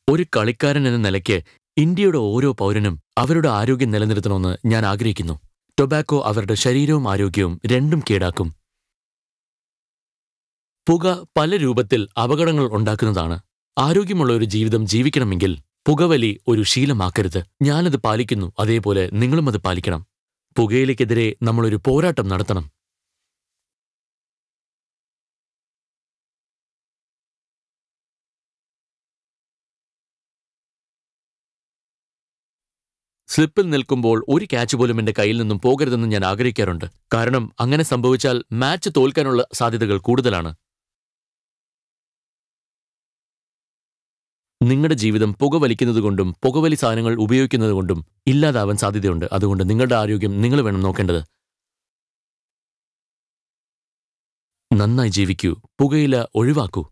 ഒരു കളിക്കാരൻ എന്ന നിലയ്ക്ക് ഇന്ത്യയുടെ ഓരോ പൗരനും അവരുടെ ആരോഗ്യം നിലനിർത്തണമെന്ന് ഞാൻ ആഗ്രഹിക്കുന്നു ടൊബാക്കോ അവരുടെ ശരീരവും ആരോഗ്യവും രണ്ടും കേടാക്കും പുക പല രൂപത്തിൽ അപകടങ്ങൾ ഉണ്ടാക്കുന്നതാണ് ആരോഗ്യമുള്ള ഒരു ജീവിതം ജീവിക്കണമെങ്കിൽ പുകവലി ഒരു ശീലമാക്കരുത് ഞാനത് പാലിക്കുന്നു അതേപോലെ നിങ്ങളും അത് പാലിക്കണം പുകയിലേക്കെതിരെ നമ്മളൊരു പോരാട്ടം നടത്തണം സ്ലിപ്പിൽ നിൽക്കുമ്പോൾ ഒരു ക്യാച്ച് പോലും എന്റെ കയ്യിൽ നിന്നും പോകരുതെന്ന് ഞാൻ ആഗ്രഹിക്കാറുണ്ട് കാരണം അങ്ങനെ സംഭവിച്ചാൽ മാച്ച് തോൽക്കാനുള്ള സാധ്യതകൾ കൂടുതലാണ് നിങ്ങളുടെ ജീവിതം പുകവലിക്കുന്നതുകൊണ്ടും പുകവലി സാധനങ്ങൾ ഉപയോഗിക്കുന്നതുകൊണ്ടും ഇല്ലാതാവാൻ സാധ്യതയുണ്ട് അതുകൊണ്ട് നിങ്ങളുടെ ആരോഗ്യം നിങ്ങൾ വേണം നോക്കേണ്ടത് നന്നായി ജീവിക്കൂ പുകയില ഒഴിവാക്കൂ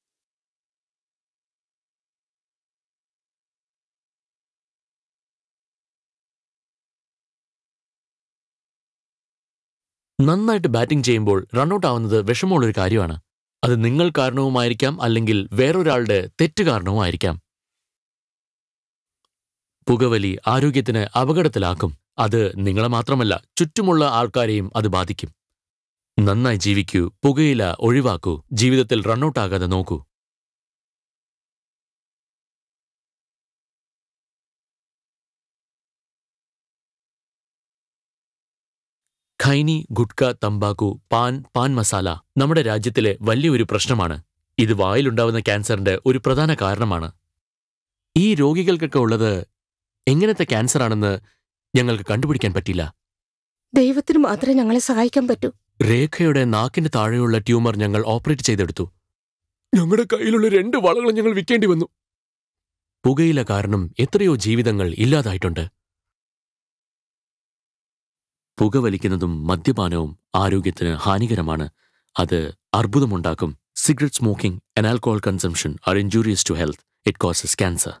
നന്നായിട്ട് ബാറ്റിംഗ് ചെയ്യുമ്പോൾ റണ്ണൌട്ട് ആവുന്നത് വിഷമമുള്ളൊരു കാര്യമാണ് അത് നിങ്ങൾ കാരണവുമായിരിക്കാം അല്ലെങ്കിൽ വേറൊരാളുടെ തെറ്റ് കാരണവുമായിരിക്കാം പുകവലി ആരോഗ്യത്തിന് അപകടത്തിലാക്കും അത് നിങ്ങളെ മാത്രമല്ല ചുറ്റുമുള്ള ആൾക്കാരെയും അത് ബാധിക്കും നന്നായി ജീവിക്കൂ പുകയില ഒഴിവാക്കൂ ജീവിതത്തിൽ റണ്ണൌട്ട് ആകാതെ നോക്കൂ ഖൈനി ഗുഡ്ക തമ്പാക്കു പാൻ പാൻ മസാല നമ്മുടെ രാജ്യത്തിലെ വലിയൊരു പ്രശ്നമാണ് ഇത് വായിലുണ്ടാവുന്ന ക്യാൻസറിന്റെ ഒരു പ്രധാന കാരണമാണ് ഈ രോഗികൾക്കൊക്കെ ഉള്ളത് എങ്ങനത്തെ ക്യാൻസറാണെന്ന് ഞങ്ങൾക്ക് കണ്ടുപിടിക്കാൻ പറ്റില്ല ദൈവത്തിന് മാത്രമേ ഞങ്ങളെ സഹായിക്കാൻ പറ്റൂ രേഖയുടെ നാക്കിന് താഴെയുള്ള ട്യൂമർ ഞങ്ങൾ ഓപ്പറേറ്റ് ചെയ്തെടുത്തു ഞങ്ങളുടെ കയ്യിലുള്ള രണ്ട് വളകൾ ഞങ്ങൾ വിൽക്കേണ്ടി വന്നു പുകയില കാരണം എത്രയോ ജീവിതങ്ങൾ ഇല്ലാതായിട്ടുണ്ട് പുകവലിക്കുന്നതും മദ്യപാനവും ആരോഗ്യത്തിന് ഹാനികരമാണ് അത് അർബുദമുണ്ടാക്കും cigarette smoking and alcohol consumption are injurious to health it causes cancer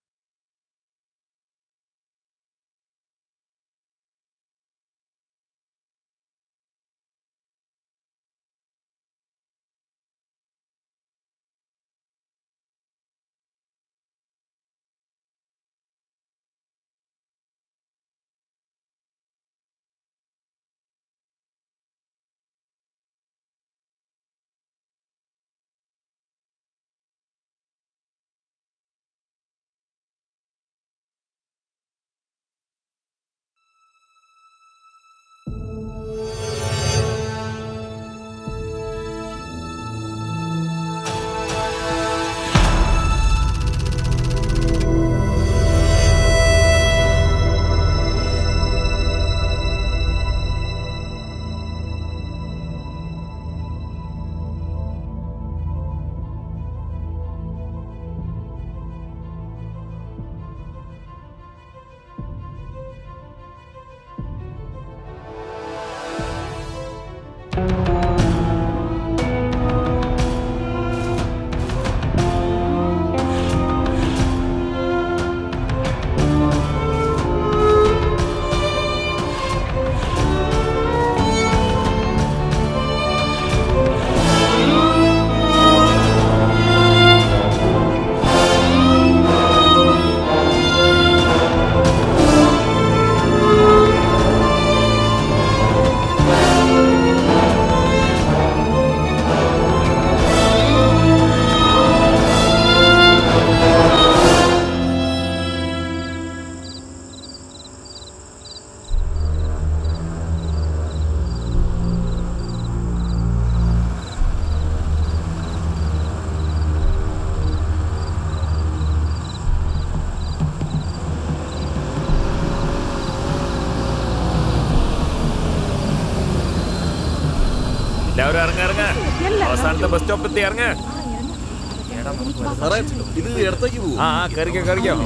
എല്ലാവരും ഇറങ്ങ ഇറങ്ങ അവസാനത്തെ ബസ് സ്റ്റോപ്പ് എത്തി ഇറങ്ങ സാറേ ഇത് ഇടത്തേക്ക് പോകും ആ ആ കയറിക്കോ കയറിക്കോ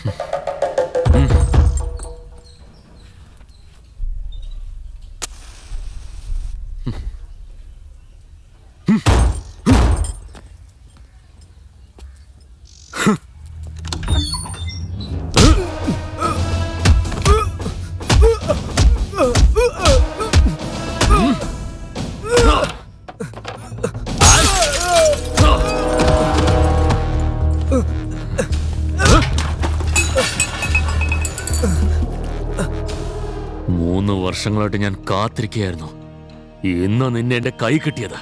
മൂന്ന് വർഷങ്ങളായിട്ട് ഞാൻ കാത്തിരിക്കുകയായിരുന്നു ഇന്ന് നിന്നെ എന്റെ കൈ കിട്ടിയത്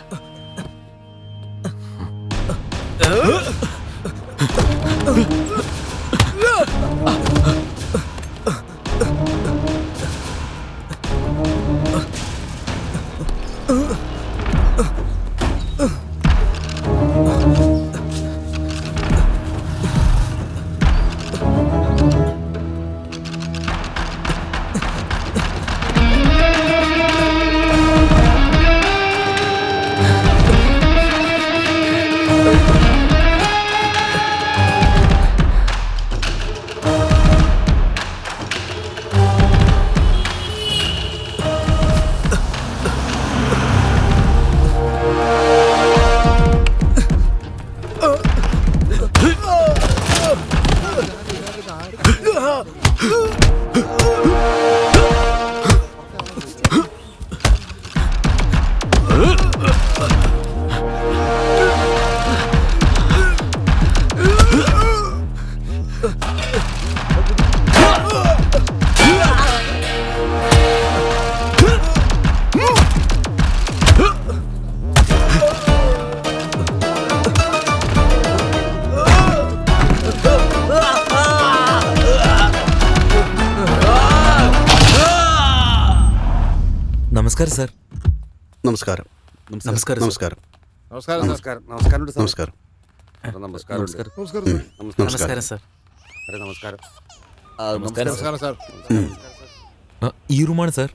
നമസ്കാരം സാർ നമസ്കാരം നമസ്കാരം സാർ. നമസ്കാരം നമസ്കാരം നമസ്കാരം നമസ്കാരം സാർ. നമസ്കാരം നമസ്കാരം നമസ്കാരം. നമസ്കാരം സാർ. നമസ്കാരം നമസ്കാരം സാർ സാറേ, നമസ്കാരം ആ, നമസ്കാരം സാർ നമസ്കാരം സാർ ആ, ഈ റൂമാണ് സാർ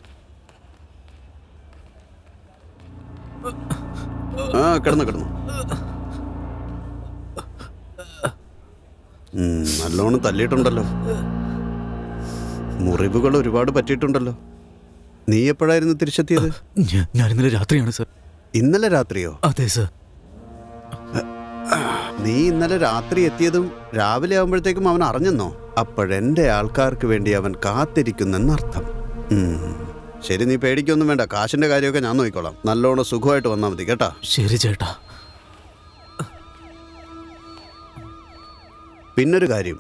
ആ കിടന്നു കിടന്നു ഉം, നല്ലോണം തല്ലിയിട്ടുണ്ടല്ലോ മുറിവുകൾ ഒരുപാട് പറ്റിയിട്ടുണ്ടല്ലോ നീ എപ്പോഴായിരുന്നു തിരിച്ചെത്തിയത് ഞാ- ഞാൻ ഇന്നലെ രാത്രിയാണ് സാർ ഇന്നലെ രാത്രിയോ അതെ സാർ നീ ഇന്നലെ രാത്രി എത്തിയതും രാവിലെ ആകുമ്പോഴത്തേക്കും അവൻ അറിഞ്ഞെന്നോ അപ്പോഴെന്റെ ആൾക്കാർക്ക് വേണ്ടി അവൻ കാത്തിരിക്കുന്നെന്നർത്ഥം ഉം. ശരി നീ പേടിക്കൊന്നും വേണ്ട കാശിന്റെ കാര്യമൊക്കെ ഞാൻ നോക്കിക്കോളാം നല്ലോണം സുഖമായിട്ട് വന്നാൽ മതി കേട്ടാ ശരി ചേട്ടാ പിന്നൊരു കാര്യം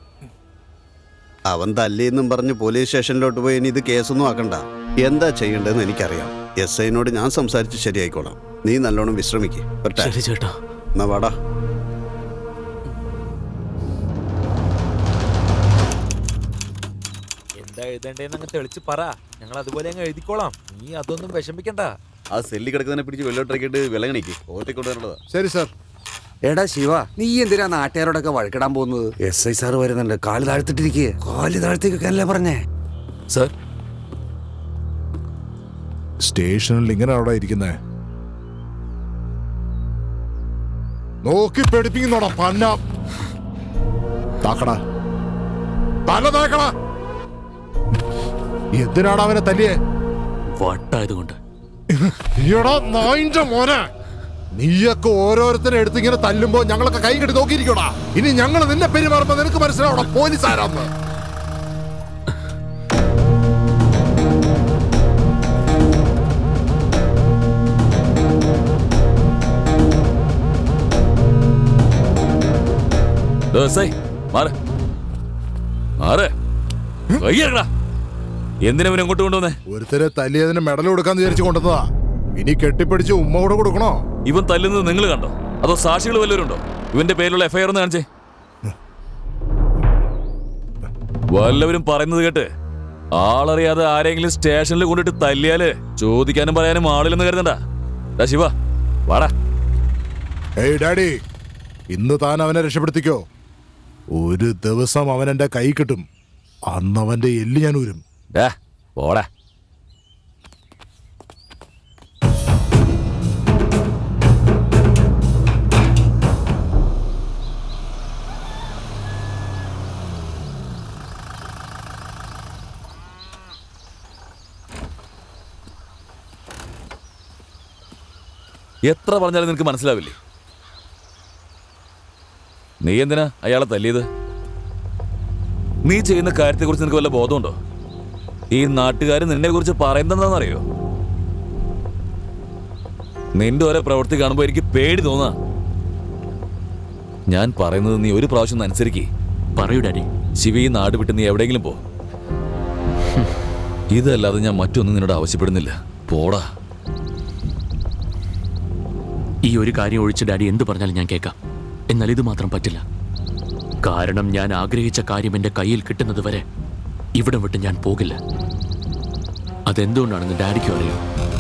അവൻ തല്ലിയെന്നും പറഞ്ഞ് പോലീസ് സ്റ്റേഷനിലോട്ട് പോയി ഇനി ഇത് കേസൊന്നും ആക്കണ്ട എന്താ ചെയ്യേണ്ടതെന്ന് എനിക്കറിയാം എസ് ഐനോട് ഞാൻ സംസാരിച്ച് ശരിയായിക്കോളാം നീ നല്ലോണം വിശ്രമിക്ക് പറ്റേ ശരി ചേട്ടാ എന്നാ വാടാ എന്താ എഴുതണ്ടേന്ന് അങ്ങ് തെളിച്ച് പറ ഞങ്ങൾ അതുപോലെ അങ്ങ് എഴുതിക്കോളാം നീ അതൊന്നും വിഷമിക്കണ്ട ആ സെല്ലി കിടക്കുന്നതിനെ പിടിച്ച് വെള്ളോട്ടിറക്കിയിട്ട് വെള്ളങ്ങണിക്ക് ഓട്ടിക്കൊണ്ടുവരേണ്ടതാ ശരി സാർ എടാ ശിവ നീ എന്തിനാ നാട്ടുകാരോടൊക്കെ വഴക്കിടാൻ പോകുന്നത് എസ് ഐ സാർ വരുന്നുണ്ട് കാല് താഴ്ത്തിട്ടിരിക്കുക കാല് താഴ്ത്തിക്കൊക്കെ പറഞ്ഞേ സാർ സ്റ്റേഷനിൽ ഇങ്ങനെ അവിടെ ഇരിക്കുന്നേ നോക്കി പേടിപ്പിക്കുന്നോടാ പന്ന താക്കടാ തല താക്കടാ എന്തിനാണ് അവനെ തല്ലിയേ വട്ടായതുകൊണ്ട് ഈടാ നായിന്റെ മോനെ നീയൊക്കെ ഓരോരുത്തരെ എടുത്ത് ഇങ്ങനെ തല്ലുമ്പോ ഞങ്ങളൊക്കെ കൈ കെട്ടി നോക്കിയിരിക്കോടാ ഇനി ഞങ്ങൾ നിന്നെ പെരുമാറുമ്പോ നിനക്ക് മനസ്സിലാവണം പോലീസ് ആരാന്ന് ദിവസേ മാറ് മാറ് വയ്യടാ എന്തിനാ ഇവനെ അങ്ങോട്ട് കൊണ്ടുവന്നേ ഒരുത്തരെ തല്ലിയതിന് മെഡൽ കൊടുക്കാന്ന് വിചാരിച്ചു കൊണ്ടുവന്നതാ ഇനി കെട്ടിപ്പിടിച്ച് ഉമ്മ കൂടെ കൊടുക്കണോ ഇവൻ തല്ലുന്നത് നിങ്ങൾ കണ്ടോ അതോ സാക്ഷികൾ വല്ലവരുണ്ടോ ഇവന്റെ പേരിലുള്ള എഫ്ഐആർ ഒന്ന് കാണിച്ചേ വല്ലവരും പറയുന്നത് കേട്ട് ആളറിയാതെ ആരെങ്കിലും സ്റ്റേഷനിൽ കൊണ്ടിട്ട് തല്ലിയാല് ചോദിക്കാനും പറയാനും ആളില്ലെന്ന് കരുതണ്ട ഡാ ശിവ വാടാ ഏയ് ഡാഡി ഇന്ന് താൻ അവനെ രക്ഷപ്പെടുത്തിക്കോ ഒരു ദിവസം അവൻ എന്റെ കൈ കിട്ടും അന്ന് അവന്റെ എല്ല് ഞാൻ ഊരും ഡാ പോടാ എത്ര പറഞ്ഞാലും നിനക്ക് മനസ്സിലാവില്ലേ നീ എന്തിനാ അയാളെ തല്ലിയത് നീ ചെയ്യുന്ന കാര്യത്തെക്കുറിച്ച് നിനക്ക് വല്ല ബോധമുണ്ടോ ഈ നാട്ടുകാർ നിന്നെ കുറിച്ച് പറയുന്നതെന്നറിയോ നിന്റെ ഓരോ പ്രവൃത്തി കാണുമ്പോൾ എനിക്ക് പേടി തോന്നാ ഞാൻ പറയുന്നത് നീ ഒരു പ്രാവശ്യം ഒന്ന് അനുസരിക്കേ പറയൂ ഡാഡി ശിവ ഈ നാട് വിട്ട് നീ എവിടെയെങ്കിലും പോ ഹും. ഇതല്ലാതെ ഞാൻ മറ്റൊന്നും നിന്നോട് ആവശ്യപ്പെടുന്നില്ല പോടാ ഈ ഒരു കാര്യം ഒഴിച്ച് ഡാഡി എന്ത് പറഞ്ഞാലും ഞാൻ കേൾക്കാം എന്നാൽ ഇത് മാത്രം പറ്റില്ല കാരണം ഞാൻ ആഗ്രഹിച്ച കാര്യം എൻ്റെ കയ്യിൽ കിട്ടുന്നത് വരെ ഇവിടെ വിട്ട് ഞാൻ പോകില്ല അതെന്തുകൊണ്ടാണെന്ന് ഡാഡിക്കും അറിയാം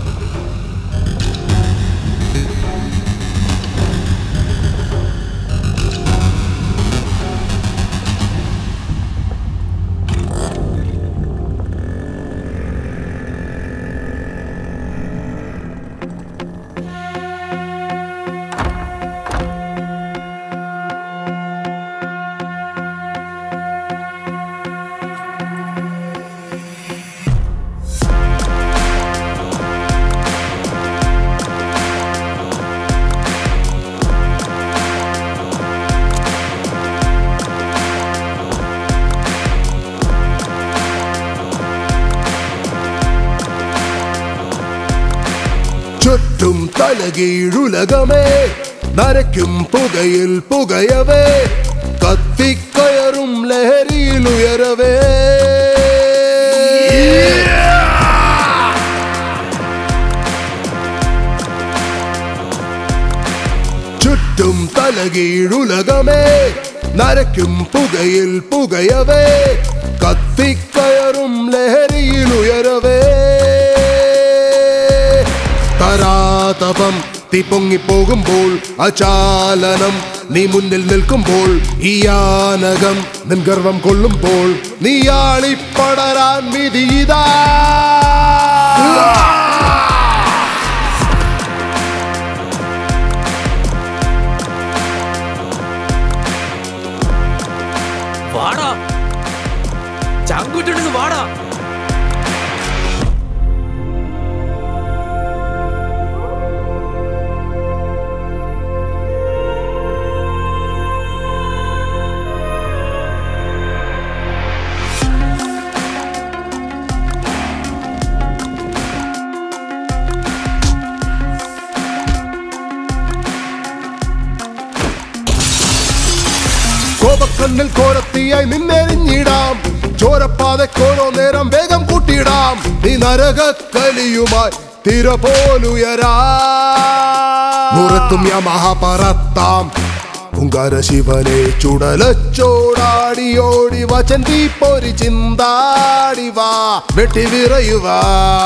ചുറ്റും തലകീഴുലകമേ നരയ്ക്കും പുകയിൽ പുകയവേ കത്തിക്കയറും ലഹരിയിൽ ഉയരവേ ചുറ്റും തലകീഴുലകമേ നരയ്ക്കും പുകയിൽ പുകയവേ കത്തിക്കയറും ലഹരിയിൽ ഉയരവേ തരാതപം തീ പൊങ്ങിപ്പോകുമ്പോൾ അചാലനം നീ മുന്നിൽ നിൽക്കുമ്പോൾ ഈ യാനകം നിൻ ഗർവം കൊള്ളുമ്പോൾ നീ ആളിപ്പടരാൻ വിധിയിതാ വാടാ ചങ്കുറ്റുണ്ടെന്ന് വാടാ കോപക്കണ്ണിൽ കോരത്തിയായി നിന്നെറിഞ്ഞിടാം ചോരപ്പാതക്കോരോ നേരം വേഗം കൂട്ടിയിടാം നീ നരകക്കലിയുമായി തിര പോലുയരാ മുറത്തും യമഹപറത്താം ഉങ്കാര ശിവനെ ചുടലച്ചോടാടി ഓടി വചൻ തീപ്പൊരി ചിന്താടി വാ വെട്ടി വിറയുവാ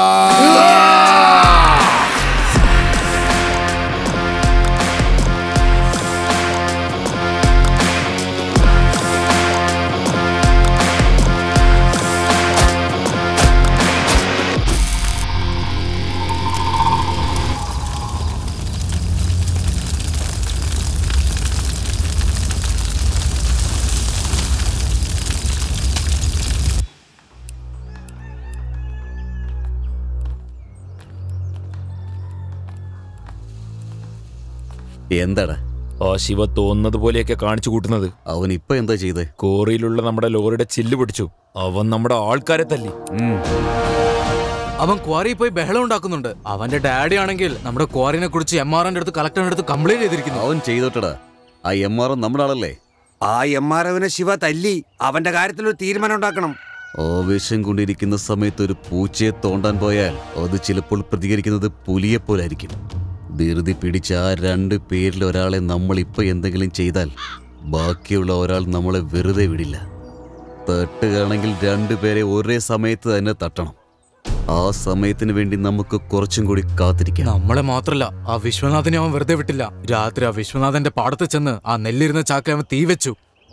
എന്താടാ ആ ശിവ തോന്നുന്നത് പോലെയൊക്കെ കാണിച്ചു കൂട്ടുന്നത് അവൻ ഇപ്പൊ എന്താ ചെയ്തേ കോറിയിലുള്ള നമ്മുടെ ലോറിയുടെ ചില്ല് പിടിച്ചു അവൻ നമ്മുടെ ആൾക്കാരെ തല്ലി അവൻ ക്വാറിയിൽ പോയി ബഹളം ഉണ്ടാക്കുന്നുണ്ട് അവന്റെ ഡാഡി ആണെങ്കിൽ നമ്മുടെ ക്വാറിനെ കുറിച്ച് എം ആർ അടുത്ത് കളക്ടറിന്റെ അടുത്ത് കംപ്ലൈന്റ് ചെയ്തിരിക്കുന്നു അവൻ ചെയ്തോട്ടടാ ആ എം ആർ നമ്മുടെ ആളല്ലേ ആ എം ആർ അവനെ ശിവ തല്ലി അവന്റെ കാര്യത്തിൽ ഒരു തീരുമാനം ഉണ്ടാക്കണം ആവേശം കൊണ്ടിരിക്കുന്ന സമയത്ത് ഒരു പൂച്ചയെ തോണ്ടാൻ പോയാൽ അത് ചിലപ്പോൾ പ്രതികരിക്കുന്നത് പുലിയെ പോലായിരിക്കും ധൃതി പിടിച്ച ആ രണ്ട് പേരിൽ ഒരാളെ നമ്മൾ ഇപ്പൊ എന്തെങ്കിലും ചെയ്താൽ ബാക്കിയുള്ള ഒരാൾ നമ്മളെ വെറുതെ വിടില്ല തട്ടുകയാണെങ്കിൽ രണ്ടുപേരെ ഒരേ സമയത്ത് തന്നെ തട്ടണം ആ സമയത്തിന് വേണ്ടി നമുക്ക് കുറച്ചും കൂടി കാത്തിരിക്കാം നമ്മളെ മാത്രല്ല ആ വിശ്വനാഥനെ അവൻ വെറുതെ വിട്ടില്ല രാത്രി ആ വിശ്വനാഥന്റെ പാടത്ത് ചെന്ന് ആ നെല്ലിരുന്ന ചാക്കിൽ അവൻ തീ വെച്ചു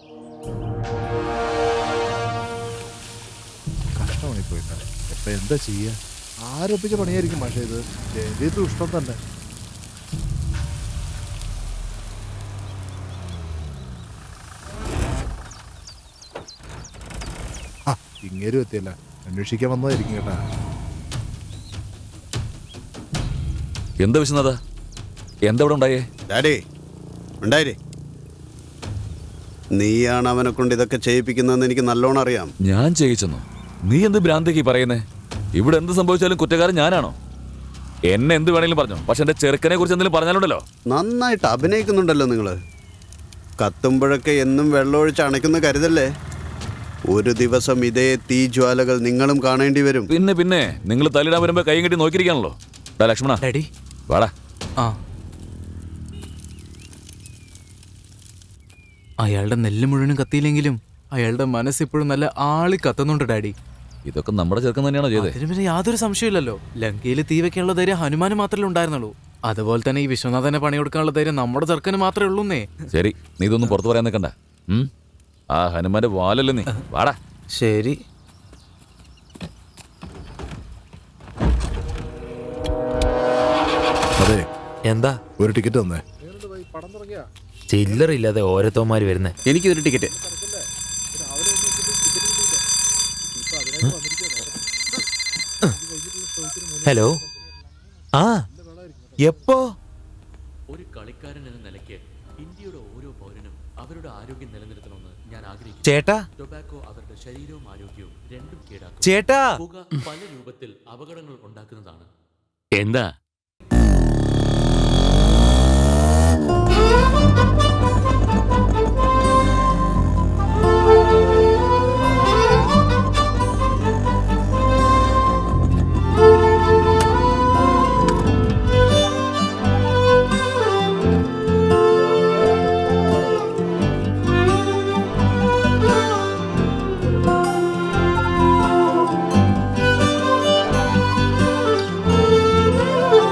കഷ്ടമായി പോയില്ല ഇപ്പൊ എന്താ ചെയ്യാ ആരോപിച്ച പണിയായിരിക്കും പക്ഷേ ഇത് ശരി ഇഷ്ടം തന്നെ ആ, ഇങ്ങേരും എത്തിയല്ല അന്വേഷിക്കാൻ വന്നതായിരിക്കും കേട്ടാ എന്താ വിശ്വനാഥ എന്താ ഇവിടെ ഉണ്ടായേ ഡാഡി ഉണ്ടായിരേ നീയാണ് അവനെ കൊണ്ട് ഇതൊക്കെ ചെയ്യിപ്പിക്കുന്നതെന്ന് എനിക്ക് നല്ലോണം അറിയാം ഞാൻ ചെയ്യിച്ചെന്നു നീ എന്ത് ഭ്രാന്തിക്ക് പറയുന്നേ ഇവിടെ എന്ത് സംഭവിച്ചാലും കുറ്റക്കാരൻ ഞാനാണോ എന്നെ എന്ത് വേണേലും പറഞ്ഞു പക്ഷെ എന്റെ ചെറുക്കനെ കുറിച്ച് എന്തെങ്കിലും പറഞ്ഞാലുണ്ടല്ലോ നന്നായിട്ട് അഭിനയിക്കുന്നുണ്ടല്ലോ നിങ്ങൾ കത്തുമ്പോഴൊക്കെ എന്നും വെള്ളമൊഴിച്ച് അണയ്ക്കുന്ന കരുതല്ലേ ഒരു ദിവസം ഇതേ തീജ്വാലകൾ നിങ്ങളും കാണേണ്ടി വരും പിന്നെ പിന്നെ നിങ്ങൾ തല്ലിടാൻ വരുമ്പോ കൈയും കെട്ടി നോക്കിയിരിക്കാണല്ലോ ഡാ ലക്ഷ്മണ ഡാഡി വാടാ ആ അയാളുടെ നെല്ല് മുഴുവനും കത്തിയില്ലെങ്കിലും അയാളുടെ മനസ്സ് ഇപ്പോഴും നല്ല ആളി കത്തുന്നുണ്ട് ഡാഡി ഇതൊക്കെ നമ്മുടെ ചെറുക്കൻ തന്നെയാണോ ചെയ്തേ അതിന് പിന്നെ യാതൊരു സംശയമില്ലല്ലോ ലങ്കയിൽ തീ വെക്കാനുള്ള ധൈര്യം ഹനുമാന് മാത്രമേ ഉണ്ടായിരുന്നുള്ളൂ അതുപോലെ തന്നെ ഈ വിശ്വനാഥനെ പണിയെടുക്കാനുള്ള ധൈര്യം നമ്മുടെ ചെറുക്കന് മാത്രമേ ഉള്ളൂന്നേ ശരി നീ ഇതൊന്നും പുറത്തു പറയാൻ നിൽക്കണ്ട ഉം? ആ ഹനുമാന്റെ വാലല്ലേ നീ വാടാ ശരി അതെ എന്താ ഒരു ടിക്കറ്റ് തന്നേ ചില്ലറില്ലാതെ ഓരോരുത്തന്മാര് വരുന്നേ എനിക്കൊരു ടിക്കറ്റ് ഹലോ ആ എപ്പോ ഒരു കളിക്കാരൻ എന്ന നിലയ്ക്ക് ഇന്ത്യയുടെ ഓരോ പൗരനും അവരുടെ ആരോഗ്യം നിലനിർത്തണമെന്ന് ഞാൻ ആഗ്രഹിക്കുന്നു ചേട്ടാ. ടൊബാക്കോ അവരുടെ ശരീരവും ആരോഗ്യവും രണ്ടും കേടാക്കും ചേട്ടാ. പുക പല രൂപത്തിൽ അപകടങ്ങൾ ഉണ്ടാക്കുന്നതാണ് എന്താ Thank you.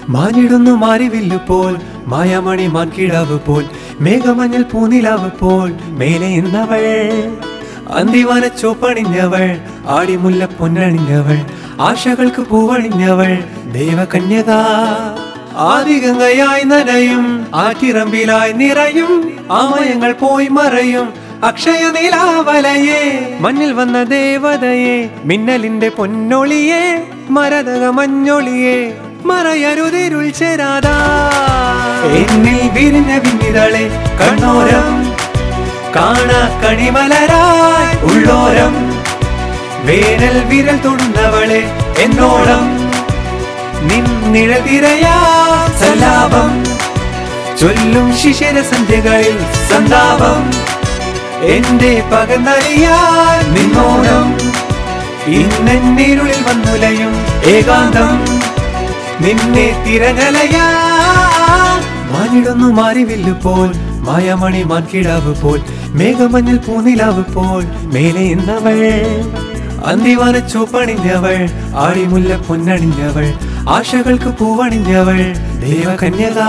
മാനിടുന്നു മാരിവില്ലു പോൽ മായാമണി മാൻകിടാവ് പോൽ മേഘമഞ്ഞൽ പൂനിലാവ് പോൽ മേലെ ഇന്നവൾ അന്തിവാന ചോപ്പണിഞ്ഞവൾ ആടിമുല്ല പൊന്നണിഞ്ഞവൾ ആശകൾക്ക് പൂവണിഞ്ഞവൾ ദേവകന്യക ആദിഗംഗയായി നനയും ആറ്റിറമ്പിലായി നിറയും ആമയങ്ങൾ പോയി മറയും അക്ഷയ നിലാവലയെ മഞ്ഞിൽ വന്ന ദേവതയെ മിന്നലിന്റെ പൊന്നൊളിയെ മരതക മഞ്ഞൊളിയെ മറയരുതിരുൾ ചേരാതാ എന്നിൽ വിരിഞ്ഞ വിന്നിതളെ കണ്ണോരം കാണാ കണിമലരായി ഉള്ളോരം വേനൽ വിരൽ തൊടുന്നവളെ എന്നോളം നിന്നിഴതിരയാ സല്ലാപം ചൊല്ലും ശിശിര സന്ധ്യകളിൽ സന്താപം എന്റെ പകന്നറിയാൻ നിന്നോണം ഇന്നെന്നിരുളിൽ വന്നുലയും ഏകാന്തം നിന്നെ തിരഞ്ഞലയാ മാനിടുന്നു മാറിവില്ലു പോൽ മായമണി മാൻകിടാവ് പോൽ മേഘമഞ്ഞിൽ പൂനിലാവ് പോൽ മേലെ ഇന്നവൾ അന്തിവാന ചൂപ്പണിഞ്ഞവൾ ആടിമുല്ല പൊന്നണിഞ്ഞവൾ ആശകൾക്ക് പൂവണിഞ്ഞവൾ ദേവകന്യക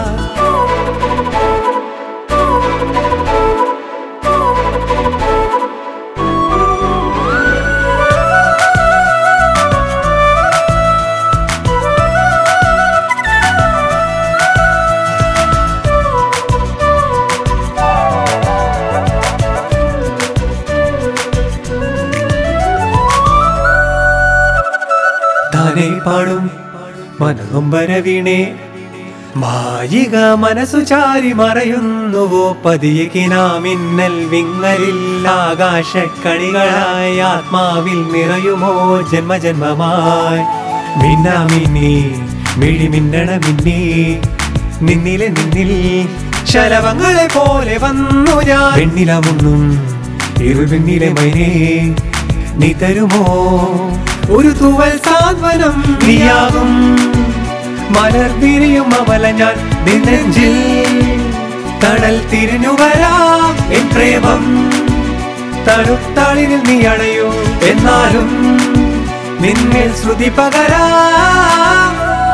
താനെ പാടും മനോമ്പര വീണേ മായിക മനസ്സു ചാരി മറയുന്നുവോ പതിയെ കിനാമിന്നൽ വിങ്ങലിൽ ആകാശക്കണികളായി ആത്മാവിൽ നിറയുമോ ജന്മജന്മമായി മിന്നാമിന്നി മിഴിമിന്നണ മിന്നി നിന്നിലെ നിന്നിൽ ശലഭങ്ങളെ പോലെ വന്നു ഞാൻ വെണ്ണിലമുന്നും ഇരുവെണ്ണിലെ മൈനേ നീ തരുമോ ഒരു തൂവൽ സാന്ത്വനം നീയാകും മലർ പിരിയും അവല ഞാൻ നിന്നെഞ്ചിൽ തണൽ തിരിഞ്ഞു വരാം എൻ പ്രേമം തണുത്താളിനിൽ നീ അണയൂ എന്നാലും നിന്നിൽ ശ്രുതി പകരാം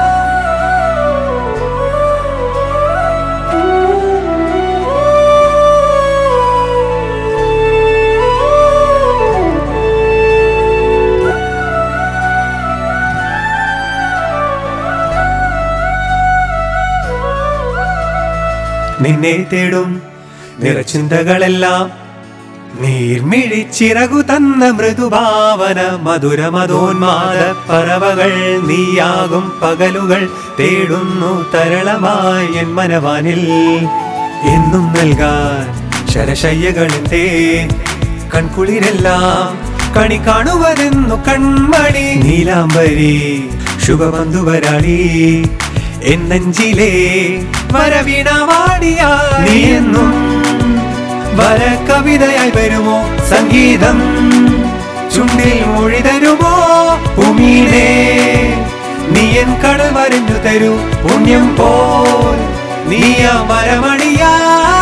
നിന്നെ തേടും നിറച്ചിന്തകളെല്ലാം നീർമിഴിച്ചിറകു തന്ന മൃദുഭാവന മധുരമതോന്മാദ പറവകൾ നീയാകും പകലുകൾ തേടുന്നു തരളമായി എൻ മനവാനിൽ എന്നും നൽകാൻ ശരശയ്യകളെന്തേ കൺകുളിരെല്ലാം കണി കാണുവതെന്നു കൺമണി നീലാംബരി ശുഭബന്ധുവരാളി എന്നഞ്ചിലെ വരവീണവാടിയ നീ എന്നും വര കവിതയായി വരുമോ സംഗീതം ചുണ്ടിൽ മൊഴി തരുമോ ഭൂമിയിലെ നീ എൻ കടൽ വരഞ്ഞു തരൂ പുണ്യം പോൽ നീയ മരമണിയാ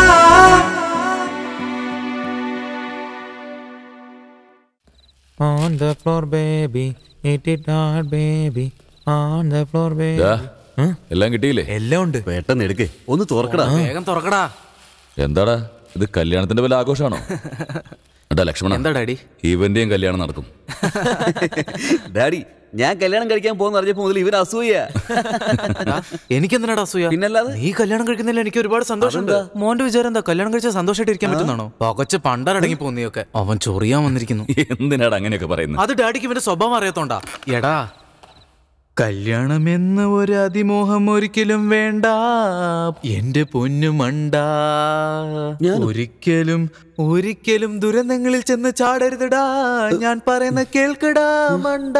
On the floor, baby. Eat it hard, baby. On the floor, baby. ദാ, എല്ലാം കിട്ടിയില്ലേ എല്ലാം ഉണ്ട് പെട്ടെന്ന് എടുക്കേ ഒന്ന് തുറക്കടാ വേഗം തുറക്കടാ എന്താടാ ഇത് കല്യാണത്തിന്റെ വല്ല ആഘോഷമാണോ എടാ ലക്ഷ്മണ എന്താ ഡാഡി ഇവന്റെയും കല്യാണം നടക്കും ഡാഡി ഞാൻ കല്യാണം കഴിക്കാൻ പോകുന്ന അറിഞ്ഞപ്പോ മുതൽ ഇവൻ അസൂയ എനിക്കെന്തിനാടാ അസൂയ പിന്നല്ലാതെ നീ കല്യാണം കഴിക്കുന്നതിൽ എനിക്ക് ഒരുപാട് സന്തോഷമുണ്ട് മോന്റെ വിചാരം എന്താ കല്യാണം കഴിച്ചാൽ സന്തോഷമായിട്ട് ഇരിക്കാൻ പറ്റുന്നാണോ പകച്ച് പണ്ടടങ്ങി പോന്നിയൊക്കെ അവൻ ചൊറിയാൻ വന്നിരിക്കുന്നു എന്തിനാടാ അങ്ങനെയൊക്കെ പറയുന്നത് അത് ഡാഡിക്ക് ഇവന്റെ സ്വഭാവം അറിയാത്തോണ്ടാ എടാ കല്യാണമെന്ന ഒരു അതിമോഹം ഒരിക്കലും വേണ്ട എന്റെ പൊന്നു മണ്ട ഒരിക്കലും ഒരിക്കലും ദുരന്തങ്ങളിൽ ചെന്ന് ചാടരുതടാ ഞാൻ പറയുന്ന കേൾക്കടാ മണ്ട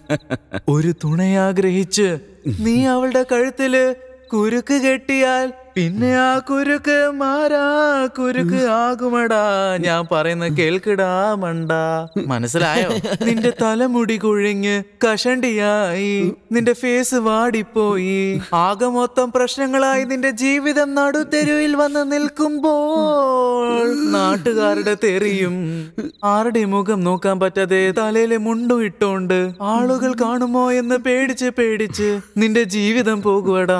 ഒരു തുണയാഗ്രഹിച്ച് നീ അവളുടെ കഴുത്തില് കുരുക്ക് കെട്ടിയാൽ പിന്നെ ആ കുരുക്ക് മാറാ കുരുക്ക് ആകുമടാ ഞാൻ പറയുന്ന കേൾക്കടാ മണ്ട മനസ്സിലായോ നിന്റെ തലമുടി കുഴിഞ്ഞ് കഷണ്ടിയായി നിന്റെ ഫേസ് വാടിപ്പോയി ആകെ മൊത്തം പ്രശ്നങ്ങളായി നിന്റെ ജീവിതം നടുത്തെരുവിൽ വന്ന് നിൽക്കുമ്പോൾ നാട്ടുകാരുടെ തെറിയും ആരുടെ മുഖം നോക്കാൻ പറ്റാതെ തലയിലെ മുണ്ടും ഇട്ടോണ്ട് ആളുകൾ കാണുമോ എന്ന് പേടിച്ച് പേടിച്ച് നിന്റെ ജീവിതം പോകുവടാ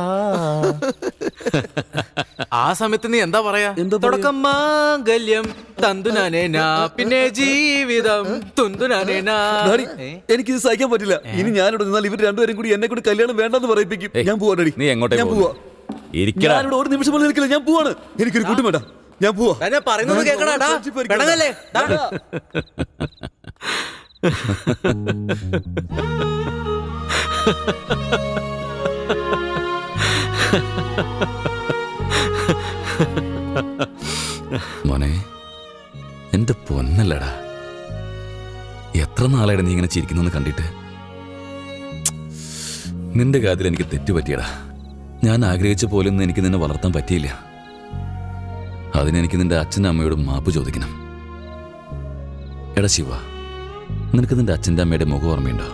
ആ സമയത്ത് നീ എന്താ പറയാ തുടക്കം മാംഗല്യം തന്തുനാനേനാ പിന്നെ ജീവിതം തുന്തുനാനേനാ ഡാഡി, എനിക്കിത് സഹിക്കാൻ പറ്റില്ല ഇനി ഞാനിവിടെ നിന്നാൽ ഇവർ രണ്ടുപേരും കൂടി എന്നെ കൂടി കല്യാണം വേണ്ടെന്ന് പറയിപ്പിക്കും ഞാൻ പോവാ ഡാഡി നീ എങ്ങോട്ടേ ഞാൻ പോകുന്നു? പോവാ ഇരിക്കടാ. ഞാനിവിടെ ഒരു നിമിഷം പോലും നിൽക്കില്ല ഞാൻ പോവാണ് എനിക്കൊരു കൂട്ടും വേണ്ട ഞാൻ പോവാ ഞാൻ പറയുന്നത് കേക്കടാ പെടങ്ങല്ലേ മോനെ എന്റെ പൊന്നല്ലടാ എത്ര നാളായിട്ട് നീ ഇങ്ങനെ ചിരിക്കുന്നു കണ്ടിട്ട് നിന്റെ കാര്യത്തിൽ എനിക്ക് തെറ്റുപറ്റിയടാ ഞാൻ ആഗ്രഹിച്ച പോലൊന്നും എനിക്ക് നിന്നെ വളർത്താൻ പറ്റിയില്ല അതിനെനിക്ക് നിന്റെ അച്ഛനും അമ്മയോടും മാപ്പ് ചോദിക്കണം എടാ ശിവ നിനക്ക് നിന്റെ അച്ഛൻ്റെ അമ്മയുടെ മുഖം ഓർമ്മയുണ്ടോ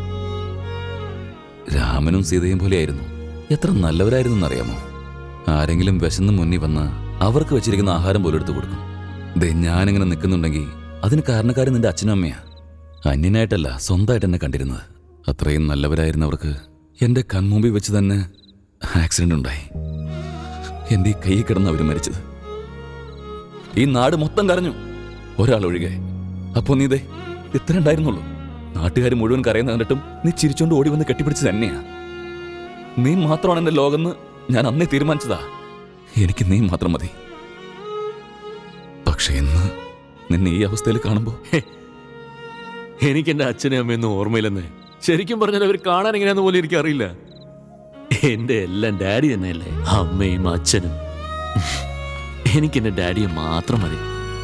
രാമനും സീതയും പോലെയായിരുന്നു എത്ര നല്ലവരായിരുന്നു എന്നറിയാമോ ആരെങ്കിലും വിശന്ന് മുന്നിൽ വന്ന് അവർക്ക് വെച്ചിരിക്കുന്ന ആഹാരം പോലും എടുത്തു കൊടുക്കും ദേ ഞാനിങ്ങനെ നിൽക്കുന്നുണ്ടെങ്കിൽ അതിന് കാരണക്കാരൻ നിന്റെ അച്ഛനും അമ്മയാ അന്യനായിട്ടല്ല സ്വന്തമായിട്ട് എന്നെ കണ്ടിരുന്നത് അത്രയും നല്ലവരായിരുന്നവർക്ക് എന്റെ കൺമുമ്പിൽ വെച്ച് തന്നെ ആക്സിഡന്റ് ഉണ്ടായി എന്റെ ഈ കൈ കിടന്ന് അവർ മരിച്ചത് ഈ നാട് മൊത്തം കരഞ്ഞു ഒരാൾ ഒഴികെ അപ്പോ നീ ദേ ഇത്ര ഉണ്ടായിരുന്നുള്ളൂ നാട്ടുകാർ മുഴുവൻ കരയുന്ന കണ്ടിട്ടും നീ ചിരിച്ചോണ്ട് ഓടി വന്ന് കെട്ടിപ്പിടിച്ച് തന്നെയാ നീ മാത്രമാണ് എന്റെ ലോകമെന്ന് ഞാൻ അന്നേ തീരുമാനിച്ചതാ എനിക്ക് നീ മാത്രം മതി പക്ഷെ ഇന്ന് നിന്നെ ഈ അവസ്ഥയിൽ കാണുമ്പോ എനിക്ക് എന്റെ അച്ഛനും അമ്മയൊന്നും ഓർമ്മയില്ലെന്ന് ശരിക്കും പറഞ്ഞാൽ അവർ കാണാൻ എങ്ങനെയാന്ന് പോലും എനിക്ക് അറിയില്ല എന്റെ എല്ലാം ഡാഡി തന്നെയല്ലേ അമ്മയും അച്ഛനും എനിക്ക് എന്റെ ഡാഡിയെ മാത്രം മതി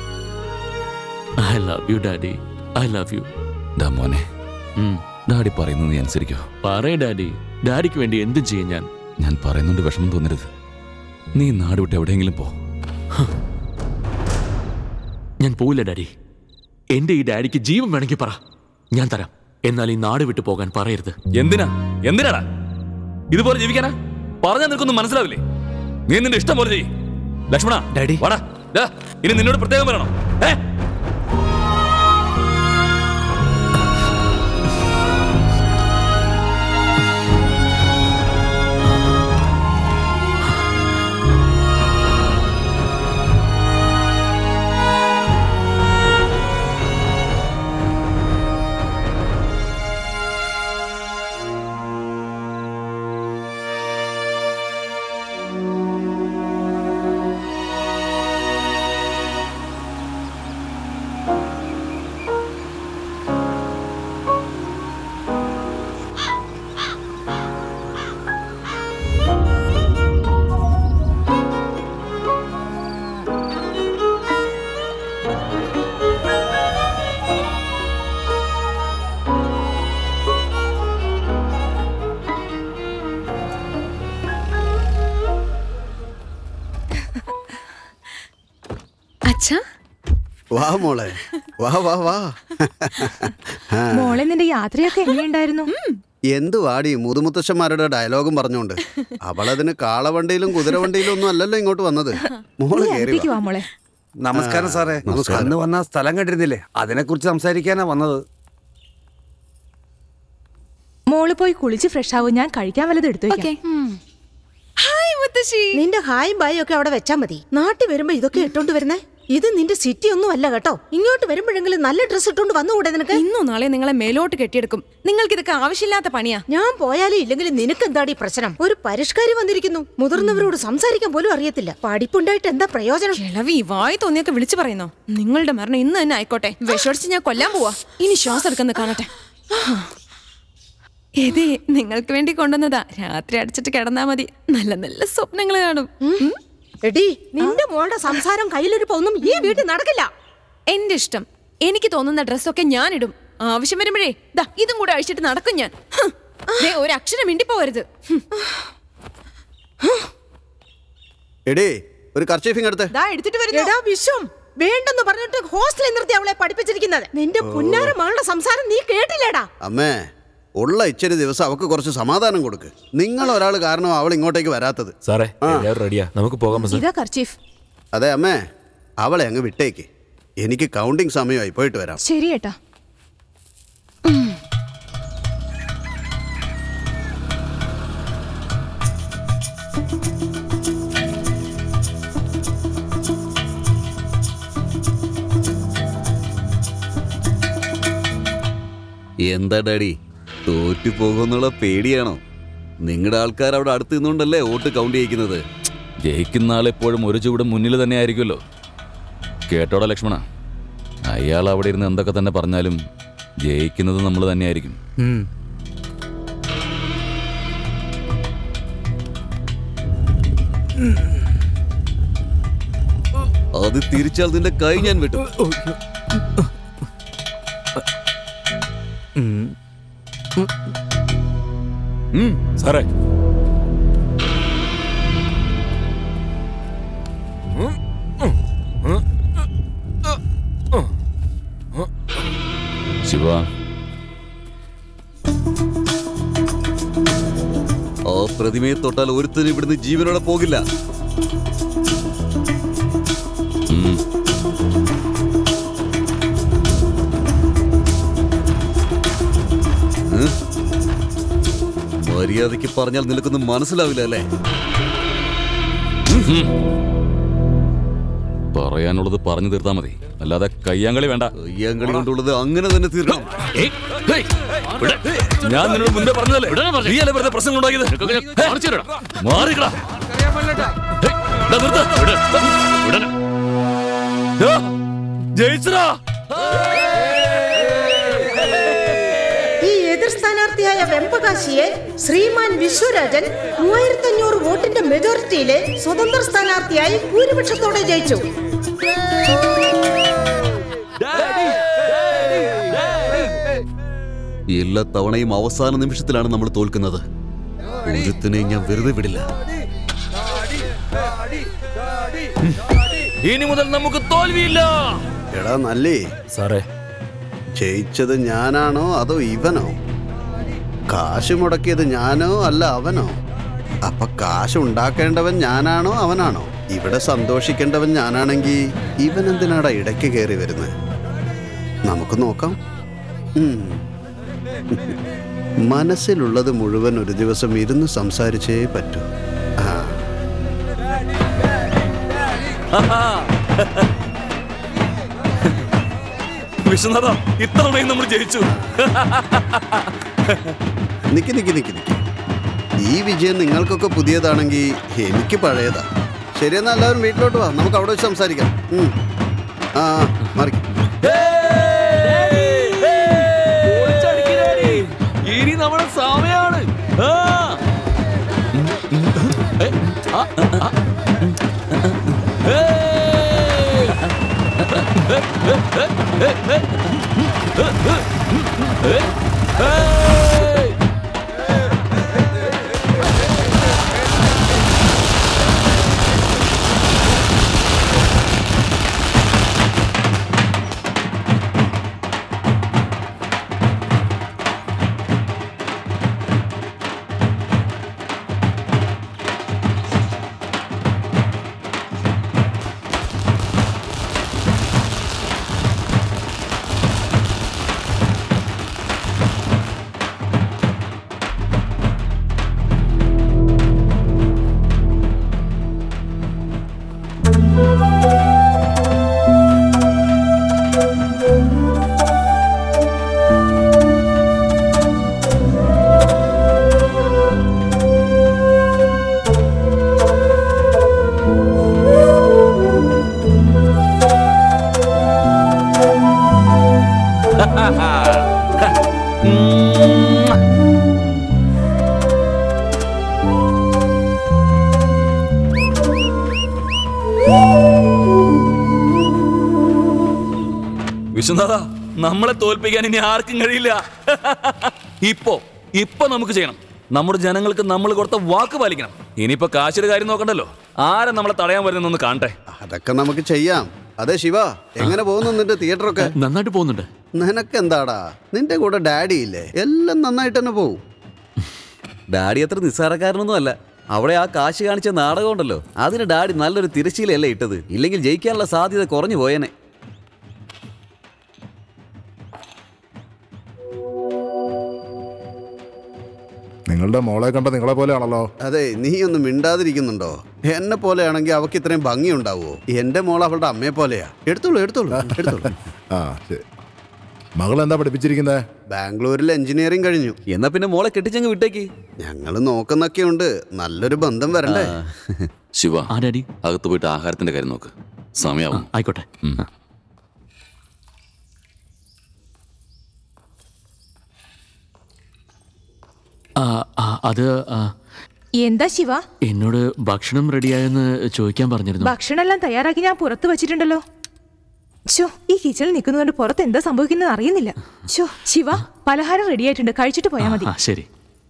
I love you daddy I love you ഡാ മോനെ ഡാഡി പറയുന്നത് നീ അനുസരിക്കോ പറയ ഡാഡി ഡാഡിക്ക് വേണ്ടി എന്തും ചെയ്യും ഞാൻ ഞാൻ പറയുന്നുണ്ട് വിഷമം തോന്നരുത് നീ നാട് വിട്ട് എവിടെയെങ്കിലും പോ ഞാൻ പോവില്ല ഡാഡി എന്റെ ഈ ഡാഡിക്ക് ജീവൻ വേണമെങ്കിൽ പറ ഞാൻ തരാം എന്നാൽ ഈ നാട് വിട്ടു പോകാൻ പറയരുത് എന്തിനാ എന്തിനാടാ ഇതുപോലെ ജീവിക്കാനാ പറഞ്ഞാൽ നിനക്കൊന്നും മനസ്സിലാവില്ലേ നീ നിന്റെ ഇഷ്ടം പോലെ ചെയ്യ് ലക്ഷ്മണ ഡാഡി വാടാ ദാ, ഇനി നിന്നോട് പ്രത്യേകം പറയണം ഏ അച്ഛാ വാ മോളെ വാ വാ വാ ആ, മോളെ നിന്റെ യാത്രയൊക്കെ എങ്ങനെയുണ്ടായിരുന്നു എന്ത് വാടി മുതുമുത്തശ്ശന്മാരുടെ ഡയലോഗും പറഞ്ഞുകൊണ്ട് അവളതിന് കാളവണ്ടിയിലും കുതിരവണ്ടിയിലും ഒന്നും അല്ലല്ലോ ഇങ്ങോട്ട് വന്നത് മോള് കേറി അടുത്തേക്ക് വാ. വാ മോളെ നമസ്കാരം സാറേ നമസ്കാരം. അന്ന് വന്ന ആ സ്ഥലം കണ്ടിരുന്നില്ലേ അതിനെക്കുറിച്ച് സംസാരിക്കാനാ വന്നത് മോള് പോയി കുളിച്ച് ഫ്രഷ് ആവും ഞാൻ കഴിക്കാൻ വല്ലതും എടുത്തു വെക്കാം ഹായ് മുത്തശ്ശി നിന്റെ ഹായും ബായും ഒക്കെ അവിടെ വെച്ചാ മതി നാട്ടിൽ വരുമ്പോ ഇതൊക്കെ ഇട്ടോണ്ട് വരുന്നേ ഇത് നിന്റെ സിറ്റി ഒന്നും അല്ല കേട്ടോ ഇങ്ങോട്ട് വരുമ്പോഴെങ്കിലും നല്ല ഡ്രസ് ഇട്ടോണ്ട് വന്നുകൂടെ നിനക്ക് ഇന്നോ നാളെ നിങ്ങളെ മേലോട്ട് കെട്ടിയെടുക്കും നിങ്ങൾക്ക് ഇതൊക്കെ ആവശ്യമില്ലാത്ത പണിയാ ഞാൻ പോയാലും ഇല്ലെങ്കിലും നിനക്ക് എന്താടി പ്രശ്നം ഒരു പരിഷ്കാരി വന്നിരിക്കുന്നു മുതിർന്നവരോട് സംസാരിക്കാൻ പോലും അറിയത്തില്ല പഠിപ്പുണ്ടായിട്ട് എന്താ പ്രയോജനം കിളവി വായി തോന്നിയൊക്കെ വിളിച്ചു പറയുന്നോ നിങ്ങളുടെ മരണം ഇന്ന് തന്നെ ആയിക്കോട്ടെ വിഷമടിച്ച് ഞാൻ കൊല്ലാൻ പോവാ ഇനി ശ്വാസം എടുക്കുന്ന കാണട്ടെ ഇതേ നിങ്ങൾക്ക് വേണ്ടി കൊണ്ടുവന്നതാ രാത്രി അടച്ചിട്ട് കിടന്നാ മതി നല്ല നല്ല സ്വപ്നങ്ങൾ കാണും എടി നിന്റെ മോളുടെ സംസാരം കയ്യിലിരിപ്പൊന്നും ഈ വീട്ടിൽ നടക്കില്ല എന്റെ ഇഷ്ടം എനിക്ക് തോന്നുന്ന ഡ്രസ്സൊക്കെ ഞാൻ ഇടും ആവശ്യം വരുമ്പോഴേ ദാ ഇതും കൂടെ അഴിച്ചിട്ട് നടക്കും ഞാൻ ഹ്. ദേ, ഒരു അക്ഷരം മിണ്ടിപ്പോവരുത് ഹ്. എടേ ഒരു കർച്ചീഫിങ് എടുത്ത് ദാ എടുത്തിട്ട് വരുന്നു എടാ വിശ്വം വേണ്ടെന്ന് പറഞ്ഞിട്ട് ഹോസ്റ്റലിൽ നിർത്തി അവളെ പഠിപ്പിച്ചിരിക്കുന്നത് നിന്റെ പുന്നാര മകളുടെ സംസാരം നീ കേട്ടില്ലേടാ അമ്മേ ഉള്ള ഇച്ചിരി ദിവസം അവക്ക് കുറച്ച് സമാധാനം കൊടുക്ക് നിങ്ങൾ ഒരാൾ കാരണം അവൾ ഇങ്ങോട്ടേക്ക് വരാത്തത് സാറേ എല്ലാവരും റെഡിയാ നമുക്ക് പോകാം സാർ ഇതാ കർച്ചീഫ് അതെ അമ്മേ അവളെ അങ്ങ് വിട്ടേക്ക് എനിക്ക് കൗണ്ടിങ് സമയമായി പോയിട്ട് വരാം ശരി ഏട്ടാ എന്താ ഡാഡി തോറ്റു പോകുന്നുള്ള പേടിയാണോ നിങ്ങളുടെ ആൾക്കാർ അവിടെ അടുത്ത് നിന്നുകൊണ്ടല്ലേ വോട്ട് കൗണ്ട് ചെയ്യിക്കുന്നത് ജയിക്കുന്ന ആളെപ്പോഴും ഒരു ചുവട് മുന്നിൽ തന്നെ ആയിരിക്കുമല്ലോ കേട്ടോടാ ലക്ഷ്മണ അയാൾ അവിടെ ഇരുന്ന് എന്തൊക്കെ തന്നെ പറഞ്ഞാലും ജയിക്കുന്നത് നമ്മൾ തന്നെയായിരിക്കും അത് തിരിച്ചാൽ നിന്റെ കൈ ഞാൻ വിട്ടു സാറേ ശിവ ആ പ്രതിമയെ തൊട്ടാൽ ഒരുത്തനും ഇവിടുന്ന് ജീവനോടെ പോകില്ല ഉം. ഏ? മര്യാദയ്ക്ക് പറഞ്ഞാൽ നിനക്കൊന്നും മനസ്സിലാവില്ല അല്ലേ പറയാനുള്ളത് പറഞ്ഞു തീർത്താ മതി അല്ലാതെ കയ്യാങ്കളി വേണ്ട കയ്യാങ്കളി കൊണ്ടുള്ളത് അങ്ങനെ തന്നെ തീർക്കണം ഞാൻ നിന്നോട് മുൻപേ പറഞ്ഞതല്ലേ നീയല്ലേ വെറുതെ പ്രശ്നം ഉണ്ടാക്കിയത് മാറിക്കടാ ജയിച്ചടാ ഈ എതിർ സ്ഥാനാർത്ഥിയായ വെമ്പകാശിയെ ശ്രീമാൻ വിശ്വരാജൻ മൂവായിരത്തി അഞ്ഞൂറ് വോട്ടിന്റെ മെജോറിറ്റിയിലെ സ്വതന്ത്ര സ്ഥാനാർത്ഥിയായി ഭൂരിപക്ഷത്തോടെ ജയിച്ചു എല്ലാ തവണയും അവസാന നിമിഷത്തിലാണ് നമ്മൾ തോൽക്കുന്നത് ഒരുത്തിനെ ഞാൻ വെറുതെ വിടില്ല ഇനി മുതൽ നമുക്ക് തോൽവിയില്ല എടാ നല്ലേ സാറേ ജയിച്ചത് ഞാനാണോ അതോ ഇവനോ കാശ് മുടക്കിയത് ഞാനോ അല്ല അവനോ അപ്പൊ കാശ് ഉണ്ടാക്കേണ്ടവൻ ഞാനാണോ അവനാണോ ഇവിടെ സന്തോഷിക്കേണ്ടവൻ ഞാനാണെങ്കിൽ ഇവൻ എന്തിനാടാ ഇടയ്ക്ക് കയറി വരുന്നത് നമുക്ക് നോക്കാം ഉം. മനസ്സിലുള്ളത് മുഴുവൻ ഒരു ദിവസം ഇരുന്ന് സംസാരിച്ചേ പറ്റൂ ആ വിശ്വനാഥ ഇത്തവണയും നമ്മൾ ജയിച്ചു നിക്ക് നിക്ക് നിക്ക് നിക്ക് ഈ വിജയം നിങ്ങൾക്കൊക്കെ പുതിയതാണെങ്കിൽ എനിക്ക് പഴയതാ ശരിയെന്നാ എല്ലാവരും വീട്ടിലോട്ട് വാ നമുക്ക് അവിടെ വെച്ച് സംസാരിക്കാം ഉം. ആ ആ, മാറി ഇനി നമ്മുടെ സമയാണ് വിശ്വനാഥ നമ്മളെ തോൽപ്പിക്കാൻ ഇനി ആർക്കും കഴിയില്ല ഇപ്പോ ഇപ്പൊ നമുക്ക് ചെയ്യണം നമ്മുടെ ജനങ്ങൾക്ക് നമ്മൾ കൊടുത്ത വാക്ക് പാലിക്കണം ഇനിയിപ്പോ കാശിയുടെ കാര്യം നോക്കണ്ടല്ലോ ആരെ നമ്മളെ തടയാൻ വരുന്നൊന്ന് കാണട്ടെ അതൊക്കെ നമുക്ക് ചെയ്യാം അതെ ശിവ എങ്ങനെ പോകുന്നു നിന്റെ തിയേറ്ററൊക്കെ നന്നായിട്ട് പോകുന്നുണ്ട് നിനക്കെന്താടാ നിന്റെ കൂടെ ഡാഡി ഇല്ലേ എല്ലാം നന്നായിട്ട് തന്നെ പോവും ഡാഡി അത്ര നിസ്സാരക്കാരനൊന്നും അല്ല അവിടെ ആ കാശ് കാണിച്ച നാടകം ഉണ്ടല്ലോ അതിന് ഡാഡി നല്ലൊരു തിരശ്ശീലയല്ലേ ഇട്ടത് ഇല്ലെങ്കിൽ ജയിക്കാനുള്ള സാധ്യത കുറഞ്ഞു പോയേനെ നിങ്ങളുടെ മോളെ കണ്ട നിങ്ങളെ പോലെയാണല്ലോ അതെ നീ ഒന്ന് മിണ്ടാതിരിക്കുന്നുണ്ടോ എന്നെ പോലെയാണെങ്കിൽ അവക്ക് ഇത്രയും ഭംഗി ഉണ്ടാവുമോ എന്റെ മോൾ അവളുടെ അമ്മയെ പോലെയാ എടുത്തോളൂ എടുത്തോളൂ എടുത്തോളൂ ആ ശരി മകൾ എന്താ പഠിപ്പിച്ചിരിക്കുന്നത് ബാംഗ്ലൂരിൽ എഞ്ചിനീയറിംഗ് കഴിഞ്ഞു എന്നാ പിന്നെ മോളെ കെട്ടിച്ചങ്ങ് വിട്ടേക്ക് ഞങ്ങൾ നോക്കുന്നൊക്കെ ഉണ്ട് നല്ലൊരു ബന്ധം വരണ്ടേ ശിവ ആ ഡാഡി അകത്ത് പോയിട്ട് ആഹാരത്തിന്റെ കാര്യം നോക്ക് സമയാവും ആയിക്കോട്ടെ ആ, ആ, അത് ആ, എന്താ ശിവ എന്നോട് ഭക്ഷണം റെഡിയായെന്ന് ചോദിക്കാൻ പറഞ്ഞിരുന്നു ഭക്ഷണമെല്ലാം തയ്യാറാക്കി ഞാൻ പുറത്ത് വെച്ചിട്ടുണ്ടല്ലോ ഷോ ഈ കിച്ചണിൽ നിൽക്കുന്നതുകൊണ്ട് പുറത്ത് എന്താ സംഭവിക്കുന്നത് അറിയുന്നില്ല ഷോ ശിവ പലഹാരം റെഡി ആയിട്ടുണ്ട് കഴിച്ചിട്ട് പോയാൽ മതി ആ ശരി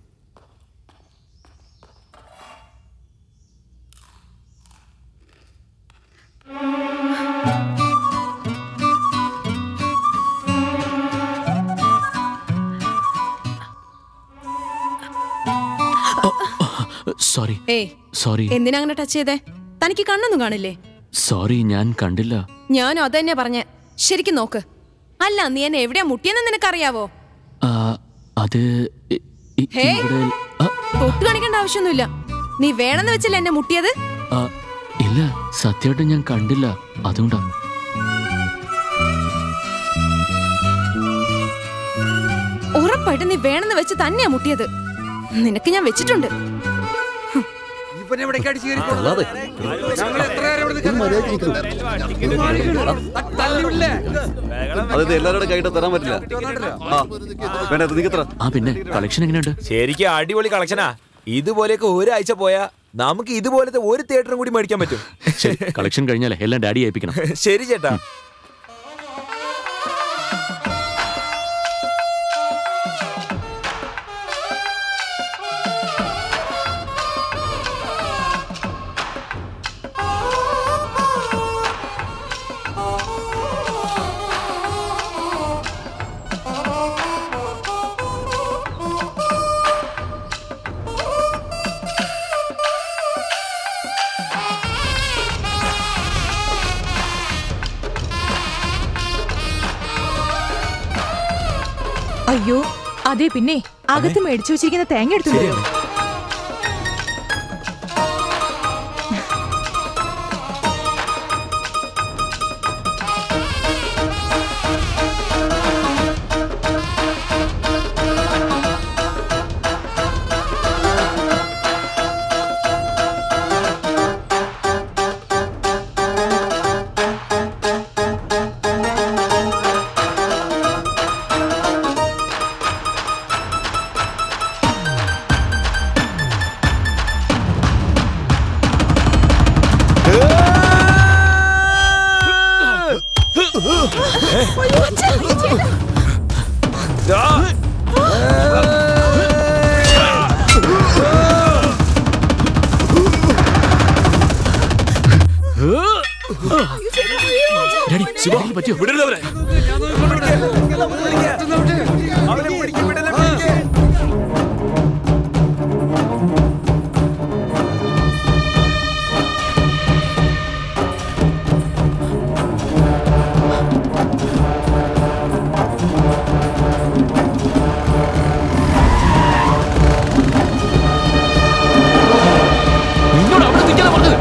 സോറി ഏയ് സോറി എന്തിനാ അങ്ങനെ ടച്ച് ചെയ്തേ തനിക്ക് കണ്ണൊന്നും കാണില്ലേ സോറി ഞാൻ കണ്ടില്ല ഞാനും അത് തന്നെ പറഞ്ഞേ ശരിക്കും നോക്ക് അല്ല നീ എന്നെ എവിടെയാ മുട്ടിയെന്ന് നിനക്കറിയാവോ ആ, അത് ഇ- ഇ- ഹേ ഇവിടെ തൊട്ട് കാണിക്കേണ്ട ആവശ്യമൊന്നുമില്ല നീ വേണമെന്ന് വെച്ചല്ലേ എന്നെ മുട്ടിയത് ആ, ഇല്ല സത്യമായിട്ട് ഞാൻ കണ്ടില്ല അതുകൊണ്ടാ ഉറപ്പായിട്ട് നീ വേണമെന്ന് വെച്ച് തന്നെയാ മുട്ടിയത് നിനക്ക് ഞാൻ വെച്ചിട്ടുണ്ട് ഇവനെ എവിടേക്ക് അടിച്ചു കയറി കൊള്ളാതെ. ഞങ്ങൾ എത്ര നേരം ഇവിടെ നിൽക്കണം? തല്ലിവിടില്ലേ? അതായത് എല്ലാവരുടെ കൈയിട്ട് തരാൻ പറ്റില്ല ആ വേണ്ട നീ എത്ര ആ പിന്നെ കളക്ഷൻ എങ്ങനെയുണ്ട് ശരിക്കും അടിപൊളി കളക്ഷനാ ഇതുപോലെയൊക്കെ ഒരാഴ്ച പോയാ നമുക്ക് ഇതുപോലത്തെ ഒരു തിയേറ്ററും കൂടി മേടിക്കാൻ പറ്റും ശരി കളക്ഷൻ കഴിഞ്ഞാലേ എല്ലാം ഡാഡി ഏൽപ്പിക്കണം ശരി ചേട്ടാ അയ്യോ അതെ പിന്നെ അകത്ത് മേടിച്ചു വെച്ചിരിക്കുന്ന തേങ്ങ എടുത്തു ഡാഡി ശിവ പറ്റിയോ വിടരുത് അവരെ നിന്നോട് അവിടെ നിൽക്കാനാ പറഞ്ഞത്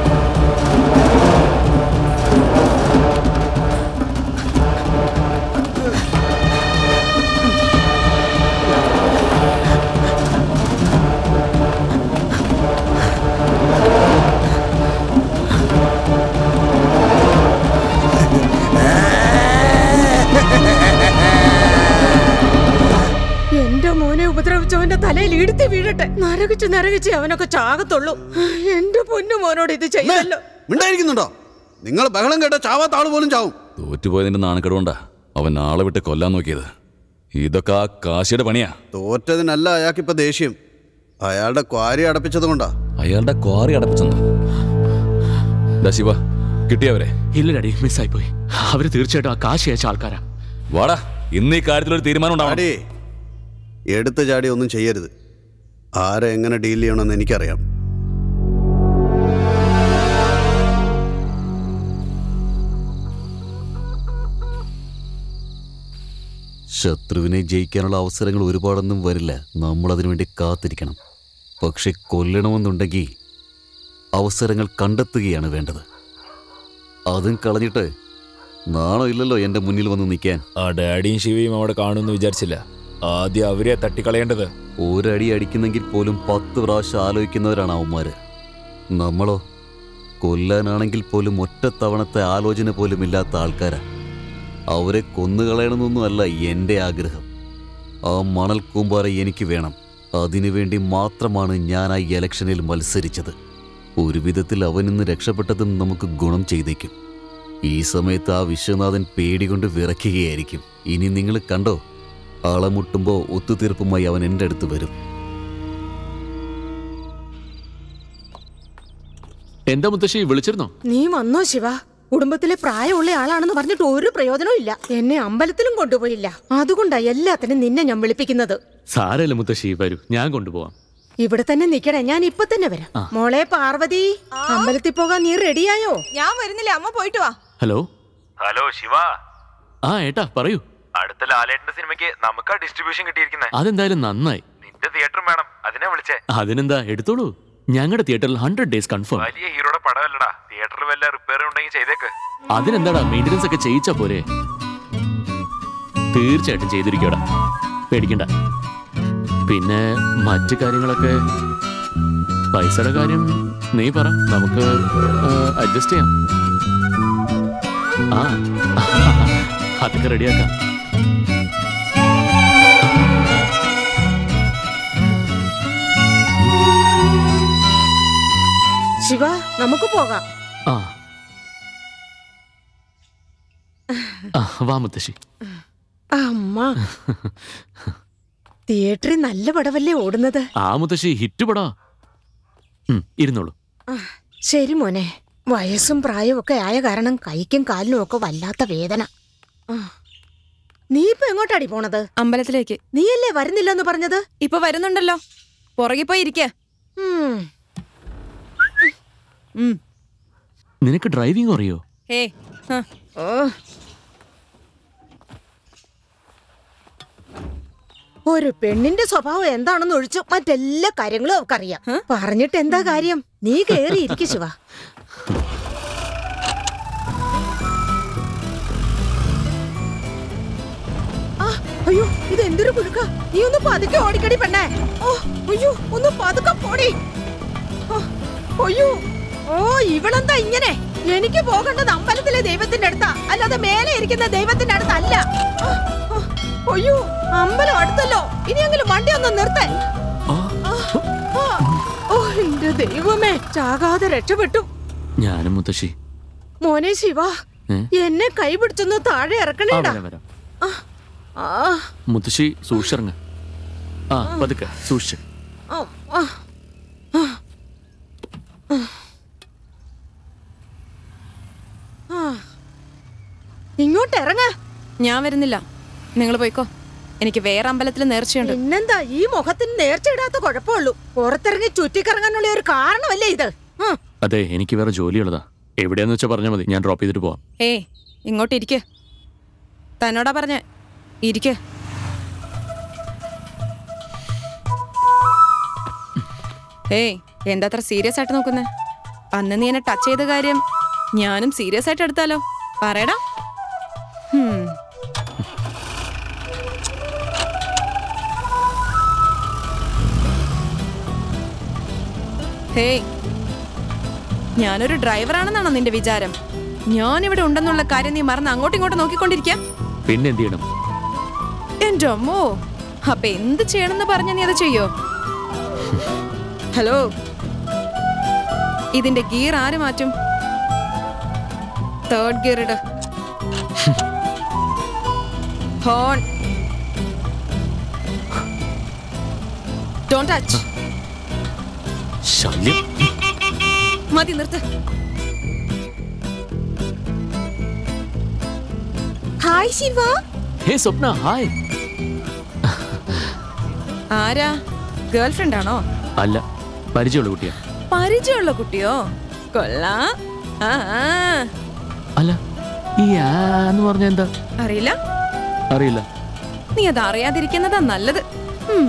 എന്റെ മോനെ ഉപദ്രവിച്ചവന്റെ തലയിൽ ഇടുത്തി വീഴട്ടെ നരകിച്ച് നരകിച്ച് അവനൊക്കെ ചാകത്തുള്ളൂ എന്റെ പൊന്നു മോനോട് ഇത് ചെയ്യല്ലോ മിണ്ടായിരിക്കുന്നുണ്ടോ നിങ്ങൾ ബഹളം കേട്ട ചാവാത്ത ആള് പോലും ചാവും തോറ്റുപോയതിന്റെ നാണക്കേടുകൊണ്ടാ അവൻ ആളെ വിട്ട് കൊല്ലാൻ നോക്കിയത് ഇതൊക്കെ ആ കാശിയുടെ പണിയാ തോറ്റതിനല്ല അയാൾക്കിപ്പോ ദേഷ്യം അയാളുടെ ക്വാരി അടപ്പിച്ചത് കൊണ്ടാ അയാളുടെ ക്വാറി അടപ്പിച്ചെന്നോ ദാ ശിവ കിട്ടിയവരെ ഇല്ല ഡാഡി മിസ്സായി പോയി അവര് തീർച്ചയായിട്ടും ആ കാശ് അയച്ച ആൾക്കാരാ വാടാ ഇന്ന് ഈ കാര്യത്തിൽ ഒരു തീരുമാനം ഉണ്ടാവണം ഡാഡി എടുത്ത് ചാടി ഒന്നും ചെയ്യരുത് ആരെ എങ്ങനെ ഡീൽ ചെയ്യണമെന്ന് എനിക്കറിയാം ശത്രുവിനെ ജയിക്കാനുള്ള അവസരങ്ങൾ ഒരുപാടൊന്നും വരില്ല നമ്മൾ അതിനുവേണ്ടി കാത്തിരിക്കണം പക്ഷെ കൊല്ലണമെന്നുണ്ടെങ്കിൽ അവസരങ്ങൾ കണ്ടെത്തുകയാണ് വേണ്ടത് അതും കളഞ്ഞിട്ട് നാണോ ഇല്ലല്ലോ എൻ്റെ മുന്നിൽ വന്ന് നിൽക്കാൻ ആ ഡാഡിയും ശിവയും അവിടെ കാണുമെന്ന് വിചാരിച്ചില്ല ആദ്യം അവരെ തട്ടിക്കളയേണ്ടത് ഒരടി അടിക്കുന്നെങ്കിൽ പോലും പത്ത് പ്രാവശ്യം ആലോചിക്കുന്നവരാണ് അവന്മാര് നമ്മളോ കൊല്ലാനാണെങ്കിൽ പോലും ഒറ്റത്തവണത്തെ ആലോചന പോലും ഇല്ലാത്ത ആൾക്കാരാ അവരെ കൊന്നുകളയണമെന്നൊന്നുമല്ല എൻ്റെ ആഗ്രഹം ആ മണൽ കൂമ്പാര എനിക്ക് വേണം അതിനുവേണ്ടി മാത്രമാണ് ഞാൻ ആ ഇലക്ഷനിൽ മത്സരിച്ചത് ഒരു വിധത്തിൽ അവനിന്ന് രക്ഷപ്പെട്ടതും നമുക്ക് ഗുണം ചെയ്തേക്കും ഈ സമയത്ത് ആ വിശ്വനാഥൻ പേടികൊണ്ട് വിറയ്ക്കുകയായിരിക്കും ഇനി നിങ്ങൾ കണ്ടോ അളമുട്ടുമ്പോൾ ഒത്തുതീർപ്പുമായി അവൻ എൻ്റെ അടുത്ത് വരും എന്താ മുത്തശ്ശി വിളിച്ചിരുന്നോ നീ വന്നോ ശിവ കുടുംബത്തിലെ പ്രായമുള്ള ആളാണെന്ന് പറഞ്ഞിട്ട് ഒരു പ്രയോജനവും ഇല്ല എന്നെ അമ്പലത്തിലും കൊണ്ടുപോയില്ല അതുകൊണ്ടാ എല്ലാത്തിനും നിന്നെ ഞാൻ വിളിപ്പിക്കുന്നത് സാരല്ല മുത്തശ്ശി വരൂ ഞാൻ കൊണ്ടുപോവാം ഇവിടെ തന്നെ നിക്കണേ ഞാൻ ഇപ്പൊ തന്നെ വരാം ആ. മോളെ പാർവതി അമ്പലത്തിൽ പോകാൻ നീ റെഡിയായോ ഞാൻ വരുന്നില്ല അമ്മ പോയിട്ട് വാ ഹലോ ഹലോ ശിവ ആ ഏട്ടാ പറയൂ അടുത്ത ലാലേട്ടന്റെ സിനിമയ്ക്ക് നമുക്കാ ഡിസ്ട്രിബ്യൂഷൻ കിട്ടിയിരിക്കുന്നത് അതെന്തായാലും നന്നായി നിന്റെ തിയേറ്ററും വേണം അതിനെ വിളിച്ചേ അതിനെന്താ എടുത്തോളൂ ഞങ്ങളുടെ തിയേറ്ററിൽ ഹൺഡ്രഡ് ഡേയ്സ് കൺഫേം വലിയ ഹീറോയുടെ പടമല്ലടാ തിയേറ്ററിൽ വല്ല റിപ്പയർ ഉണ്ടെങ്കിൽ ചെയ്തേക്ക് അതിനെന്താടാ മെയിൻ്റനൻസ് ഒക്കെ ചെയ്യിച്ചാ പോരെ തീർച്ചയായിട്ടും ചെയ്തിരിക്കടാ പേടിക്കണ്ട പിന്നെ മറ്റു കാര്യങ്ങളൊക്കെ പൈസയുടെ കാര്യം നീ പറ നമുക്ക് അഡ്ജസ്റ്റ് ചെയ്യാം ആ അതൊക്കെ റെഡിയാക്കാം ശിവ നമുക്ക് പോകാം ആ ആ, വാ മുത്തശ്ശി അമ്മ തിയേറ്ററിൽ നല്ല പടവല്ലേ ഓടുന്നത് ആ മുത്തശ്ശി ഹിറ്റ് പടാ ഉം, ഇരുന്നോളൂ ആ, ശരി മോനെ വയസ്സും പ്രായവും ഒക്കെ ആയ കാരണം കൈക്കും കാലിനും ഒക്കെ വല്ലാത്ത വേദന ആ. നീ ഇപ്പൊ എങ്ങോട്ടാടി പോണത് അമ്പലത്തിലേക്ക് നീയല്ലേ വരുന്നില്ലെന്ന് പറഞ്ഞത് ഇപ്പൊ വരുന്നുണ്ടല്ലോ പുറകെ പോയി ഇരിക്ക നിനക്ക് ഡ്രൈവിംഗ് അറിയോ ഏ ഓ ഒരു പെണ്ണിന്റെ സ്വഭാവം എന്താണെന്ന് ഒഴിച്ചു മറ്റെല്ലാ കാര്യങ്ങളും അവക്കറിയാം പറഞ്ഞിട്ട് എന്താ കാര്യം നീ കേറി ഇരിക്കു ശിവ ആ, അയ്യോ ഇത് എന്തൊരു കുഴുക്ക നീ ഒന്ന് പതുക്കെ ഓടിക്കടി പെണ്ണേ ഓ അയ്യോ ഒന്ന് പതുക്കെ പോടി ആ, അയ്യോ ഓ ഇവളെന്താ ഇങ്ങനെ എനിക്ക് പോകേണ്ടത് അമ്പലത്തിലെ ദൈവത്തിന്റെ അടുത്താ അല്ലാതെ മേലെ ഇരിക്കുന്ന ദൈവത്തിന്റെ അടുത്തല്ല ആ, ആ, അയ്യോ അമ്പലം അടുത്തല്ലോ ഇനിയെങ്കിലും വണ്ടി ഒന്ന് നിർത്തേ ഓ എന്റെ ദൈവമേ ചാകാതെ രക്ഷപ്പെട്ടു ഞാനും മുത്തശ്ശി മോനെ ശിവ ഏ? എന്നെ കൈ പിടിച്ചൊന്ന് താഴെ ആ, ഇറക്കണേടാ വരാം, വരാം. ആ, മുത്തശ്ശി സൂക്ഷിച്ചിറങ്ങ ആ പതുക്കെ സൂക്ഷിച്ച് ആ, ആ, ആ. ആ. ഇങ്ങോട്ട് ഇറങ്ങ ഞാൻ വരുന്നില്ല നിങ്ങൾ പോയിക്കോ എനിക്ക് വേറെ അമ്പലത്തിൽ നേർച്ചയുണ്ട് പിന്നെന്താ ഈ മുഖത്തിന് നേർച്ചയിടാത്ത കുഴപ്പമുള്ളൂ പുറത്തിറങ്ങി ചുറ്റിക്കറങ്ങാനുള്ള ഒരു കാരണമല്ലേ ഇത് ആ, അതെ എനിക്ക് വേറെ ജോലിയുള്ളതാ എവിടെയാന്ന് വെച്ചാൽ പറഞ്ഞാൽ മതി ഞാൻ ഡ്രോപ്പ് ചെയ്തിട്ട് പോവാം ഏ ഇങ്ങോട്ട് ഇരിക്ക് തന്നോടാ പറഞ്ഞ ഇരിക്ക് ഏയ് എന്താ അത്ര സീരിയസ് ആയിട്ട് നോക്കുന്നേ അന്ന് നീ എന്നെ ടച്ച് ചെയ്ത കാര്യം ഞാനും സീരിയസ് ആയിട്ട് എടുത്താലോ പറയടാ ഹും. ഹേയ് ഞാനൊരു ഡ്രൈവറാണെന്നാണോ നിന്റെ വിചാരം ഞാൻ ഇവിടെ ഉണ്ടെന്നുള്ള കാര്യം നീ മറന്ന് അങ്ങോട്ടും ഇങ്ങോട്ടും നോക്കിക്കൊണ്ടിരിക്കാം പിന്നെ എന്ത് ചെയ്യണം എന്റെ അമ്മോ അപ്പൊ എന്ത് ചെയ്യണമെന്ന് പറഞ്ഞ നീ അത് ചെയ്യോ ഹലോ ഇതിന്റെ ഗിയർ ആര് മാറ്റും തേർഡ് ഗിയർ ഇട് ഹോൺ ഡോണ്ട് ടച്ച് ശല്യം മതി നിർത്ത് hi Shiva hey Swapna hi ആരാ ഗേൾഫ്രണ്ട് ആണോ അല്ല പരിചയമുള്ള കുട്ടിയാ പരിചയമുള്ള കുട്ടിയോ കൊള്ളാ ആ ആ. അല്ല ഈ ആ എന്ന് പറഞ്ഞ എന്താ അറിയില്ല അറിയില്ല നീ അത് അറിയാതിരിക്കുന്നതാ നല്ലത് ഉം.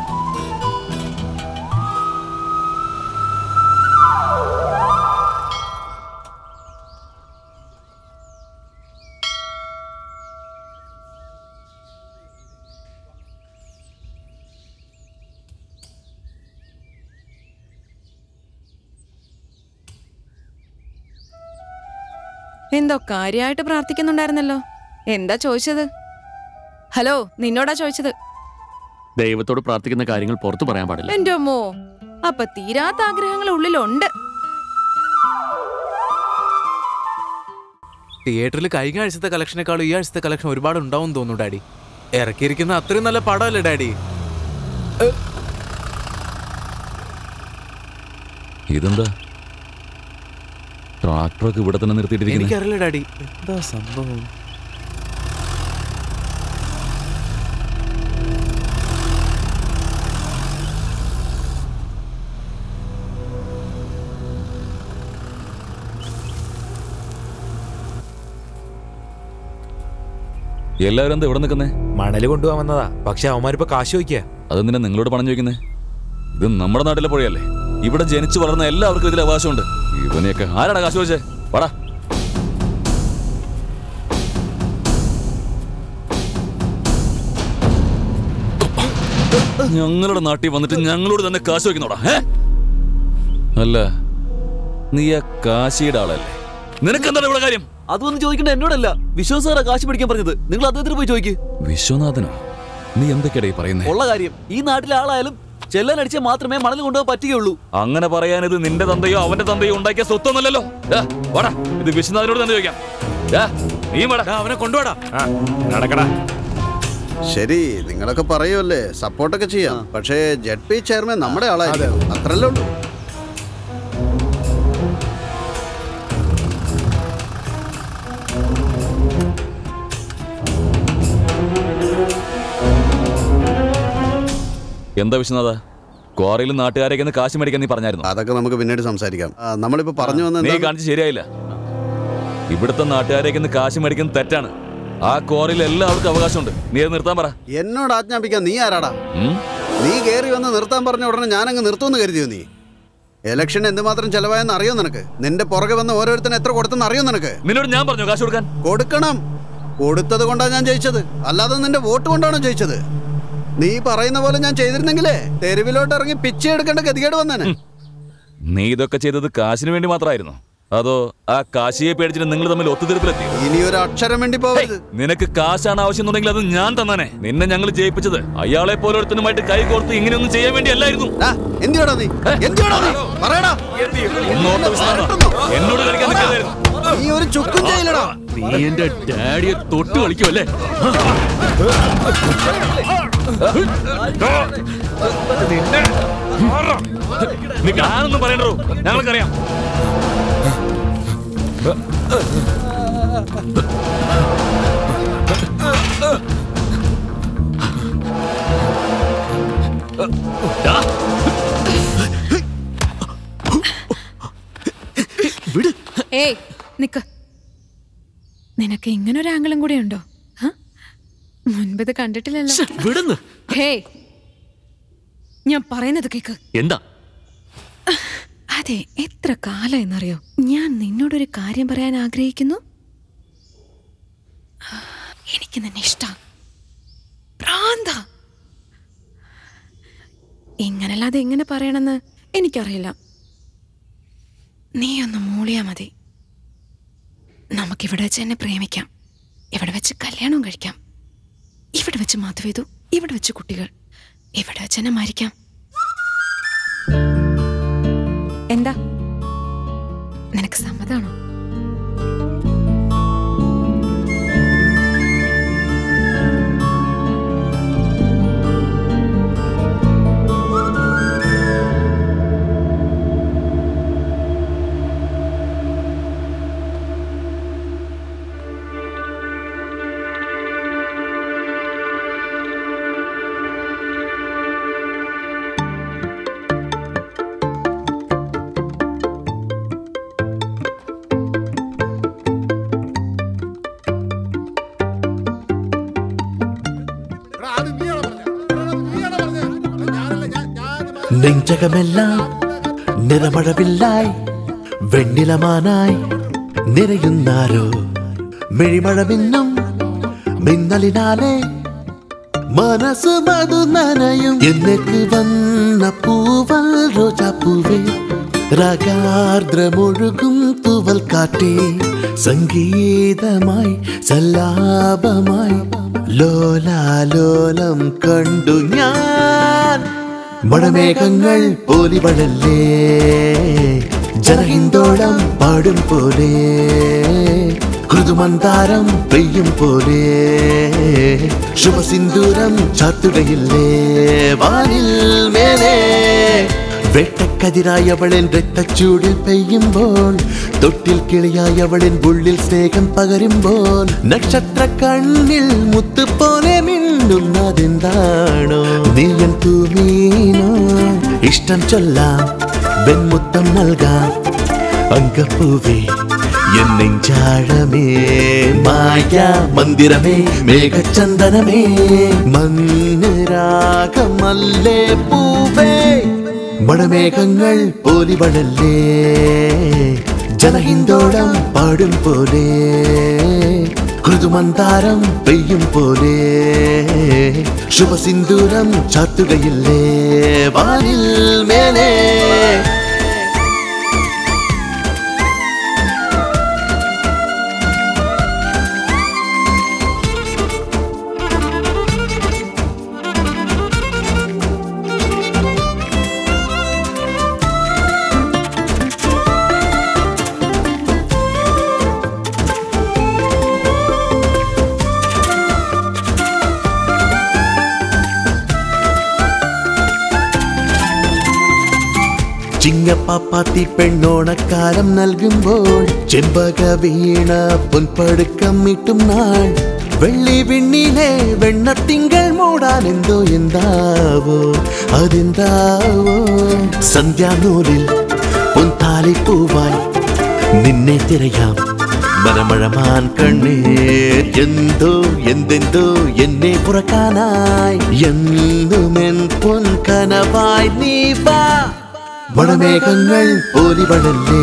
എന്തോ കാര്യമായിട്ട് പ്രാർത്ഥിക്കുന്നുണ്ടായിരുന്നല്ലോ എന്താ ചോദിച്ചത് ഹലോ നിന്നോടാ ചോദിച്ചത് ദൈവത്തോട് പ്രാർത്ഥിക്കുന്ന കാര്യങ്ങൾ പുറത്തു പറയാൻ പാടില്ല എന്റെ അമ്മോ അപ്പൊ തീരാത്ത ആഗ്രഹങ്ങൾ ഉള്ളിലുണ്ട് തിയേറ്ററിൽ കഴിഞ്ഞ ആഴ്ചത്തെ കളക്ഷനേക്കാളും ഈ ആഴ്ചത്തെ കളക്ഷൻ ഒരുപാട് ഉണ്ടാവും തോന്നുന്നു ഡാഡി ഇറക്കിയിരിക്കുന്ന അത്രയും നല്ല പടമല്ലേ ഡാഡി ഇതെന്താ ട്രാക്ടറൊക്കെ ഇവിടെ തന്നെ നിർത്തിയിട്ടിരിക്കുന്നത് എനിക്കറിയില്ല ഡാഡി എന്താ സംഭവം എല്ലാവരും എന്താ ഇവിടെ നിൽക്കുന്നേ മണല് കൊണ്ടുപോകാൻ വന്നതാ പക്ഷെ അവന്മാരിപ്പോ കാശ് ചോദിക്കുക അതെന്തിനാ നിങ്ങളോട് പണം ചോദിക്കുന്നേ ഇത് നമ്മുടെ നാട്ടിലെ പുഴയല്ലേ ഇവിടെ ജനിച്ചു വളർന്ന എല്ലാവർക്കും ഇതിൽ അവകാശമുണ്ട് ഇവനെയൊക്കെ ആരാണ് കാശ് ചോദിച്ചേ വാടാ ഞങ്ങളുടെ നാട്ടിൽ വന്നിട്ട് ഞങ്ങളോട് തന്നെ കാശ് ചോദിക്കുന്നോടാ ഏ? അല്ല നീ ആ കാശിയുടെ ആളല്ലേ നിനക്ക് എന്താണ് ഇവിടെ കാര്യം അതൊന്നും ചോദിക്കണ്ട എന്നോടല്ല വിശ്വാസ സാറാ കാശ് പിടിക്കാൻ പറഞ്ഞത് നിങ്ങൾ അദ്ദേഹത്തിന് പോയി ചോദിക്ക് വിശ്വനാഥനോ നീ എന്തൊക്കെയാടാ ഈ പറയുന്നേ ഉള്ള കാര്യം ഈ നാട്ടിലെ ആളായാലും ചെല്ലാൻ അടിച്ചാൽ മാത്രമേ മണൽ കൊണ്ടുപോകാൻ പറ്റുകയുള്ളൂ അങ്ങനെ പറയാൻ ഇത് നിന്റെ തന്തയോ അവന്റെ തന്തയോ ഉണ്ടാക്കിയ സ്വത്തൊന്നുമല്ലല്ലോ ദാ, വാടാ ഇത് വിശ്വനാഥനോട് തന്നെ ചോദിക്കാം ദാ, നീ വാടാ അവനെ കൊണ്ടുപോടാ നടക്കടാ ശരി നിങ്ങളൊക്കെ പറയുമല്ലേ സപ്പോർട്ടൊക്കെ ചെയ്യാം പക്ഷേ ജെഡ് പി ചെയർമാൻ നമ്മുടെ ആളായിരുന്നു അത്രല്ലേ ഉള്ളൂ എന്താ വിശ്വനാഥ ക്വാറിയിൽ നാട്ടുകാരേക്ക് കാശ് മേടിക്കാൻ നീ പറഞ്ഞായിരുന്നു അതൊക്കെ നമുക്ക് പിന്നീട് സംസാരിക്കാം ആ, നമ്മളിപ്പോ പറഞ്ഞു വന്ന നീ എന്താ കാണിച്ച് ശരിയായില്ല ഇവിടുത്തെ നാട്ടുകാരേക്ക് കാശ് മേടിക്കുന്നത് തെറ്റാണ് ആ ക്വാറിയിൽ എല്ലാവർക്കും അവകാശമുണ്ട് നീ അത് നിർത്താൻ പറ എന്നോട് ആജ്ഞാപിക്കാൻ നീ ആരാടാ ഉം? നീ കയറി വന്ന് നിർത്താൻ പറഞ്ഞ ഉടനെ ഞാനങ്ങ് നിർത്തുമെന്ന് കരുതിയോ നീ ഇലക്ഷൻ എന്തുമാത്രം ചെലവായെന്ന് അറിയോ നിനക്ക് നിന്റെ പുറകെ വന്ന് ഓരോരുത്തരും എത്ര കൊടുത്തെന്ന് അറിയോ നിനക്ക് നിന്നോട് ഞാൻ പറഞ്ഞു കാശ് കൊടുക്കാൻ കൊടുക്കണം കൊടുത്തത് കൊണ്ടാണ് ഞാൻ ജയിച്ചത് അല്ലാതെ നിന്റെ വോട്ട് കൊണ്ടാണോ ജയിച്ചത് നീ പറയുന്ന പോലെ ഞാൻ ചെയ്തിരുന്നെങ്കിലേ തെരുവിലോട്ട് ഇറങ്ങി പിച്ചை എടുക്കേണ്ട ഗതികേട് വന്നേനെ നീ ഇതൊക്കെ ചെയ്തത് കാശിന് വേണ്ടി മാത്രമായിരുന്നു അതോ ആ കാശിയെ പേടിച്ചിട്ട് നിങ്ങൾ തമ്മിൽ ഒത്തുതീർപ്പിലെത്തി ഇനി ഒരു അക്ഷരം വേണ്ടി പോകരുത് നിനക്ക് കാശാണ് ആവശ്യമെന്നുണ്ടെങ്കിൽ അത് ഞാൻ തന്നാനെ നിന്നെ ഞങ്ങൾ ജയിപ്പിച്ചത് അയാളെ പോലൊരുത്തനുമായിട്ട് കൈ കോർത്ത് ഇങ്ങനെയൊന്നും ചെയ്യാൻ വേണ്ടി അല്ലായിരുന്നു എന്തിയോടാ നീ എന്തിയോടാ നീ പറയടാ ഒന്നോർത്ത് വിശ്രമം. എന്നോട് കളിക്കാൻ നിൽക്കാതായിരുന്നു നീ ഒരു ചുക്കും ചെയ്യില്ലടാ നീ എന്റെ ഡാഡിയെ തൊട്ട് കളിക്കുമല്ലേ ഞാനൊന്നും പറയണ്ടോ ഞങ്ങൾക്കറിയാം ഏയ് നിക്ക് നിനക്ക് ഇങ്ങനെ ഒരു ആംഗിളും കൂടെ ഉണ്ടോ ഹ? മുൻപ് ഇത് കണ്ടിട്ടില്ലല്ലോ വിടുന്നു ഹേ ഞാൻ പറയുന്നത് കേക്ക് എന്താ അതെ എത്ര കാലം എന്നറിയോ ഞാൻ നിന്നോടൊരു കാര്യം പറയാൻ ആഗ്രഹിക്കുന്നു എനിക്ക് നിന്നെ ഇഷ്ടം ഭ്രാന്ത ഇങ്ങനല്ലാതെ എങ്ങനെ പറയണമെന്ന് എനിക്കറിയില്ല നീ ഒന്ന് മൂളിയാ മതി നമുക്കിവിടെ വെച്ച് എന്നെ പ്രേമിക്കാം ഇവിടെ വെച്ച് കല്യാണം കഴിക്കാം ഇവിടെ വെച്ച് മാധവേതു ഇവിടെ വെച്ച് കുട്ടികൾ ഇവിടെ വെച്ച് എന്നെ മരിക്കാം എന്താ നിനക്ക് സമ്മതാണോ നെഞ്ചകമെല്ലാം നിറമഴവില്ലായി വെണ്ണിലമാനായി നിറയുന്നാരോ മിഴിമഴ മിന്നും മിന്നലിനാലെ മനസ്സ് മധു നനയും എന്നേക്ക് വന്ന പൂവൽ രോജാപ്പൂവേ രാഗാർദ്രമൊഴുകും തൂവൽ കാറ്റേ സംഗീതമായി സല്ലാപമായി ലോലാലോലം കണ്ടു ഞാൻ മഴമേഘങ്ങൾ പോലിവഴല്ലേ ജനഹിന്ദോളം പാടും പോലെ ഋതുമന്താരം പെയ്യും പോലെ ശുഭസിന്ദൂരം ചാത്തുകയില്ലേ വാനിൽ മേലെ വെട്ടക്കതിരായവളൻ രക്തച്ചൂടിൽ പെയ്യുമ്പോൾ തൊട്ടിൽ കിളിയായവളൻ ഉള്ളിൽ സ്നേഹം പകരുമ്പോൾ നക്ഷത്ര കണ്ണിൽ മുത്ത് പോലെ മിന്നുന്നതെന്താണോ നീയൻ തൂമീനോ ഇഷ്ടം ചൊല്ലാം വെൺമുത്തം നൽകാം അങ്കപ്പൂവേ എൻ നെഞ്ചാഴമേ മായ മന്ദിരമേ മേഘചന്ദനമേ മഞ്ഞ് രാഗമല്ലേ പൂവേ മണമേഘങ്ങൾ പോലിവളല്ലേ ജനഹിന്ദോളം പാടും പോലെ ഋതുമന്താരം പെയ്യും പോലെ ശുഭസിന്ദൂരം ചാത്തുകയില്ലേ വാനിൽ മേലെ ചിങ്ങപ്പാപ്പാത്തി പെണ്ണോണക്കാലം നൽകുമ്പോൾ ചെമ്പക വീണ പൊൻപടുക്കം ഇട്ടും നാൾ വെള്ളി വിണ്ണിലെ വെണ്ണത്തിങ്കൾ മൂടാൻ എന്തോ എന്താവോ അതെന്താവോ സന്ധ്യാനൂലിൽ പൊൻതാലിപ്പൂവായി നിന്നെ തിരയാം മനമഴമാൻ കണ്ണേ എന്തോ എന്തെന്തോ എന്നെ പുറക്കാനായി എന്നുമെൻ പൊൻകനവായി നീ വാ മണമേഘങ്ങൾ പോലിവളല്ലേ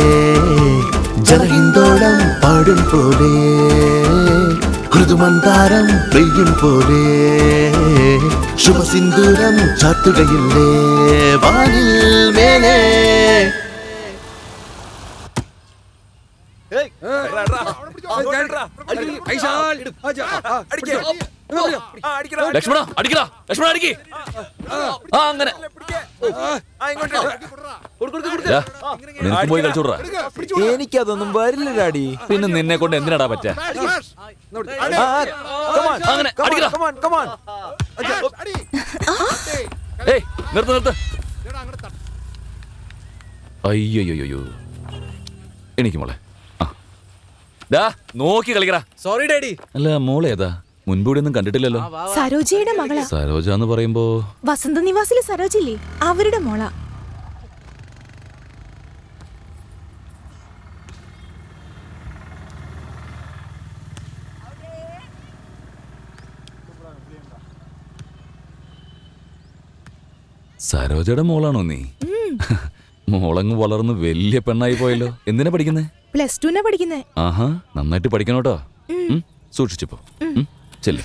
ജനഹിന്ദോളം പാടും പോലെ ഋതുമന്താരം പെയ്യും പോലെ ശുഭസിന്ദൂരം ചാത്തുകയില്ലേ വാനിൽ മേലെ ലക്ഷ്മണ അടിക്കടാ ലക്ഷ്മണ അടിക്ക് ആ അങ്ങനെ ദാ, നിനക്ക് പോയി കളിച്ചോടാ എനിക്കതൊന്നും വരില്ല ഡാഡി പിന്നെ നിന്നെ കൊണ്ട് എന്തിനാടാ പറ്റാ അങ്ങനെ അടിക്കടാ ഏയ് നിർത്ത് നിർത്ത് അയ്യോ എനിക്ക് മോളെ ആ ദാ നോക്കി കളിക്കടാ സോറി ഡാഡി അല്ല മോളെ ഏതാ മുൻകൂടി ഒന്നും കണ്ടിട്ടില്ലല്ലോ സരോജയുടെ മകളാ സരോജ എന്ന് പറയുമ്പോ വസന്ത നിവാസിലെ സരോജില്ലേ അവരുടെ മോള സരോജയുടെ മോളാണോ നീ മോളങ്ങ് വളർന്ന് വലിയ പെണ്ണായി പോയല്ലോ എന്തിനാ പഠിക്കുന്നേ പ്ലസ് ടുനാ പഠിക്കുന്നേ ആഹാ നന്നായിട്ട് പഠിക്കണോട്ടോ ഉം. ഉം, സൂക്ഷിച്ചു പോ ഉം, ചെല്ല്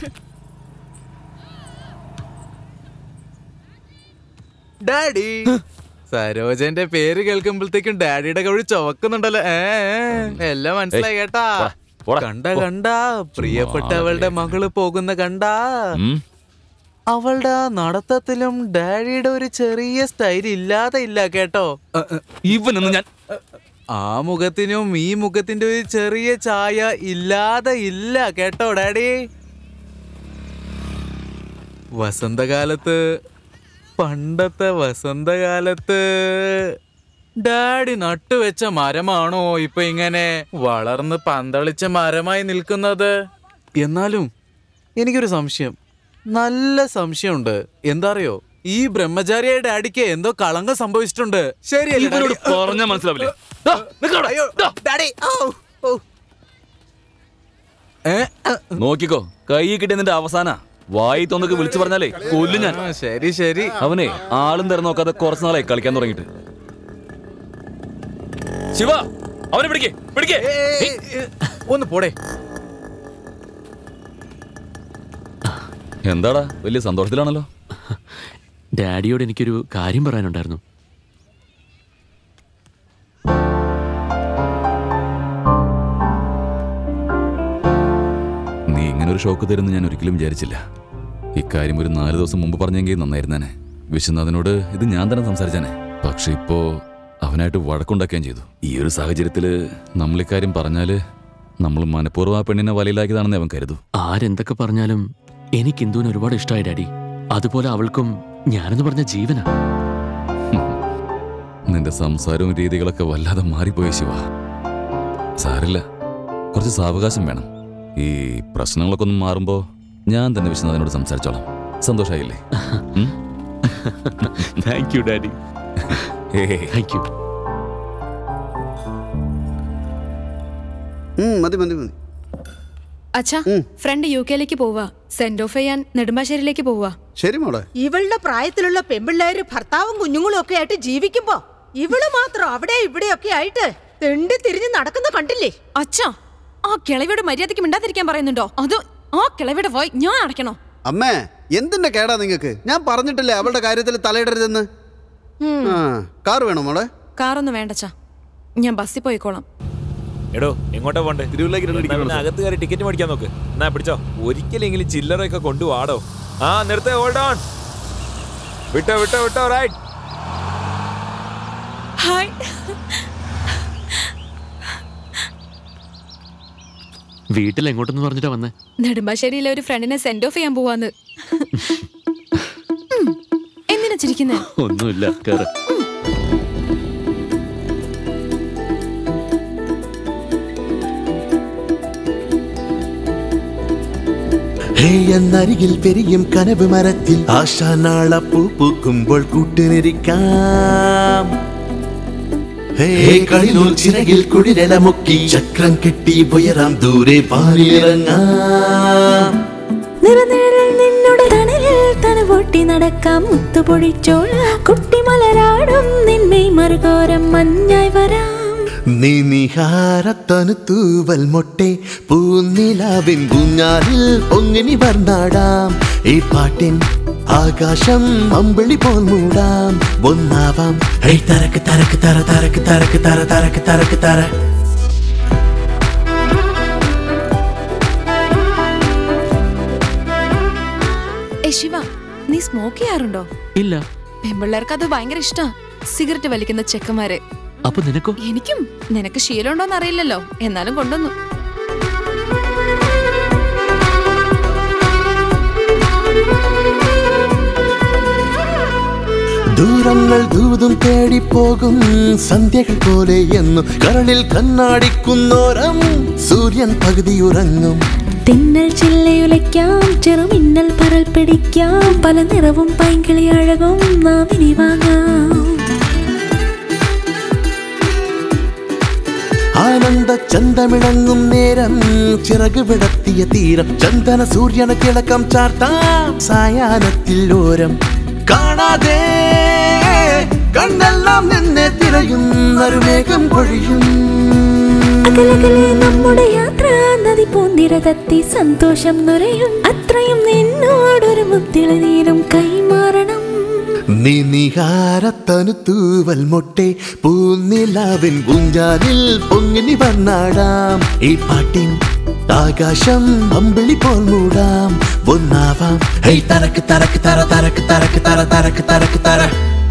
ഡാഡി സരോജന്റെ പേര് കേൾക്കുമ്പോഴത്തേക്കും ഡാഡിയുടെ കവഴി ചുവക്കുന്നുണ്ടല്ലോ ഏ ഏ, എല്ലാം മനസ്സിലായി ഏയ്, കേട്ടാ പോടാ, പോടാ, കണ്ട പോ. കണ്ട പ്രിയപ്പെട്ടവളുടെ മകള് പോകുന്ന കണ്ട ഉം. അവളുടെ ആ നടത്തത്തിലും ഡാഡിയുടെ ഒരു ചെറിയ സ്റ്റൈൽ ഇല്ലാതെ ഇല്ല കേട്ടോ ഇവനൊന്നും ഞാൻ ആ മുഖത്തിനും ഈ മുഖത്തിന്റെ ഒരു ചെറിയ ചായ ഇല്ലാതെ ഇല്ല കേട്ടോ ഡാഡി വസന്തകാലത്ത് പണ്ടത്തെ വസന്തകാലത്ത് ഡാഡി നട്ടുവെച്ച മരമാണോ ഇപ്പൊ ഇങ്ങനെ വളർന്ന് പന്തളിച്ച മരമായി നിൽക്കുന്നത് എന്നാലും എനിക്കൊരു സംശയം നല്ല സംശയമുണ്ട് എന്താ അറിയോ ഈ ബ്രഹ്മചാരിയായ ഡാഡിക്ക് എന്തോ കളങ്കം സംഭവിച്ചിട്ടുണ്ട് ശരിയല്ലേ ഇവനോട് ഡാഡി? പറഞ്ഞാ മനസ്സിലാവില്ലേ ദാ, നിക്കവിടെ. അയ്യോ, ഡാഡി ഔ, ഔ. നോക്കിക്കോ കൈ കിട്ടിയ നിന്റെ അവസാന വായി തൊന്നൊക്കെ വിളിച്ചു പറഞ്ഞാലേ കൊല്ലും ഞാൻ ശരി ശരി അവനെ ആളും തരം നോക്കാതെ കുറച്ച് നാളായി കളിക്കാൻ തുടങ്ങിയിട്ട് ശിവ അവനെ പിടിക്കേ പിടിക്കേ ഒന്ന് പോടേ എന്താടാ വലിയ സന്തോഷത്തിലാണല്ലോ ഡാഡിയോട് എനിക്കൊരു കാര്യം പറയാനുണ്ടായിരുന്നു നീ ഇങ്ങനെ ഒരു ഷോക്ക് തരുമെന്ന് ഞാൻ ഒരിക്കലും വിചാരിച്ചില്ല ഇക്കാര്യം ഒരു നാല് ദിവസം മുമ്പ് പറഞ്ഞെങ്കിൽ നന്നായിരുന്നേനെ വിശ്വനാഥനോട് ഇത് ഞാൻ തന്നെ സംസാരിച്ചാനെ പക്ഷെ ഇപ്പോ അവനായിട്ട് വഴക്കുണ്ടാക്കുകയും ചെയ്തു ഈ ഒരു സാഹചര്യത്തില് നമ്മൾ ഇക്കാര്യം പറഞ്ഞാല് നമ്മൾ മനഃപൂർവ്വം ആ പെണ്ണിനെ വലയിലാക്കിയതാണെന്ന് അവൻ കരുതു ആരെന്തൊക്കെ പറഞ്ഞാലും എനിക്ക് ഇന്ദുവിന് ഒരുപാട് ഇഷ്ടമായി ഡാഡി അതുപോലെ അവൾക്കും ഞാനെന്ന് പറഞ്ഞ ജീവനാ നിന്റെ സംസാരവും രീതികളൊക്കെ വല്ലാതെ മാറിപ്പോയി ശിവ സാരില്ല കുറച്ച് സാവകാശം വേണം ഈ പ്രശ്നങ്ങളൊക്കെ ഒന്ന് മാറുമ്പോ ഞാൻ തന്നെ വിശ്വനാഥനോട് സംസാരിച്ചോളാം സന്തോഷായില്ലേ thank you daddy thank you മതി മതി മതി അച്ഛാ ഫ്രണ്ട് യു കെയിലേക്ക് പോവാ സെന്റ് ഓഫ് ചെയ്യാൻ നെടുമ്പാശ്ശേരിയിലേക്ക് പോവാ ശരി മോളെ ഇവളുടെ പ്രായത്തിലുള്ള പെമ്പിള്ളേര് ഭർത്താവും കുഞ്ഞുങ്ങളും ഒക്കെ ആയിട്ട് ജീവിക്കുമ്പോ ഇവള് മാത്രം അവിടെ ഇവിടെയൊക്കെ ആയിട്ട് തെണ്ടി തിരിഞ്ഞ് നടക്കുന്ന കണ്ടില്ലേ അച്ഛാ ആ കിളവിയുടെ മര്യാദയ്ക്ക് മിണ്ടാതിരിക്കാൻ പറയുന്നുണ്ടോ അത് ആ കിളവിയുടെ പോയി ഞാൻ അടയ്ക്കണോ അമ്മേ എന്തിന്റെ കേടാ നിങ്ങക്ക് ഞാൻ പറഞ്ഞിട്ടില്ലേ അവളുടെ കാര്യത്തിൽ തലയിടരുതെന്ന് ആ കാർ വേണോ മോളെ കാറൊന്നും വേണ്ടച്ചാ ഞാൻ ബസ്സിൽ പോയിക്കോളാം എടോ എങ്ങോട്ടാ പോണ്ടേ എന്നാ പിന്നെ അകത്ത് കയറി ടിക്കറ്റ് മേടിക്കാൻ നോക്ക് എന്നാ പിടിച്ചോ ഒരിക്കലെങ്കിലും ചില്ലറയൊക്കെ കൊണ്ടുവാടോ ആ നിർത്തേ ഹോൾഡ് ഓൺ വിട്ടോ വിട്ടോ വിട്ടോ റൈറ്റ് ഹായ് വീട്ടിൽ എങ്ങോട്ടെന്ന് പറഞ്ഞിട്ടാ വന്നേ നെടുമ്പാശ്ശേരിയിലെ ഒരു ഫ്രണ്ടിനെ സെന്റ് ഓഫ് ചെയ്യാൻ പോവാന്ന് ഉം. എന്തിനാ ചിരിക്കുന്നേ ഒന്നുമില്ല കേറ് ഹേ എന്നരികിൽ പെരിയും കനവ് മരത്തിൽ ആശാനാള പൂ പൂക്കുമ്പോൾ കൂട്ടിനിരിക്കാം ഹേ കളിനൂൽ ചിറകിൽ കുളിരല മുക്കി ചക്രം കെട്ടി ഉയരാം ദൂരെ പാലിറങ്ങാം നിറനിഴലിൽ നിന്നുടെ തണലിൽ തണുപൊട്ടി നടക്കാം മുത്തുപൊഴിച്ചോള കുട്ടിമലരാടും നിന്മേ മറുകോരം മഞ്ഞായി വരാം നീ നിഹാരത്തനു തൂവൽ മൊട്ടെ പൂനിലാവിൻ കുഞ്ഞാലിൽ പൊങ്ങിനി വർണ്ണാടാം ഈ പാട്ടിൻ ആകാശം അമ്പിളി പോൽ മൂടാം ഒന്നാവാം ഹൈ തരക്ക് തരക്ക് തര തരക്ക് തരക്ക് തര തരക്ക് തരക്ക് തര ഏ ശിവ നീ സ്മോക്ക് ചെയ്യാറുണ്ടോ ഇല്ല പെമ്പിള്ളേർക്ക് അത് ഭയങ്കര ഇഷ്ടാ സിഗരറ്റ് വലിക്കുന്ന ചെക്കന്മാരെ അപ്പൊ നിനക്കോ എനിക്കും നിനക്ക് ശീലമുണ്ടോന്ന് അറിയില്ലല്ലോ എന്നാലും കൊണ്ടുവന്നു ദൂരങ്ങൾ ദൂതും തേടിപ്പോകും സന്ധ്യകൾ പോലെ എന്നു കരളിൽ കണ്ണാടിക്കുന്നോരം സൂര്യൻ പകുതി ഉറങ്ങും തിന്നൽ ചില്ലയുലയ്ക്കാം ചെറുമിന്നൽ പരൽ പിടിക്കാം പല നിറവും പൈങ്കിളി അഴകും നാം ഇനി വാങ്ങാം ആനന്ദ ചന്തമിളങ്ങും നേരം ചിറക് വിടത്തിയ തീരം ചന്ദന സൂര്യന തിളക്കം ചാർത്താം സായാഹ്നത്തിൽ ഓരം കാണാതെ കണ്ണെല്ലാം നിന്നെ തിരയുന്നൊരു മേഘം പൊഴിയും അകലകലെ നമ്മുടെ യാത്ര നദി പൂന്തിരതത്തി സന്തോഷം നുരയും അത്രയും നിന്നോടൊരു മുത്തിള നീരും കൈമാറണം നീ നിഹാരത്തനു തൂവൽ മൊട്ടെ പൂനിലാവിൻ കുഞ്ചാലിൽ പൊങ്ങിനി വന്നാടാം ഈ പാട്ടിൻ ആകാശം അമ്പിളി പോൽ മൂടാം ഒന്നാവാം ഹൈ തരക്ക് തരക്ക് തര തരക്ക് തരക്ക് തര തരക്ക് തരക്ക് തര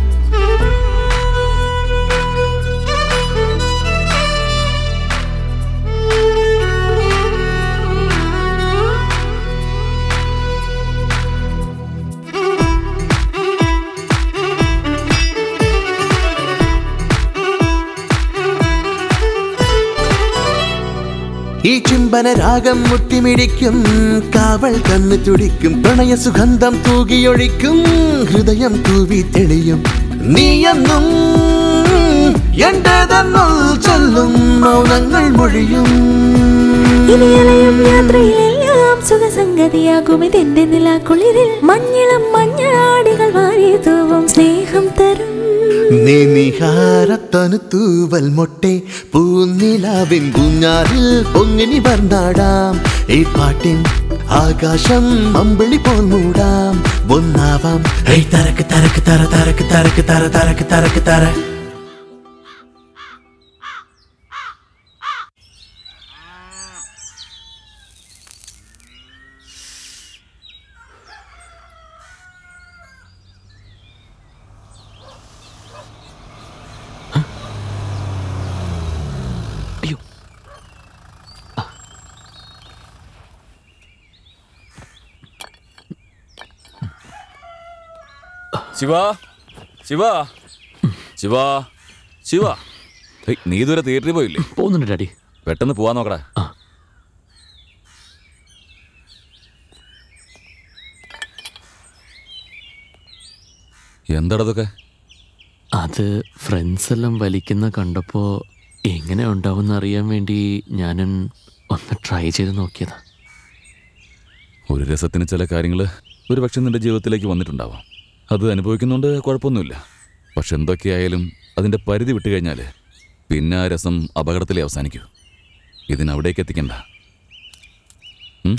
ഈ ചുംബന രാഗം മുട്ടിമിടിക്കും കാവൽ കണ്ണ് തുടിക്കും പ്രണയ സുഗന്ധം തൂകിയൊഴിക്കും ഹൃദയം തൂവി തെളിയും നീയെന്നും എന്റേതെന്നുൾ ചൊല്ലും മൗനങ്ങൾ മൊഴിയും ഇനിയലയും യാത്രയിലെല്ലാം സുഖസംഗതിയാകും ഇതെന്റെ നിലാക്കുളിരിൽ മഞ്ഞളം മഞ്ഞളാടികൾ വാരി തൂവും സ്നേഹം തരും നീ നിഹാരത്തനു തൂവൽ മൊട്ടെ പൂനിലാവിൻ കുഞ്ഞാറിൽ പൊങ്ങിനി വർന്നാടാം ഈ പാട്ടിൻ ആകാശം അമ്പിളി പോൽ മൂടാം ഒന്നാവാം ഹൈ തരക്ക് തരക്ക് തര തരക്ക് തരക്ക് തര തരക്ക് തരക്ക് തര ശിവ ശിവ ശിവ ശിവ ഹേയ്, നീ ഇതുവരെ തിയേറ്ററിൽ പോയില്ലേ പോകുന്നുണ്ട് ഡാഡി പെട്ടെന്ന് പോവാൻ നോക്കടാ എന്താടതൊക്കെ അത് ഫ്രണ്ട്സ് എല്ലാം വലിക്കുന്ന കണ്ടപ്പോ എങ്ങനെ ഉണ്ടാവും അറിയാൻ വേണ്ടി ഞാനും ഒന്ന് ട്രൈ ചെയ്ത് നോക്കിയതാ ഒരു രസത്തിന് ചില കാര്യങ്ങൾ ഒരു പക്ഷെ നിന്റെ ജീവിതത്തിലേക്ക് വന്നിട്ടുണ്ടാവാം അത് അനുഭവിക്കുന്നുണ്ട് കുഴപ്പമൊന്നുമില്ല പക്ഷെ എന്തൊക്കെയായാലും അതിൻ്റെ പരിധി വിട്ടു കഴിഞ്ഞാൽ പിന്നെ ആ രസം അപകടത്തിലേ അവസാനിക്കൂ ഇതിനവിടേക്ക് എത്തിക്കണ്ട ഉം?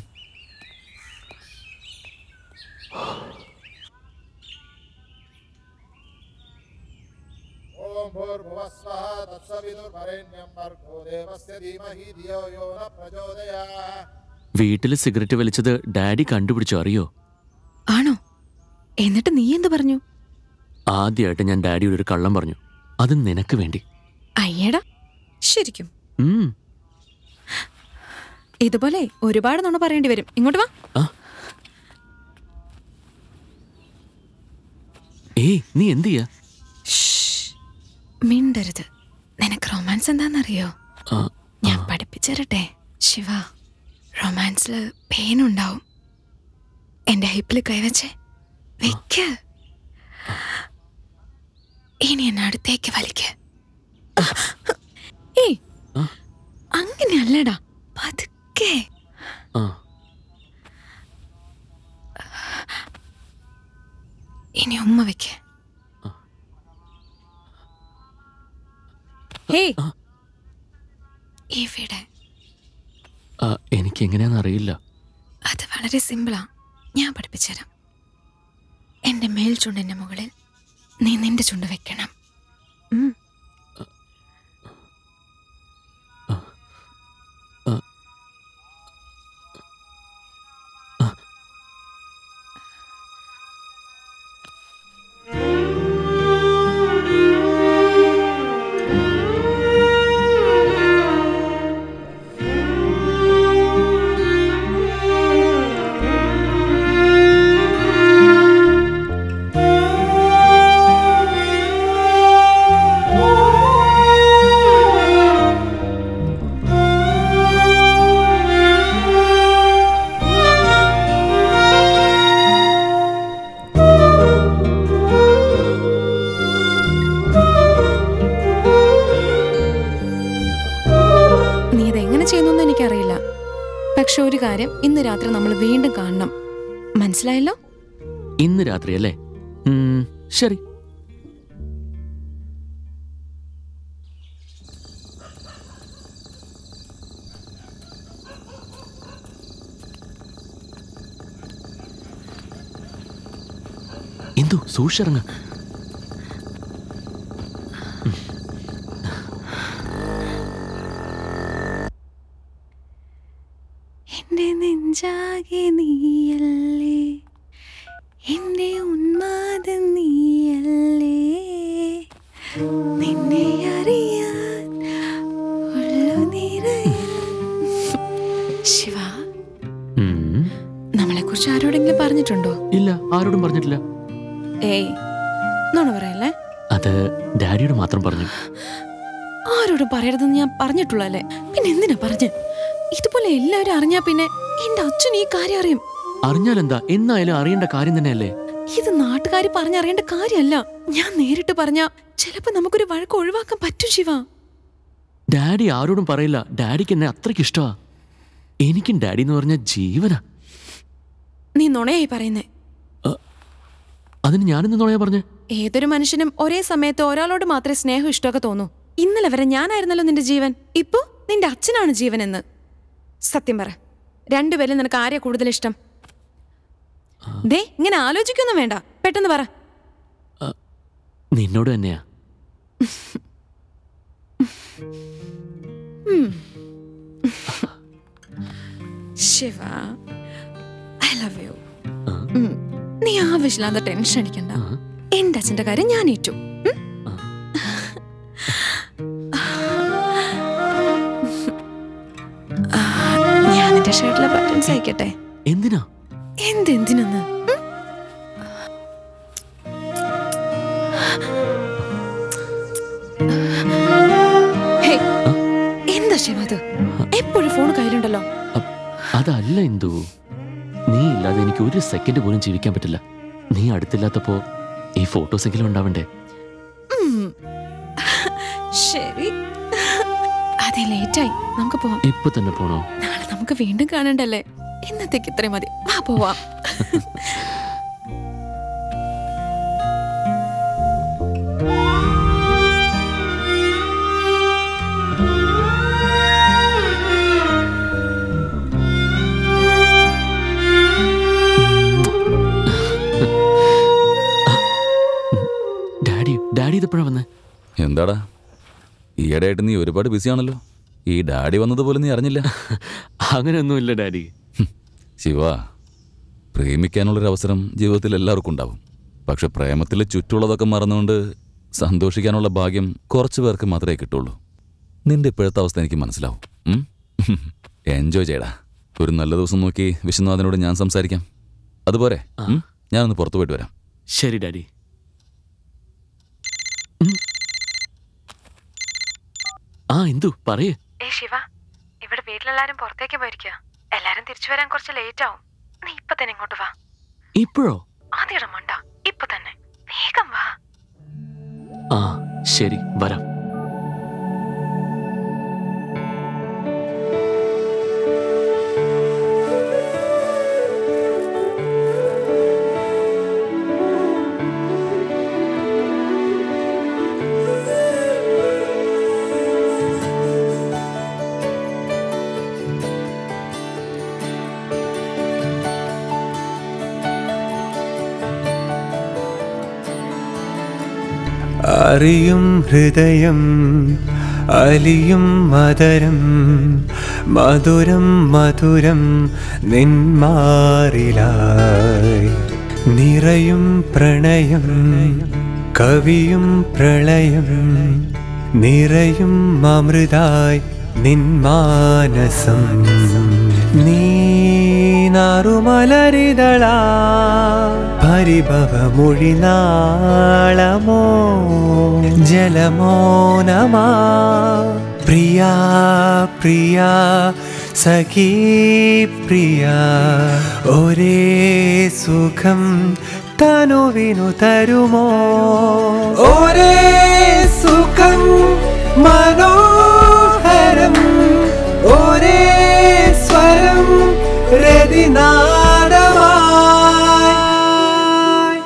ഓം ഭൂർഭുവസ്വഃ തത്സവിതുർവരേണ്യം ഭർഗോ ദേവസ്യ ധീമഹി ധിയോ യോ ന പ്രചോദയാത് വീട്ടിൽ സിഗരറ്റ് വലിച്ചത് ഡാഡി കണ്ടുപിടിച്ചോ അറിയോ ആണോ എന്നിട്ട് നീ എന്ത് പറഞ്ഞു ആദ്യമായിട്ട് ഞാൻ ഡാഡിയോട് ഒരു കള്ളം പറഞ്ഞു അത് നിനക്ക് വേണ്ടി അയ്യടാ ശരിക്കും ഉം ഇതുപോലെ ഒരുപാട് നുണ പറയേണ്ടി വരും ഇങ്ങോട്ട് വാ ഏയ് നീ എന്ത് ചെയ്യാ മിണ്ടരുത് നിനക്ക് റൊമാൻസ് എന്താണെന്നറിയോ ആ, ഞാൻ പഠിപ്പിച്ചരട്ടെ ശിവ റൊമാൻസില് പെയിൻ ഉണ്ടാവും എന്റെ ഹിപ്പിൽ കൈവച്ചേ വെക്ക് ഇനി എന്നെ അടുത്തേക്ക് വലിക്ക ഏയ് അങ്ങനെയല്ലടാ പതുക്കെ ആ. ഇനി ഉമ്മ വെക്ക് ഹേയ് ഇവിടെ ആ, എനിക്ക് എങ്ങനെയാന്ന് അറിയില്ല അത് വളരെ സിമ്പിളാ ഞാൻ പഠിപ്പിച്ചുതരാം എന്റെ മേൽ ചുണ്ടിന്റെ മുകളിൽ നീ നിന്റെ ചുണ്ട് വെക്കണം ഉം. നീ ഇതെങ്ങനെ ചെയ്യുന്നു എനിക്കറിയില്ല പക്ഷെ ഒരു കാര്യം ഇന്ന് രാത്രി നമ്മൾ വീണ്ടും കാണണം മനസ്സിലായല്ലോ ഇന്ന് രാത്രി അല്ലേ ഉം, ശരി എന്തു സൂക്ഷിറങ്ങ എന്റെ നെഞ്ചാകെ നീയല്ലേ എന്റെ ഉന്മാദം നീയല്ലേ നിന്നെ അറിയാൻ ഉള്ളു നിറയെ ശിവ നമ്മളെ കുറിച്ച് ആരോടെങ്കിലും പറഞ്ഞിട്ടുണ്ടോ ഇല്ല ആരോടും പറഞ്ഞിട്ടില്ല ഏയ് നോണ പറയല്ലേ അത് ഡാഡിയോട് മാത്രം പറഞ്ഞു ആരോടും പറയരുതെന്ന് ഞാൻ പറഞ്ഞിട്ടുള്ളൂ അല്ലേ പിന്നെ എന്തിനാ പറഞ്ഞ് ഇതുപോലെ എല്ലാവരും അറിഞ്ഞാ പിന്നെ എന്റെ അച്ഛൻ ഈ കാര്യം അറിയും അറിഞ്ഞാലെന്താ എന്നായാലും അറിയേണ്ട കാര്യം തന്നെയല്ലേ ഇത് നാട്ടുകാർ പറഞ്ഞറിയേണ്ട കാര്യമല്ല ഞാൻ നേരിട്ട് പറഞ്ഞ ചിലപ്പോ നമുക്കൊരു വഴക്ക് ഒഴിവാക്കാൻ പറ്റും ശിവ ഡാഡി ആരോടും പറയില്ല ഡാഡിക്ക് എന്നെ അത്രയ്ക്ക് ഇഷ്ടമാ എനിക്കും ഡാഡി എന്ന് പറഞ്ഞ ജീവനാ നീ നുണയായി പറയുന്നേ അതിന് ഞാനെന്ന് നുണയാ പറഞ്ഞേ ഏതൊരു മനുഷ്യനും ഒരേ സമയത്ത് ഒരാളോട് മാത്രമേ സ്നേഹം ഇഷ്ടമൊക്കെ തോന്നൂ ഇന്നലെ വരെ ഞാനായിരുന്നല്ലോ നിന്റെ ജീവൻ ഇപ്പോ നിന്റെ അച്ഛനാണ് ജീവൻ എന്ന് സത്യം പറ രണ്ടുപേരും നിനക്ക് ആരെയാ കൂടുതൽ ഇഷ്ടം ദേ ഇങ്ങനെ ആലോചിക്കൊന്നും വേണ്ട പെട്ടെന്ന് പറ നിന്നോട് തന്നെയാ ഉം. ശിവ ഐ ലവ് യു നീ ആവശ്യമില്ലാത്ത ടെൻഷൻ അടിക്കണ്ട എന്റെ അച്ഛന്റെ കാര്യം ഞാൻ ഏറ്റു ഉം? ആ, ഞാൻ എന്റെ ഷർട്ടിലെ ബട്ടൺസ് അയക്കട്ടെ എന്തിനാ എന്തെന്തിനെന്ന് ഉം? ഹേയ്, എന്താ ശിവ അത് എപ്പോഴും ഫോൺ കയ്യിലുണ്ടല്ലോ അതല്ല എന്തു നീ ഇല്ലാതെ എനിക്ക് ഒരു സെക്കൻഡ് പോലും ജീവിക്കാൻ പറ്റില്ല നീ അടുത്തില്ലാത്തപ്പോ ഈ ഫോട്ടോസ് എങ്കിലും ഉണ്ടാവണ്ടേ ഉം. ശരി അതെ ലേറ്റായി നമുക്ക് പോവാം ഇപ്പൊ തന്നെ പോണോ നാളെ നമുക്ക് വീണ്ടും കാണണ്ടല്ലേ ഇന്നത്തേക്ക് ഇത്രയും മതി വാ പോവാം ഡാഡി ഡാഡി ഇതെപ്പോഴാ വന്നേ എന്താടാ ഈയിടെയായിട്ട് നീ ഒരുപാട് ബിസിയാണല്ലോ ഈ ഡാഡി വന്നതുപോലെ നീ അറിഞ്ഞില്ല അങ്ങനെയൊന്നുമില്ല ഡാഡി ശിവ പ്രേമിക്കാനുള്ളൊരു അവസരം ജീവിതത്തിൽ എല്ലാവർക്കും ഉണ്ടാവും പക്ഷെ പ്രേമത്തിൽ ചുറ്റുള്ളതൊക്കെ മറന്നുകൊണ്ട് സന്തോഷിക്കാനുള്ള ഭാഗ്യം കുറച്ചു പേർക്ക് മാത്രമേ കിട്ടുള്ളൂ നിന്റെ ഇപ്പോഴത്തെ അവസ്ഥ എനിക്ക് മനസ്സിലാവും ഉം? എൻജോയ് ചെയ്യടാ ഒരു നല്ല ദിവസം നോക്കി വിശ്വനാഥനോട് ഞാൻ സംസാരിക്കാം അതുപോലെ ഉം? ഞാനൊന്ന് പുറത്തു പോയിട്ട് വരാം ശരി ഡാഡി ആ എന്തു പറയേ ഏ ശിവ ഇവിടെ വീട്ടിലെല്ലാരും പുറത്തേക്ക് പോയിരിക്കുക എല്ലാരും തിരിച്ചു വരാൻ കുറച്ച് ലേറ്റ് ആവും നീ ഇപ്പൊ തന്നെ ഇങ്ങോട്ട് വാ ഇപ്പോഴോ ആദ്യം മണ്ട ഇപ്പൊ തന്നെ വേഗം വാ ആ ശരി വരാം അറിയും ഹൃദയം അലിയും മധുരം മധുരം മധുരം നിന്മാറിലായി നിറയും പ്രണയം കവിയും പ്രളയം നിറയും അമൃതായി നിന്മാനസം നീ നാറുമലരിതളാ പരിഭവമൊഴിനാളമോ ജലമോനമാ പ്രിയാ പ്രിയാ സഖീ പ്രിയ ഒരേ സുഖം തനുവിനു തരുമോ ഒരേ സുഖം മനോഹരം ഒരേ സ്വരം രതിനാദമായി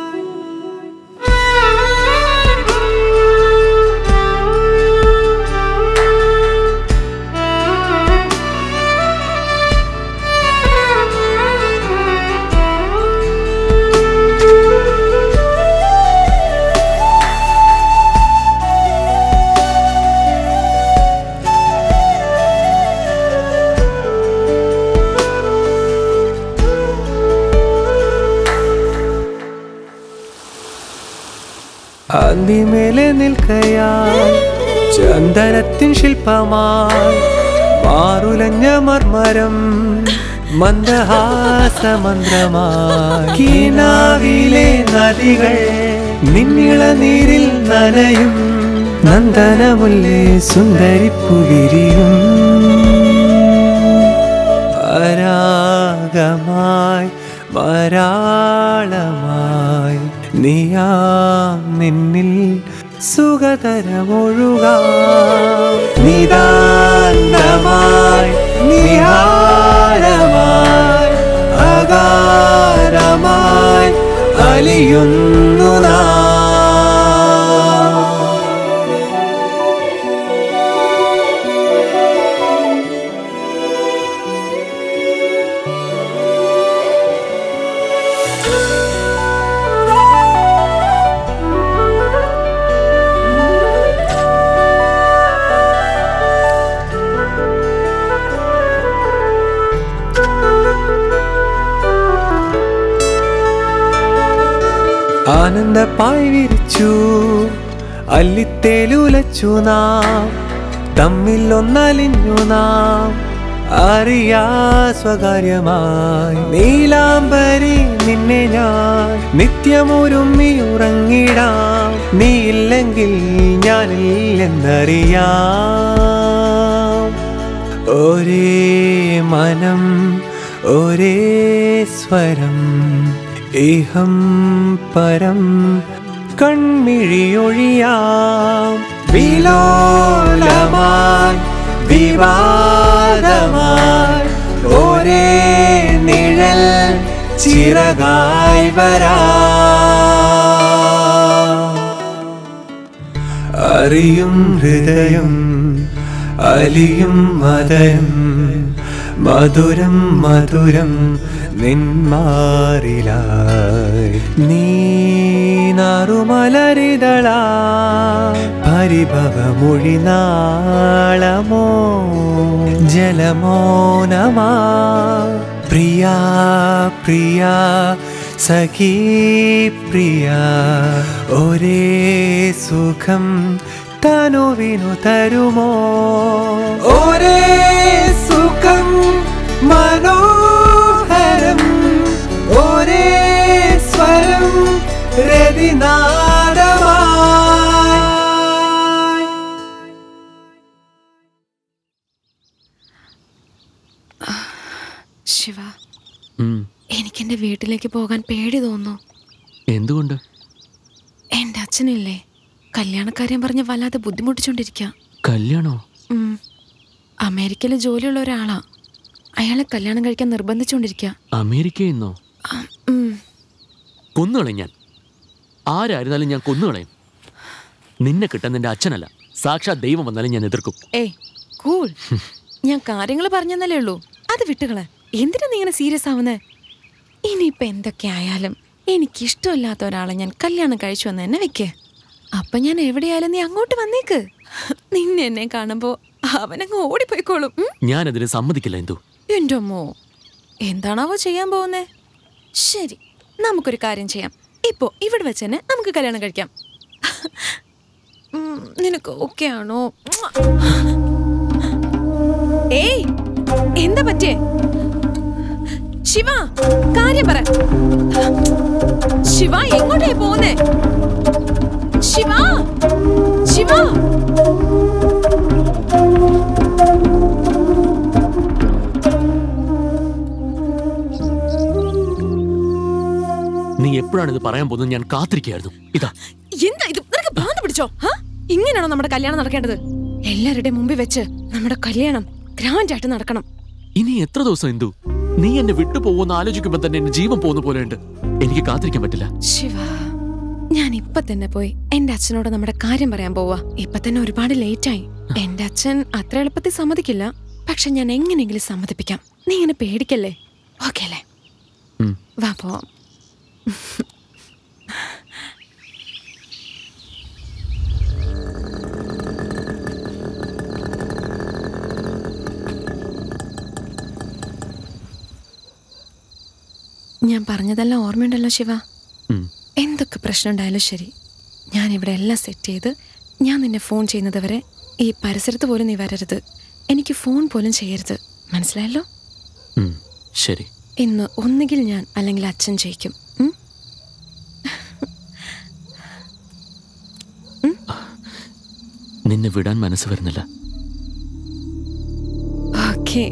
അന്തിമേലെ നിൽക്കയാൽ ചന്ദനത്തിൻ ശില്പമായി മാറുലഞ്ഞ മർമരം മന്ദഹാസമന്ത്രമായി കിനാവിലെ നദികൾ നിന്നിള നീരിൽ നനയും നന്ദനമുല്ലേ സുന്ദരിപ്പുവിരിയും പരാഗമായി വരാളമായി നീയാം നിന്നിൽ സുഖതരമൊഴുകാം നിതാന്തമായി നിഹാരമായി അകാ അലിയുന്നു നാം ആനന്ദപ്പായി വിരിച്ചു അല്ലിത്തേലുലച്ചു നാം തമ്മിൽ ഒന്നലിഞ്ഞു നാം അറിയാ സ്വകാര്യമായി നീലാംബരി നിന്നെ ഞാൻ നിത്യമൊരുമ്മി ഉറങ്ങിടാം നീയില്ലെങ്കിൽ ഞാനില്ലെന്നറിയാം ഒരേ മനം ഒരേ സ്വരം ഇഹം പരം കൺമിഴിയൊഴിയാം വിലോലമായി വിവാദമായി ഒരേ നിഴൽ ചിറകായി വരാ അറിയും ഹൃദയം അലിയും മതം മധുരം മധുരം നിന്മാറിലായി നീ നാറുമലരിതള പരിഭവമൊഴി നാളമോ ജലമോനമാ പ്രിയ പ്രിയ സഖീ പ്രിയ ഒരേ സുഖം തനുവിനു തരുമോ ഒരേ സുഖം മനോഹരം ഒരേ സ്വരം രതിനാദമായി ശിവ ഉം, എനിക്കെന്റെ വീട്ടിലേക്ക് പോകാൻ പേടി തോന്നുന്നു എന്തുകൊണ്ട് എന്റെ അച്ഛനില്ലേ കല്യാണക്കാര്യം പറഞ്ഞ് വല്ലാതെ ബുദ്ധിമുട്ടിച്ചോണ്ടിരിക്കുക കല്യാണോ അമേരിക്കയിൽ ജോലിയുള്ള ഒരാളാ അയാളെ കല്യാണം കഴിക്കാൻ നിർബന്ധിച്ചുകൊണ്ടിരിക്കുക അമേരിക്കയിൽ നിന്നോ കൊന്നുകളയും ഞാൻ ആരായിരുന്നാലും ഞാൻ കൊന്നുകളയും നിന്നെ കിട്ടാൻ നിന്റെ അച്ഛനല്ല സാക്ഷാത് ദൈവം വന്നാലും ഞാൻ എതിർക്കും ഏയ് കൂൾ ഞാൻ കാര്യങ്ങൾ പറഞ്ഞെന്നല്ലേ ഉള്ളൂ അത് വിട്ടുകളെ എന്തിനാ നീ ഇങ്ങനെ സീരിയസ് ആവുന്നേ ഇനിയിപ്പൊ എന്തൊക്കെ ആയാലും എനിക്കിഷ്ടമില്ലാത്ത ഒരാളെ ഞാൻ കല്യാണം കഴിച്ചു വന്ന് തന്നെ വെക്ക് അപ്പൊ ഞാൻ എവിടെയായാലും നീ അങ്ങോട്ട് വന്നേക്ക് നിന്നെ എന്നെ കാണുമ്പോ അവനങ്ങ് ഓടിപ്പോയിക്കോളും ഉം? ഞാനതിന് സമ്മതിക്കില്ല എന്തു എന്റെ അമ്മോ എന്താണാവോ ചെയ്യാൻ പോകുന്നേ ശരി നമുക്കൊരു കാര്യം ചെയ്യാം ഇപ്പോ ഇവിടെ വെച്ച് തന്നെ നമുക്ക് കല്യാണം കഴിക്കാം ഉം, നിനക്ക് ഓക്കെ ആണോ ഏയ് എന്താ പറ്റിയേ ശിവ കാര്യം പറ ശിവ എങ്ങോട്ടേ പോകുന്നേ ശിവ ശിവ നീ എപ്പോഴാണ് ഇത് പറയാൻ പോകുന്നത് ഞാൻ കാത്തിരിക്കുകയായിരുന്നു ഇതാ എന്താ ഇത് നിനക്ക് ഭ്രാന്ത് പിടിച്ചോ ഹാ? ഇങ്ങനെയാണോ നമ്മുടെ കല്യാണം നടക്കേണ്ടത് എല്ലാവരുടെയും മുമ്പിൽ വെച്ച് നമ്മുടെ കല്യാണം ഗ്രാൻഡ് ആയിട്ട് നടക്കണം ഇനി എത്ര ദിവസം എന്തു നീ എന്നെ വിട്ടു പോകുമെന്ന് ആലോചിക്കുമ്പോ തന്നെ എന്റെ ജീവൻ പോകുന്ന പോലെയുണ്ട് എനിക്ക് കാത്തിരിക്കാൻ പറ്റില്ല ശിവ ഞാൻ ഇപ്പൊ തന്നെ പോയി എന്റെ അച്ഛനോട് നമ്മുടെ കാര്യം പറയാൻ പോവാ ഇപ്പൊ തന്നെ ഒരുപാട് ലേറ്റ് ആയി എന്റെ അച്ഛൻ അത്ര എളുപ്പത്തിൽ സമ്മതിക്കില്ല പക്ഷെ ഞാൻ എങ്ങനെയെങ്കിലും സമ്മതിപ്പിക്കാം നീ ഇങ്ങനെ പേടിക്കല്ലേ ഓക്കെ അല്ലേ ഉം. വാ പോവാം ഞാൻ പറഞ്ഞതെല്ലാം ഓർമ്മയുണ്ടല്ലോ ശിവ ഉം. എന്തൊക്കെ പ്രശ്നം ഉണ്ടായാലും ശരി ഞാൻ ഇവിടെ എല്ലാം സെറ്റ് ചെയ്ത് ഞാൻ നിന്നെ ഫോൺ ചെയ്യുന്നത് വരെ ഈ പരിസരത്ത് പോലും നീ വരരുത് എനിക്ക് ഫോൺ പോലും ചെയ്യരുത് മനസ്സിലായല്ലോ ഉം, ശരി ഇന്ന് ഒന്നുകിൽ ഞാൻ അല്ലെങ്കിൽ അച്ഛൻ ജയിക്കും ഉം? നിന്നെ വിടാൻ മനസ്സ് വരുന്നില്ല ഓക്കെ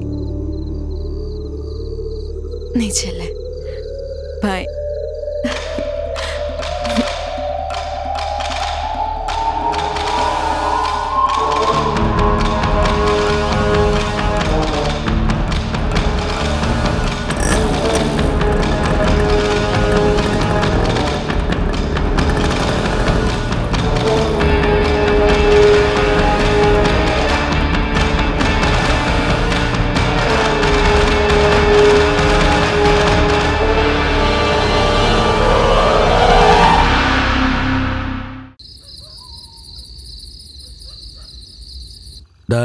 നീ ചെല്ലേ ബൈ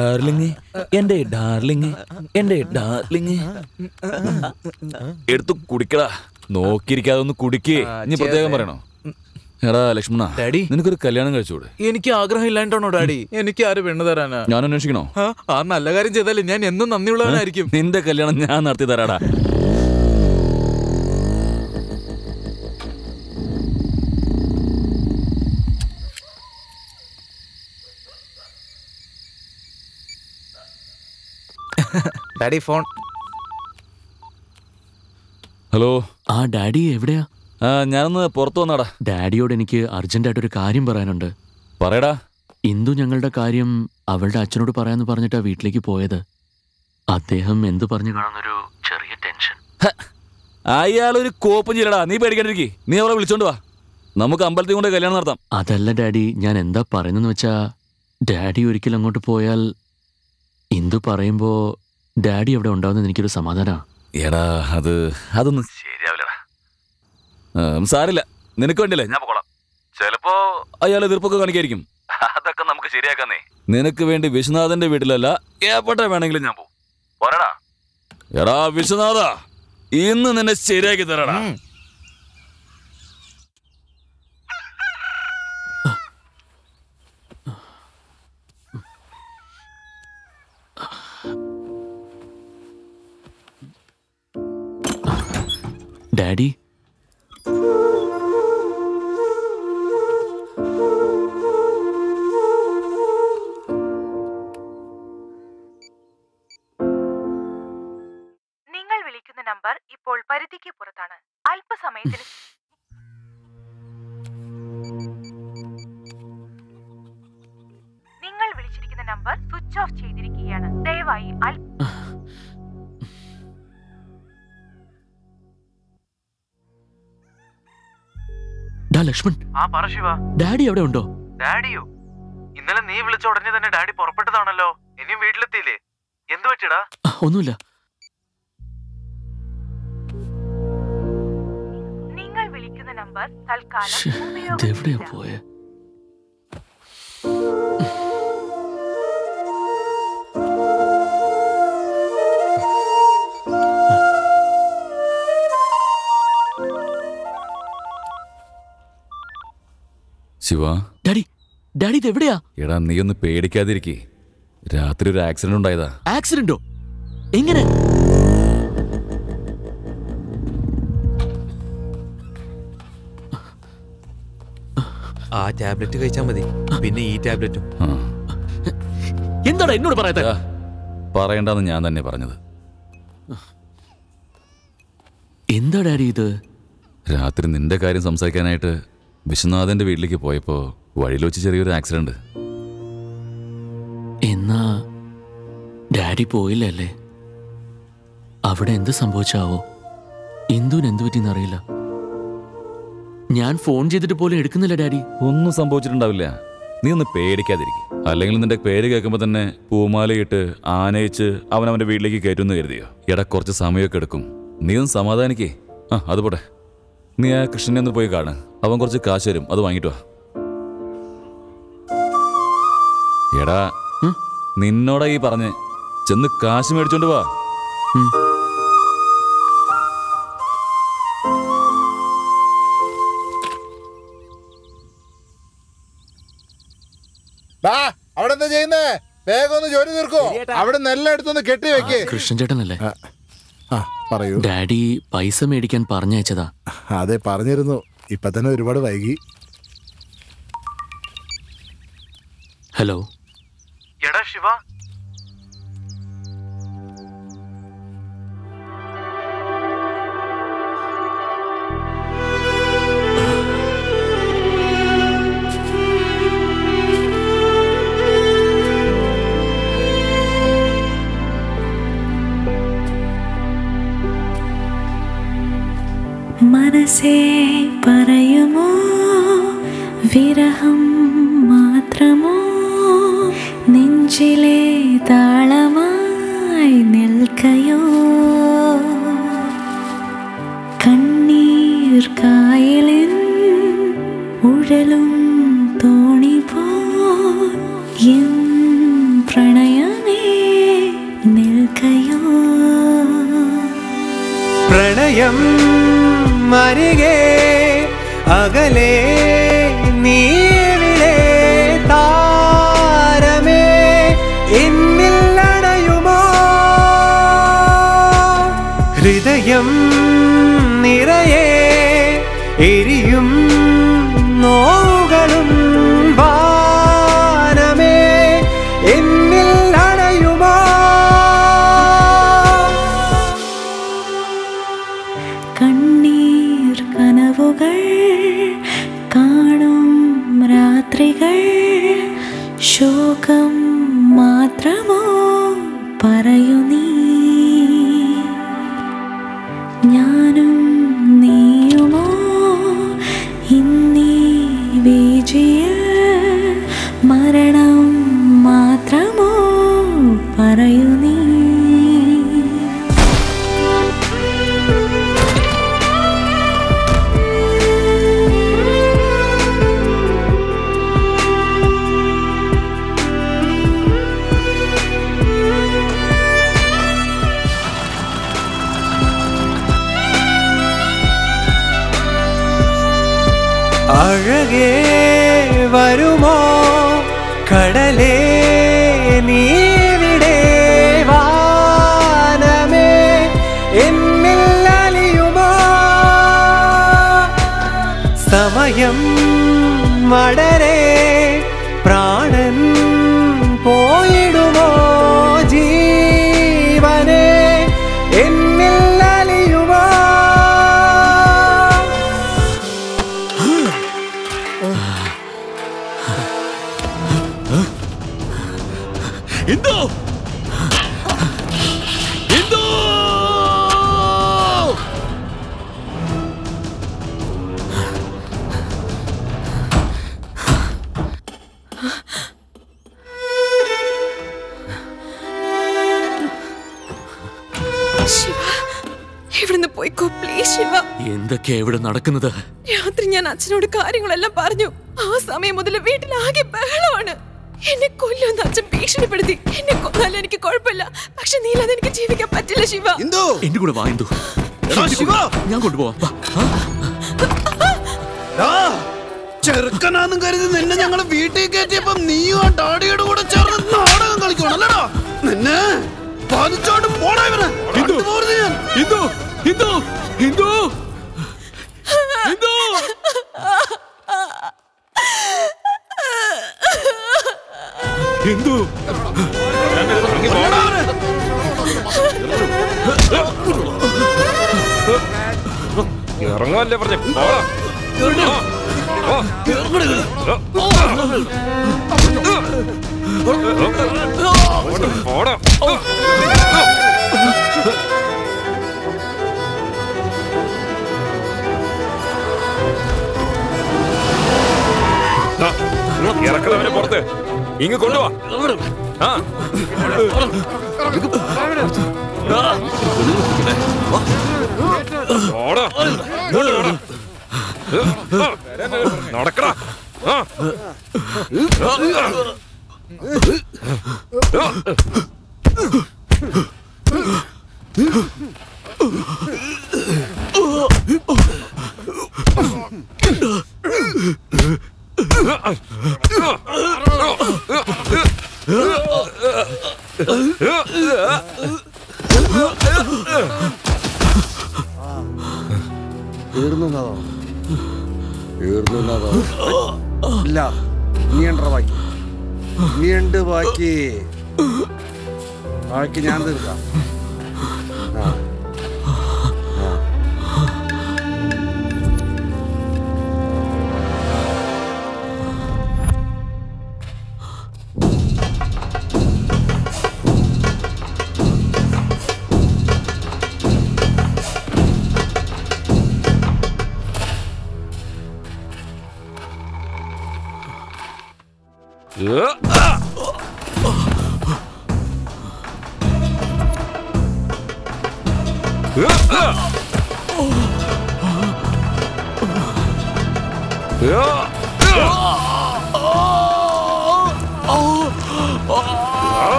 ഡാർലിങ് എന്റെ ഡാർലിങ് എന്റെ ഡാർലിങ് എടുത്തു കുടിക്കടാ നോക്കിയിരിക്കാതെ ഒന്ന് കുടിക്കേ ഇനി പ്രത്യേകം പറയണോ എടാ ലക്ഷ്മണ ഡാഡി നിനക്കൊരു കല്യാണം കഴിച്ചൂടെ എനിക്ക് ആഗ്രഹം ഇല്ലാണ്ടാണോ ഡാഡി എനിക്ക് ആര് പെണ്ണ് തരാനാ ഞാൻ അന്വേഷിക്കണോ ആ, ആ നല്ല കാര്യം ചെയ്താലേ ഞാൻ എന്നും നന്ദിയുള്ളവനായിരിക്കും നിന്റെ കല്യാണം ഞാൻ നടത്തി തരാടാ ഡാഡി ഫോൺ ഹലോ ആ ഡാഡി എവിടെയാ ആ ഞാനൊന്ന് പുറത്തു വന്നാടാ ഡാഡിയോട് എനിക്ക് അർജന്റായിട്ടൊരു കാര്യം പറയാനുണ്ട് പറയടാ ഇന്ദു ഞങ്ങളുടെ കാര്യം അവളുടെ അച്ഛനോട് പറയാന്ന് പറഞ്ഞിട്ടാ വീട്ടിലേക്ക് പോയത് അദ്ദേഹം എന്തു പറഞ്ഞു കാണുന്നൊരു ചെറിയ ടെൻഷൻ അയാളൊരു കോപ്പും ചെയ്യലടാ നീ പേടിക്കാണ്ടിരിക്കേ നീ അവളെ വിളിച്ചോണ്ട് വാ നമുക്ക് അമ്പലത്തിൽ കൊണ്ട് കല്യാണം നടത്താം അതല്ല ഡാഡി ഞാൻ എന്താ പറയുന്നെന്ന് വെച്ചാ ഡാഡി ഒരിക്കൽ അങ്ങോട്ട് പോയാൽ ഇന്ദു പറയുമ്പോ ഡാഡി അവിടെ ഉണ്ടാവുന്നത് എനിക്കൊരു സമാധാനാ എടാ അത് അതൊന്നും ശരിയാവില്ലടാ ഉം, സാരില്ല നിനക്ക് വേണ്ടിയല്ലേ ഞാൻ പോകോളാം ചിലപ്പോ അയാൾ എതിർപ്പൊക്കെ കാണിക്കായിരിക്കും അതൊക്കെ നമുക്ക് ശരിയാക്കാന്നേ നിനക്ക് വേണ്ടി വിശ്വനാഥന്റെ വീട്ടിലല്ല എവിടെ വേണമെങ്കിലും ഞാൻ പോകും പറയടാ എടാ വിശ്വനാഥ ഇന്ന് നിന്നെ ശരിയാക്കി തരാടാ ഡാഡി നിങ്ങൾ വിളിക്കുന്ന നമ്പർ ഇപ്പോൾ പരിധിക്ക് പുറത്താണ് അല്പസമയത്തിന് നിങ്ങൾ വിളിച്ചിരിക്കുന്ന നമ്പർ സ്വിച്ച് ഓഫ് ചെയ്തിരിക്കുകയാണ് ദയവായി അൽ ഡാ ലക്ഷ്മൺ ആ പറ ശിവ ഡാഡി അവിടെ ഉണ്ടോ ഡാഡിയോ ഇന്നലെ നീ വിളിച്ച ഉടനെ തന്നെ ഡാഡി പുറപ്പെട്ടതാണല്ലോ ഇനിയും വീട്ടിലെത്തിയില്ലേ എന്തു പറ്റിടാ ആ, ഒന്നുമില്ല നിങ്ങൾ വിളിക്കുന്ന നമ്പർ തൽക്കാലം ശ്ശേ, ഇതെവിടെയാ പോയെ ശിവ ഡാഡി ഡാഡി ഇത് എവിടെയാ എടാ നീ ഒന്ന് പേടിക്കാതിരിക്കേ രാത്രി ഒരു ആക്സിഡന്റ് ഉണ്ടായതാ ആക്സിഡന്റോ എങ്ങനെ ആ ടാബ്ലറ്റ് കഴിച്ചാൽ മതി പിന്നെ ഈ ടാബ്ലറ്റും എന്താടാ എന്നോട് പറയാത്ത പറയണ്ടെന്ന് ഞാൻ തന്നെ പറഞ്ഞത് എന്താ ഡാഡി ഇത് രാത്രി നിന്റെ കാര്യം സംസാരിക്കാനായിട്ട് വിശ്വനാഥന്റെ വീട്ടിലേക്ക് പോയപ്പോ വഴിയിൽ വെച്ച് ചെറിയൊരു ആക്സിഡന്റ് എന്നാ ഡാഡി പോയില്ലല്ലേ അവിടെ എന്ത് സംഭവിച്ചാവോ ഇന്ദുവിന് എന്തു പറ്റിയെന്നറിയില്ല ഞാൻ ഫോൺ ചെയ്തിട്ട് പോലും എടുക്കുന്നില്ല ഡാഡി ഒന്നും സംഭവിച്ചിട്ടുണ്ടാവില്ല നീ ഒന്ന് പേടിക്കാതിരിക്കും അല്ലെങ്കിൽ നിന്റെ പേര് കേൾക്കുമ്പോൾ തന്നെ പൂമാലയിട്ട് ആനയിച്ച് അവൻ അവന്റെ വീട്ടിലേക്ക് കയറ്റുമെന്ന് കരുതിയോ എടാ കുറച്ച് സമയമൊക്കെ എടുക്കും നീ ഒന്ന് സമാധാനിക്കേ ആ അത് പോട്ടെ നീ ആ കൃഷ്ണനെ ഒന്ന് പോയി കാണ് അവൻ കുറച്ച് കാശ് തരും അത് വാങ്ങിട്ട് വാ എടാ നിന്നോടാ ഈ പറഞ്ഞ് ചെന്ന് കാശ് മേടിച്ചോണ്ട് വാ ഡാ, അവിടെ എന്താ ചെയ്യുന്നേ വേഗം ഒന്ന് ജോലി തീർക്കോ അവിടെ നെല്ലാം എടുത്തൊന്ന് കെട്ടി വെക്കേ കൃഷ്ണൻ ചേട്ടനല്ലേ ആ പറയൂ ഡാഡി പൈസ മേടിക്കാൻ പറഞ്ഞയച്ചതാ അതെ പറഞ്ഞിരുന്നു ഇപ്പൊ തന്നെ ഒരുപാട് വൈകി ഹലോ എടാ ശിവ മനസ്സേ പറയുമോ വിരഹം മാത്രമോ നെഞ്ചിലെ താളമായി നിൽക്കയോ കണ്ണീർ കായലിൻ ഉഴലും തോണി പോ എൻ പ്രണയമേ ഹൃദയം മരികെ അകലെ നീവിലെ താരമേ എന്നിൽ അണയുമോ ഹൃദയം നിറയെ എരിയും നോവുകളും വാനമേ എന്നിൽ അണയുമോ കണ്ണീർ കനവുകൾ കാണും രാത്രികൾ ശോകം മാത്രമോ പറയൂ നീ ഞാനും നീയുമോ ഇന്നീ വീജിയിൽ മരണം മാത്രമോ പറയൂ നീ അഴകേ വരുമോ കടലേ നീവിടെ വാനമേ എന്നിൽ അലിയുമോ സമയം വളരെ പ്രാണൻ പോയിടുമോ ജീവനെ എന്നിൽ അലിയുമോ എന്തോ എന്തോ ശിവ ഇവിടുന്ന് പോയിക്കോ പ്ലീസ് ശിവ എന്തൊക്കെയാ ഇവിടെ നടക്കുന്നത് രാത്രി ഞാൻ അച്ഛനോട് കാര്യങ്ങളെല്ലാം പറഞ്ഞു ആ സമയം മുതൽ വീട്ടിലാകെ ബഹളമാണ് എന്നെ കൊല്ലുമെന്ന് അച്ഛൻ ഭീഷണിപ്പെടുത്തി എന്നെ കൊന്നാലും എനിക്ക് കുഴപ്പമില്ല പക്ഷെ നീലാതെ എനിക്ക് ജീവിക്കാൻ പറ്റില്ല ശിവ എന്റെ കൂടെ വാ എന്തു എടാ, ശിവ! ഞാൻ കൊണ്ടുപോവാം വാ. ആ, ചെറുക്കനാന്നും കരുതി നിന്നെ ഞങ്ങൾ വീട്ടിൽ കയറ്റിയപ്പോ നീയും ആ ഡാഡിയുടെ കൂടെ ചേർന്ന് നാടകം കളിക്കണല്ലടാ നിന്നെ പാലിച്ചോണ്ട് പോടാ ഇവനെ അടുത്ത് പോരുത് ഞാൻ ഹിന്ദു ഹിന്ദു ഹിന്ദു ഹിന്ദു ഹിന്ദു ഇറങ്ങുമല്ലേ പറഞ്ഞ പോടാ ആ. അങ്ങോട്ട് പോടാ ആ, ഇറക്കുന്നവനെ പുറത്ത് ഇങ്ങ് കൊണ്ടുവാ ആ പോടാ ഇങ്ങോട്ട് പോടാ. ആ, നടക്കടാ ആ തീർന്നു തീർന്നു ഇല്ല നീ ഉണ്ടോ ബാക്കി നീ ഉണ്ട് ബാക്കി ബാക്കി ഞാൻ തീർക്കാം ആ. ആ.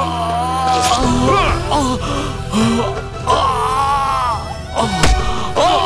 Oh!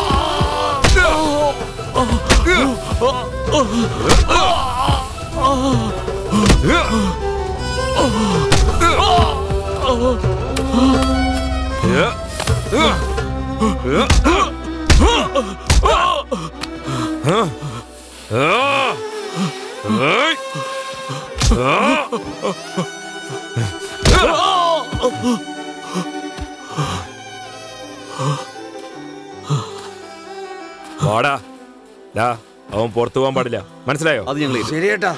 വാടാ ഡാ അവൻ പുറത്തു പോകാൻ പാടില്ല മനസ്സിലായോ അത് ഞങ്ങൾ ശരിയേട്ടാ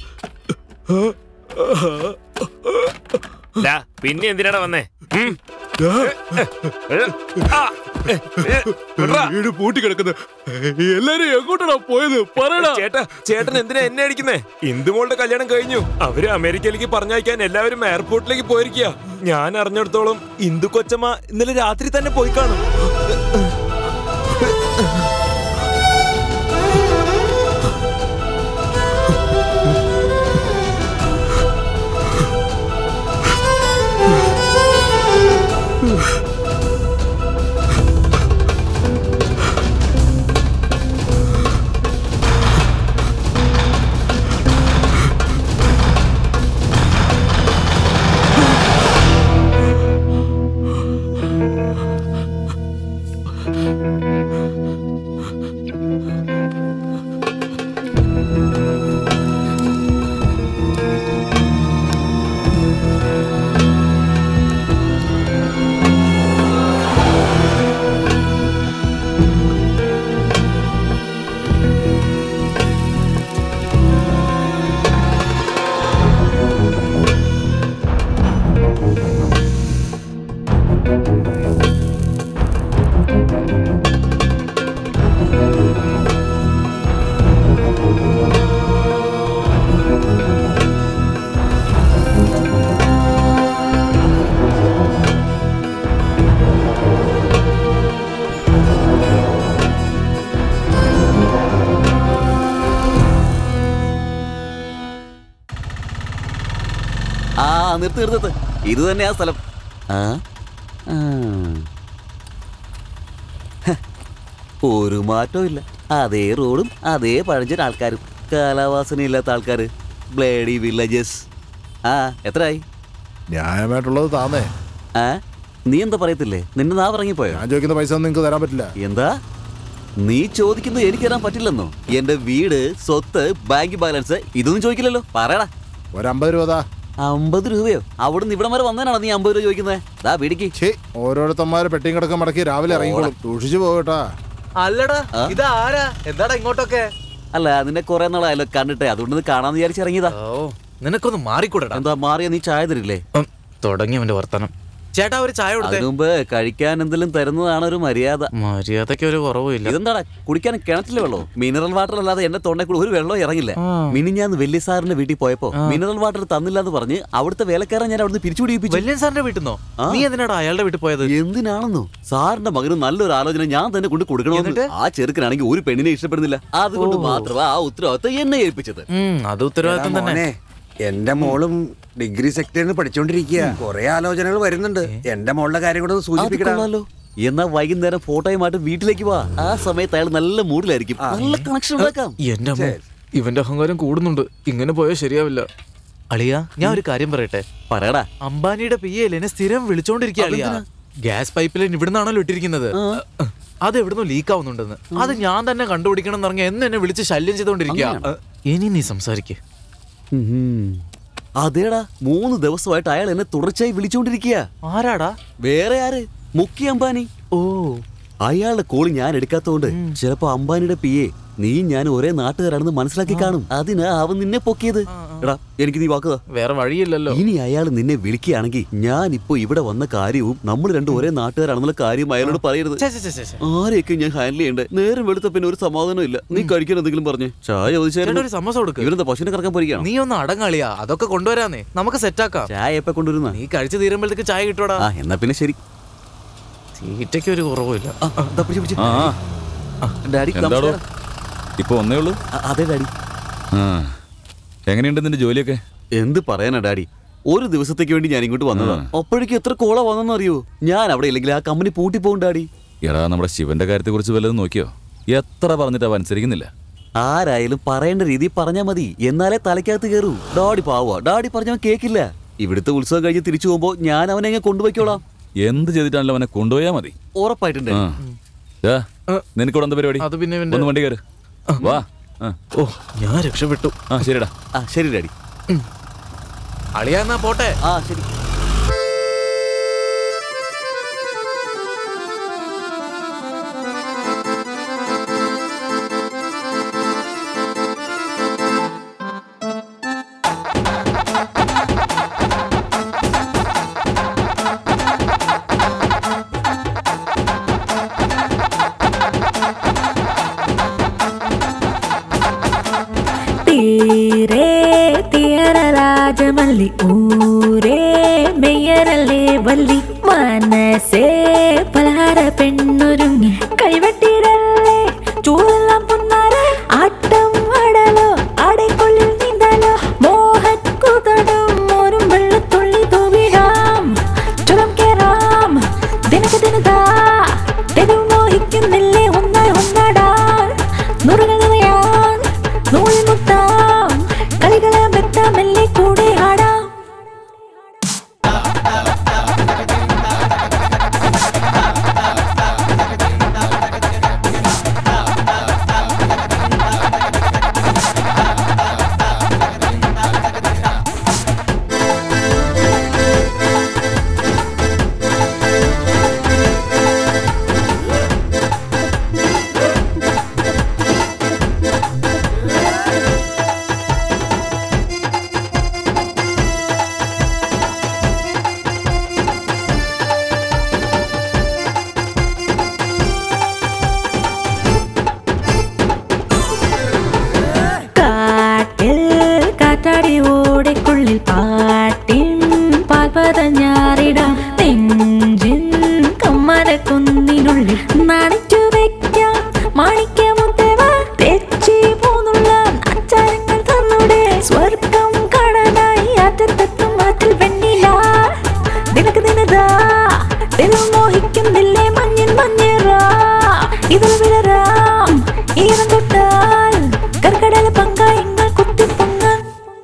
ഡാ, പിന്നെ എന്തിനാടാ വന്നേ ഉം? വീട് പൂട്ടി കിടക്കുന്നത് എല്ലാരും എങ്ങോട്ടാണ് പോയത് പറയടാ ചേട്ടാ ചേട്ടൻ എന്തിനാ എന്നെ അടിക്കുന്നേ ഇന്ദുമോളുടെ കല്യാണം കഴിഞ്ഞു അവര് അമേരിക്കയിലേക്ക് പറഞ്ഞയക്കാൻ എല്ലാവരും എയർപോർട്ടിലേക്ക് പോയിരിക്കുക ഞാൻ അറിഞ്ഞിടത്തോളം ഇന്ദു കൊച്ചമ്മ ഇന്നലെ രാത്രി തന്നെ പോയി കാണും ആ നിർത്ത് നിർത്ത് നിർത്ത്. ഇത് തന്നെയാ സ്ഥലം ആ ആ. ഹ, ഒരു മാറ്റവും ഇല്ല അതേ റോഡും അതേ പഴഞ്ചൻ ആൾക്കാരും കാലാവാസന ഇല്ലാത്ത ആൾക്കാർ ബ്ലേഡി വില്ലേജസ് ആ എത്രയായി ന്യായമായിട്ടുള്ളത് താന്നേ ആ നീ എന്താ പറയത്തില്ലേ നിന്റെ നാ ഇറങ്ങിപ്പോയോ ഞാൻ ചോദിക്കുന്ന പൈസ ഒന്നും നിങ്ങൾക്ക് തരാൻ പറ്റില്ല എന്താ നീ ചോദിക്കുന്നത് എനിക്ക് തരാൻ പറ്റില്ലെന്നോ എന്റെ വീട് സ്വത്ത് ബാങ്ക് ബാലൻസ് ഇതൊന്നും ചോദിക്കില്ലല്ലോ പറയടാ ഒരു അമ്പത് രൂപ താ അമ്പത് രൂപയോ അവിടുന്ന് ഇവിടം വരെ വന്നേനാണോ നീ അമ്പത് രൂപ ചോദിക്കുന്നത് ദാ പിടിക്ക് ഓരോരുത്തന്മാര് പെട്ടിയും കിടക്കം മടക്കി രാവിലെ ഇറങ്ങിക്കോളും സൂക്ഷിച്ചു പോകട്ടാ അല്ലടാ ആ? ഇത് ആരാ എന്താടാ ഇങ്ങോട്ടൊക്കെ അല്ല നിന്നെ കുറെ നാളായാലോ കണ്ടിട്ടേ അതുകൊണ്ട് ഇത് കാണാന്ന് വിചാരിച്ച് ഇറങ്ങിയതാ ഓ നിനക്കൊന്ന് മാറിക്കൂടടാ എന്താ മാറിയ നീ ചായ തരില്ലേ തുടങ്ങിയവന്റെ വർത്തനം ചേട്ടാ ഒരു ചായ കൊടുത്തേ അതിനു മുമ്പ് കഴിക്കാൻ എന്തെങ്കിലും തരുന്നതാണ് ഒരു മര്യാദ മര്യാദയ്ക്ക് ഒരു കുറവുമില്ല ഇതെന്താടാ കുടിക്കാൻ കിണറ്റിലെ വെള്ളോ മിനറൽ വാട്ടർ അല്ലാതെ എന്റെ തൊണ്ടേ കൂടെ ഒരു വെള്ളം ഇറങ്ങില്ല മിനിഞ്ഞാന്ന് വെല്ലി സാറിന്റെ വീട്ടിൽ പോയപ്പോ മിനറൽ വാട്ടർ തന്നില്ല എന്ന് പറഞ്ഞ് അവിടുത്തെ വേലക്കാരൻ ഞാൻ അവിടുന്ന് പിരിച്ചുപിടിപ്പിച്ചു വല്യൻ സാറിന്റെ വീട്ടിൽ നിന്നോ നീ എന്തിനാടാ അയാളുടെ വീട്ടിൽ പോയത് എന്തിനാണെന്നോ സാറിന്റെ മകന് നല്ലൊരു ആലോചന ഞാൻ തന്നെ കൊണ്ട് കൊടുക്കണമെന്ന് ആ ചെറുക്കനാണെങ്കിൽ ഒരു പെണ്ണിനെ ഇഷ്ടപ്പെടുന്നില്ല അതുകൊണ്ട് മാത്രമാ ആ ഉത്തരവാദിത്തം എന്നെ ഏൽപ്പിച്ചത് അത് ഉത്തരവാദിത്തം എടാ മോനെ, എന്റെ മോളും ഡിഗ്രി സെക്ടറിന് പഠിച്ചോണ്ടിരിക്കുക കുറെ ആലോചനകൾ വരുന്നുണ്ട് എന്റെ മോളുടെ കാര്യം കൂടെ ഒന്ന് അത് സൂചിപ്പിക്കണം കൊള്ളാലോ എന്നാ വൈകുന്നേരം ഫോട്ടോയുമായിട്ട് വീട്ടിലേക്ക് വാ ആ സമയത്ത് അയാൾ നല്ല മൂഡിലായിരിക്കും നല്ല കണക്ഷൻ ഉണ്ടാക്കാം എന്റെ അമ്മോ, ഇവന്റെ അഹങ്കാരം കൂടുന്നുണ്ട് ഇങ്ങനെ പോയാൽ ശരിയാവില്ല അളിയ ഞാൻ ഒരു കാര്യം പറയട്ടെ പറയടാ അംബാനിയുടെ പി എന്നെ സ്ഥിരം വിളിച്ചോണ്ടിരിക്കുക അളിയ ഗ്യാസ് പൈപ്പ് ലൈൻ ഇവിടുന്നാണല്ലോ ഇട്ടിരിക്കുന്നത് അത് എവിടുന്നോ ലീക്ക് ആവുന്നുണ്ടെന്ന് അത് ഞാൻ തന്നെ കണ്ടുപിടിക്കണം എന്ന് പറഞ്ഞ എന്ന് എന്നെ വിളിച്ച് ശല്യം ചെയ്തോണ്ടിരിക്കുക ഇനി നീ സംസാരിക്കേ അതേടാ മൂന്ന് ദിവസമായിട്ട് അയാൾ എന്നെ തുടർച്ചയായി വിളിച്ചുകൊണ്ടിരിക്കുക ആരാടാ വേറെ ആര് മുഖ്യ അംബാനി ഓ അയാളുടെ കോള് ഞാൻ എടുക്കാത്തോണ്ട് ചിലപ്പോ അംബാനിയുടെ പി എ നീ ഞാൻ ഒരേ നാട്ടുകാരാണെന്ന് മനസ്സിലാക്കി കാണും അതിനാ അവൻ നിന്നെ പൊക്കിയത് എടാ എനിക്ക് നീ വാക്കുതാ വേറെ വഴിയില്ലല്ലോ ഇനി അയാൾ നിന്നെ വിളിക്കുകയാണെങ്കിൽ ഞാൻ ഇപ്പൊ ഇവിടെ വന്ന കാര്യവും നമ്മൾ രണ്ടും ഒരേ നാട്ടുകാരാണെന്നുള്ള കാര്യം അയാളോട് പറയരുത് ഛെ, ഛെ, ഛെ, ഛെ, ഛെ. ആരെയൊക്കെ ഞാൻ ഹാൻഡിൽ ചെയ്യണ്ടേ നേരം വെളുത്ത പിന്നെ ഒരു സമാധാനം ഇല്ല നീ കഴിക്കാൻ എന്തെങ്കിലും പറഞ്ഞേ ചായ ചേട്ടാ, ചോദിച്ചായിരുന്നു ഒരു സമോസ കൊടുക്ക് ഇവരെന്താ പശുവിനെ കറക്കാൻ പോയിരിക്കണം നീ ഒന്ന് അടങ്ങാളിയാ അതൊക്കെ കൊണ്ടുവരാന്നേ നമുക്ക് സെറ്റാക്കാം ചായ എപ്പോ കൊണ്ടുവരുന്ന നീ കഴിച്ചു തീരുമ്പോഴത്തേക്ക് ചായ കിട്ടൂടാ ആ എന്നാ പിന്നെ ശരി തീറ്റയ്ക്ക് ഒരു കുറവുമില്ല ആ ഡാഡി എന്താടോ ഇപ്പൊ ഒന്നേ ഉള്ളൂ അതെ ഡാഡി ആ എങ്ങനെയുണ്ട് നിന്റെ ജോലിയൊക്കെ എന്ത് പറയാനാ ഡാഡി ഒരു ദിവസത്തേക്ക് വേണ്ടി ഞാൻ ഇങ്ങോട്ട് വന്നതാ അപ്പോഴേക്കും എത്ര കോള വന്നെന്ന് അറിയോ ഞാൻ അവിടെ ഇല്ലെങ്കിൽ ആ കമ്പനി പൂട്ടി പോകും ഡാഡി എടാ നമ്മുടെ ശിവന്റെ കാര്യത്തെ കുറിച്ച് വല്ലതും നോക്കിയോ എത്ര പറഞ്ഞിട്ട് അവ അനുസരിക്കുന്നില്ല ആരായാലും പറയേണ്ട രീതി പറഞ്ഞാ മതി എന്നാലേ തലയ്ക്കകത്ത് കയറൂ ഡാഡി പാവുക ഡാഡി പറഞ്ഞവൻ കേക്കില്ല ഇവിടുത്തെ ഉത്സവം കഴിഞ്ഞ് തിരിച്ചു പോകുമ്പോ ഞാൻ അവനെ അങ്ങ് കൊണ്ടുപോയിക്കോളാം എന്ത് ചെയ്തിട്ടാണല്ലോ അവനെ കൊണ്ടുപോയാ മതി ഉറപ്പായിട്ടുണ്ട് ആ. ദാ, നിനക്കിവിടെ എന്താ പരിപാടി അത് പിന്നെ ഇവന്റെ- ഒന്ന് വണ്ടി കയറ് വാ ആ. ഓ ഞാൻ രക്ഷപ്പെട്ടു ആ ശരിടാ ആ ശരി ഡാഡി അളിയാ എന്നാ പോട്ടെ ആ ശരി തുള്ളി ഊരേ മെയ്യറല്ലേ വല്ലി മനസ്സേ പലഹാര പെണ്ണൊരുങ്ങി കൈവട്ടിടല്ലേ ചൂടെല്ലാം പൊന്നാരെ ആട്ടം ആടാലോ ആടേക്കുള്ളിൽ നീന്താലോ മോഹക്കുതടം ഓരും വെള്ളത്തുള്ളി തൂവിടാം ചുരം കേറാം ദിനക്ക് ദിനതാ തെരുവ് മോഹിക്കുന്നില്ലേ ഒന്നായി ഒന്നാടാൻ നുറുകൾ നിറയാൻ നൂലിൽ മുത്താം കളികളെ മെത്താമെല്ലെ കൂടെ ആടാം കാട്ടിൽ കാറ്റാടി ഓടിക്കുള്ളിൽ പാട്ടിൻ പാൽപതഞ്ഞാറിടാം നെഞ്ചിൻ കമ്മര കുന്നിനുള്ളിൽ നനച്ചു വെക്കാം മാണിക്യമുത്തേവ തെച്ചി പോന്നുള്ള അച്ചാരങ്ങൾ തന്നൂടെ സ്വർഗം കാണാനായി അറ്റത്തെത്തും മാറ്റിൽ വെണ്ണില ദിനക്ക് ദിനതാ ദിനം മോഹിക്കുന്നില്ലേ മഞ്ഞിൻ മഞ്ഞേറാ ഇതിൽ വിടരാം ഈരം തൊട്ടാൽ കർക്കടല പങ്കായങ്ങൾ കുത്തിപ്പൊങ്ങാൻ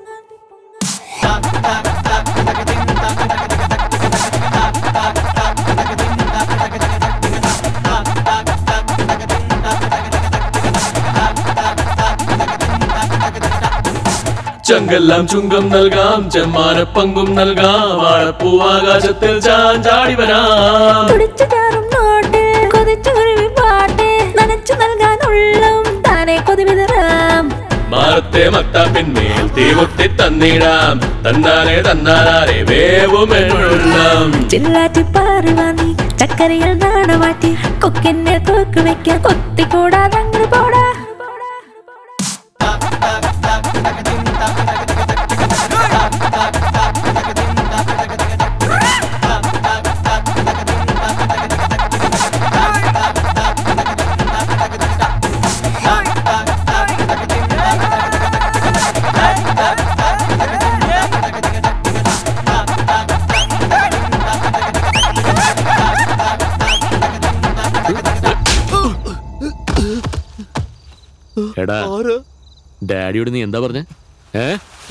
ചങ്കെല്ലാം ചുങ്കം നൽകാം ചെമ്മാനപ്പങ്കും നൽകാം വാഴപ്പൂവാകാശത്തിൽ ചാഞ്ചാടി വരാം തുടിച്ചു ചാറും നോട്ട് കൊതിച്ചു കുരുവി പാട്ട് നനച്ചു നൽകാൻ ഉള്ളം താനെ കൊതി വിതറാം മാറത്തെ മത്താപ്പിന്മേൽ തീമുട്ടി തന്നിടാം തന്നാലെ തന്നാലാരെ വേവുമെന്നുള്ളം ചില്ലാറ്റി പാറുവാന്നി ചക്കരയിൽ നാണമാറ്റി കൊക്കിന്മേൽ കൊക്ക് വെക്കാൻ കൊത്തിക്കൂടാതെ അങ്ങ് പോടാ എടാ ഡാഡിയോട് നീ എന്താ പറഞ്ഞേ ഏ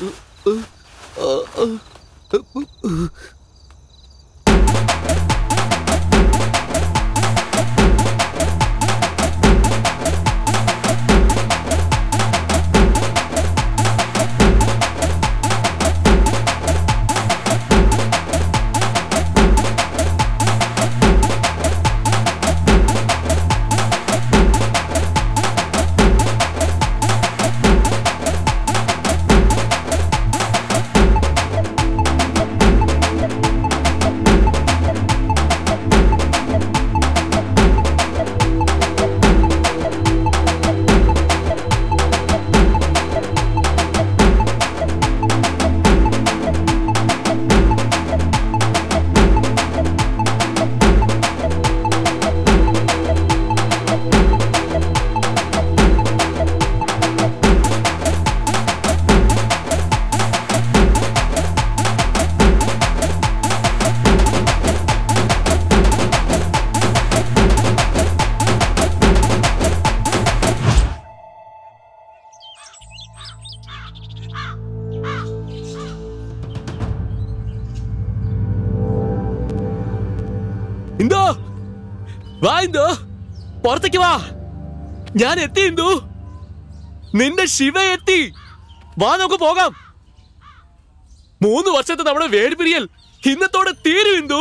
ഇന്ദു വാ ഇന്ദു പുറത്തേക്ക് വാ ഞാൻ എത്തി ഇന്ദു നിന്റെ ശിവ എത്തി വാ നമുക്ക് പോകാം മൂന്ന് വർഷത്തെ നമ്മുടെ വേർപിരിയൽ ഇന്നത്തോടെ തീരും ഇന്ദു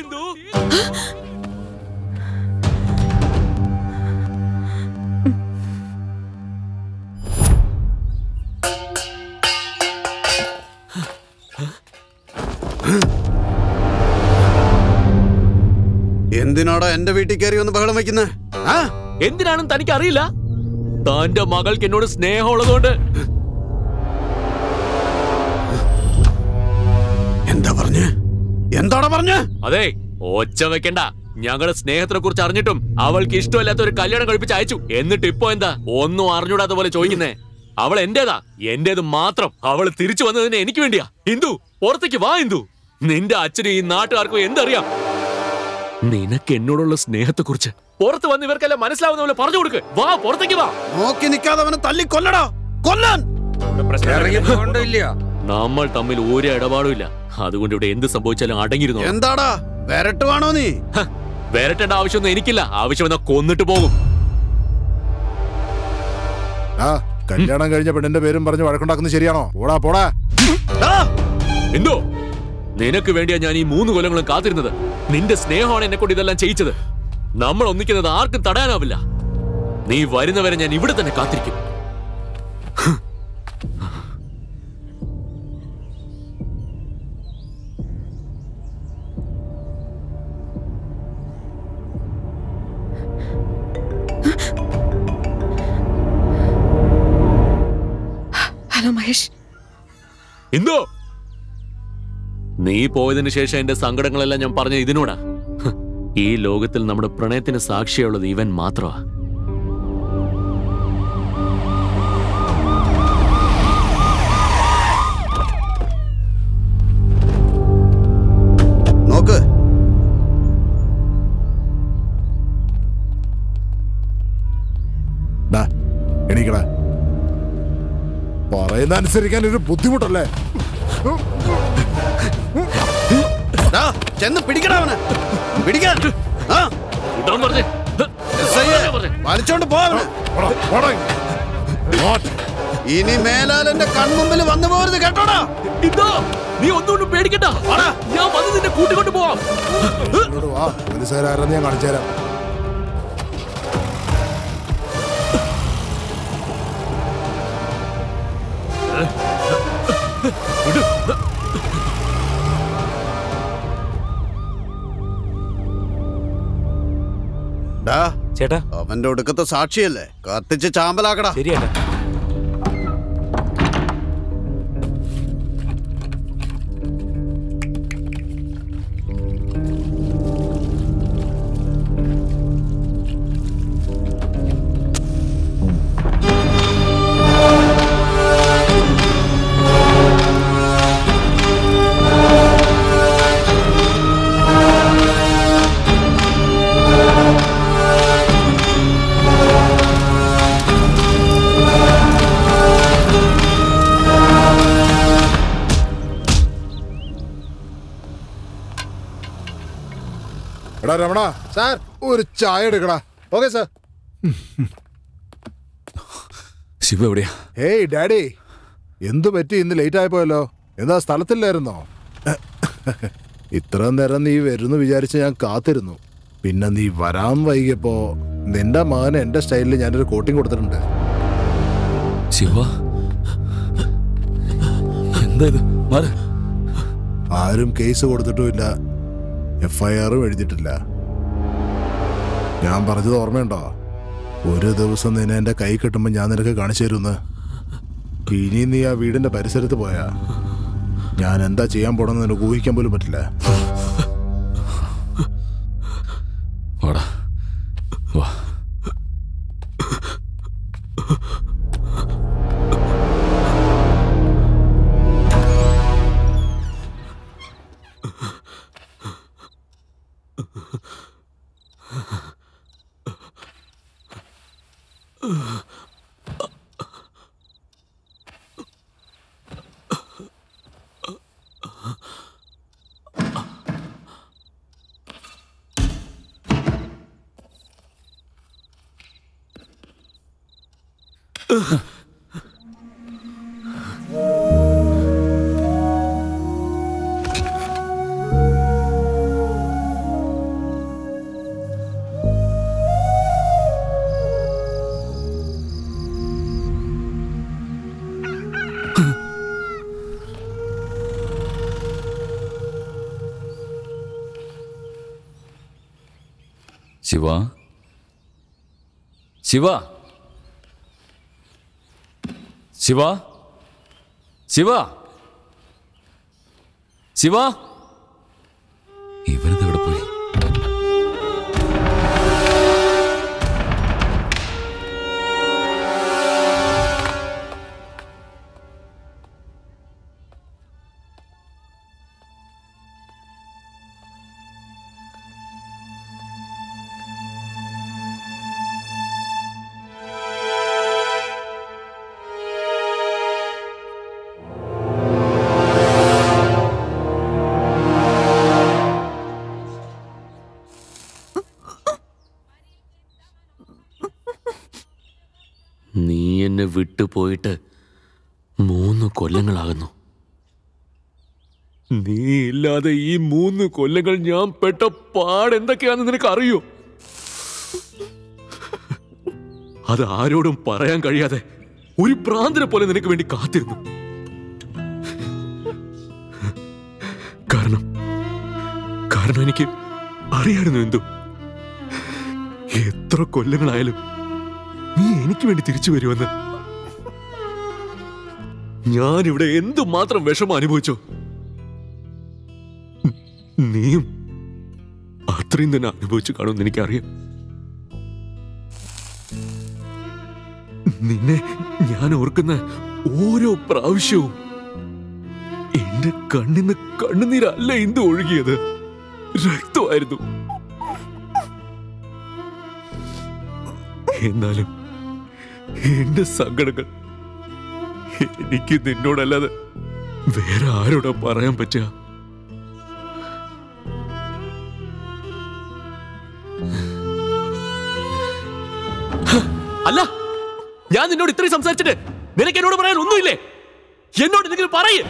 എന്തിനാടാ എന്റെ വീട്ടിൽ കയറി ഒന്ന് ബഹളം വെക്കുന്നേ എന്തിനാണെന്ന് തനിക്ക് അറിയില്ല തന്റെ മകൾക്ക് എന്നോട് സ്നേഹമുള്ളതുകൊണ്ട് എന്താടാ പറഞ്ഞ അതെ ഒച്ച വെക്കണ്ട ഞങ്ങളുടെ സ്നേഹത്തിനെ കുറിച്ച് അറിഞ്ഞിട്ടും അവൾക്ക് ഇഷ്ടമില്ലാത്ത ഒരു കല്യാണം കഴിപ്പിച്ച് അയച്ചു എന്നിട്ട് ഇപ്പൊ എന്താ ഒന്നും അറിഞ്ഞൂടാത്ത പോലെ ചോദിക്കുന്നേ അവൾ എന്റേതാ എന്റേത് മാത്രം അവൾ തിരിച്ചു വന്നതിന് എനിക്ക് വേണ്ടിയാ ഹിന്ദു പുറത്തേക്ക് വാ ഹിന്ദു നിന്റെ അച്ഛനും ഈ നാട്ടുകാർക്കും എന്തറിയാം നിനക്ക് എന്നോടുള്ള സ്നേഹത്തെ കുറിച്ച് പുറത്ത് വന്ന് ഇവർക്കെല്ലാം മനസ്സിലാവുന്ന പോലെ പറഞ്ഞു കൊടുക്ക് വാ പുറത്തേക്ക് വാ നോക്കി നിൽക്കാതെ അവനെ തല്ലി കൊല്ലടാ കൊല്ലാൻ നമ്മൾ തമ്മിൽ ഒരു ഇടപാടും ഇല്ല അതുകൊണ്ട് ഇവിടെ എന്ത് സംഭവിച്ചാലും അടങ്ങിയിരുന്നു എന്താടാ വരട്ടുവാണോ നീ വരട്ടേണ്ട ആവശ്യമൊന്നും എനിക്കില്ല ആവശ്യം എന്നാ കൊന്നിട്ട് പോകും ആ കല്യാണം കഴിഞ്ഞ പെണ്ണിന്റെ പേരും പറഞ്ഞ് വഴക്കുണ്ടാക്കുന്നത് ശരിയാണോ പോടാ പോടാ എന്തോ നിനക്ക് വേണ്ടിയാ ഞാൻ ഈ മൂന്ന് കൊല്ലങ്ങളും കാത്തിരുന്നത് നിന്റെ സ്നേഹമാണ് എന്നെ കൊണ്ട് ഇതെല്ലാം ചെയ്യിച്ചത് നമ്മൾ ഒന്നിക്കുന്നത് ആർക്കും തടയാനാവില്ല നീ വരുന്നവരെ ഞാൻ ഇവിടെ തന്നെ കാത്തിരിക്കും ഹലോ മഹേഷ് എന്തോ നീ പോയതിനു ശേഷം എന്റെ സങ്കടങ്ങളെല്ലാം ഞാൻ പറഞ്ഞ ഇതിനോടാ ഹ്, ഈ ലോകത്തിൽ നമ്മുടെ പ്രണയത്തിന് സാക്ഷിയുള്ളത് ഇവൻ മാത്രമാ നോക്ക് ഡാ, എണീക്കടാ പറയുന്ന അനുസരിക്കാൻ ഒരു ബുദ്ധിമുട്ടല്ലേ ഡാ, ചെന്ന് പിടിക്കടാ അവനെ പിടിക്കാൻ ആ എസ് ഐയെ, വലിച്ചോണ്ട് പോ അവനെ. ഇനി മേലാൽ എന്റെ കൺമുമ്പിൽ വന്നു പോകരുത് കേട്ടോടാ ഇതോ നീ ഒന്നുകൊണ്ടും പേടിക്കണ്ട ഞാൻ വന്ന് നിന്നെ കൂട്ടിക്കൊണ്ട് പോവാം ഇങ്ങോട്ട് വാ പോലീസുകാരെന്ന് ഞാൻ കാണിച്ചു തരാം ഡാ ചേട്ടാ അവന്റെ ഒടുക്കത്തെ സാക്ഷിയല്ലേ കത്തിച്ച് ചാമ്പലാക്കടാ ശരിയേട്ടാ എടാ രമണ സാർ ഒരു ചായ എടുക്കടാ ഓക്കെ സാർ ശിവ എവിടെയാ ഹേയ് ഡാഡി എന്തു പറ്റി ഇന്ന് ലേറ്റ് ആയിപ്പോയല്ലോ എന്താ സ്ഥലത്തില്ലായിരുന്നോ ഇത്ര നേരം നീ വരുന്നു വിചാരിച്ച് ഞാൻ കാത്തിരുന്നു പിന്നെ നീ വരാൻ വൈകിയപ്പോ നിന്റെ മകന് എന്റെ സ്റ്റൈലിൽ ഞാനൊരു കോട്ടിങ് കൊടുത്തിട്ടുണ്ട് ശിവ എന്താ ഇത് മാറ് ആരും കേസ് കൊടുത്തിട്ടുമില്ല എഫ് ഐ ആറും എഴുതിയിട്ടില്ല ഞാൻ പറഞ്ഞത് ഓർമ്മയുണ്ടോ ഒരു ദിവസം നിന്നെ എന്റെ കൈ കിട്ടുമ്പോൾ ഞാൻ നിനക്ക് കാണിച്ചു തരുന്ന് ഇനി നീ ആ വീടിന്റെ പരിസരത്ത് പോയാ ഞാൻ എന്താ ചെയ്യാൻ പോണെന്ന് നിനക്ക് ഊഹിക്കാൻ പോലും പറ്റില്ല വാടാ വാ ശിവ ശിവ ശിവ ശിവ ശിവ ഇവരിത് എവിടെ പോയി നീ എന്നെ വിട്ടുപോയിട്ട് മൂന്ന് കൊല്ലങ്ങളാകുന്നു നീ ഇല്ലാതെ ഈ മൂന്ന് കൊല്ലങ്ങൾ ഞാൻ പെട്ട പാട് എന്തൊക്കെയാണെന്ന് നിനക്ക് അറിയോ അത് ആരോടും പറയാൻ കഴിയാതെ ഒരു ഭ്രാന്തനെ പോലെ നിനക്ക് വേണ്ടി കാത്തിരുന്നു കാരണം കാരണം എനിക്ക് അറിയായിരുന്നു എന്തു എത്ര കൊല്ലങ്ങളായാലും നീ എനിക്ക് വേണ്ടി തിരിച്ചു വരുമെന്ന് ഞാനിവിടെ എന്തുമാത്രം വിഷമം അനുഭവിച്ചോ നീയും അത്രയും തന്നെ അനുഭവിച്ചു കാണുമെന്ന് എനിക്കറിയാം നിന്നെ ഞാൻ ഓർക്കുന്ന ഓരോ പ്രാവശ്യവും എന്റെ കണ്ണിന്ന് കണ്ണുനീരല്ല എന്ത് ഒഴുകിയത് രക്തമായിരുന്നു എന്നാലും എന്റെ സങ്കടങ്ങൾ എനിക്ക് നിന്നോടല്ലാതെ വേറെ ആരോടാ പറയാൻ പറ്റുക അല്ല ഞാൻ നിന്നോട് ഇത്രയും സംസാരിച്ചിട്ട് നിനക്ക് എന്നോട് പറയാൻ ഒന്നുമില്ലേ എന്നോട് എന്തെങ്കിലും പറയേ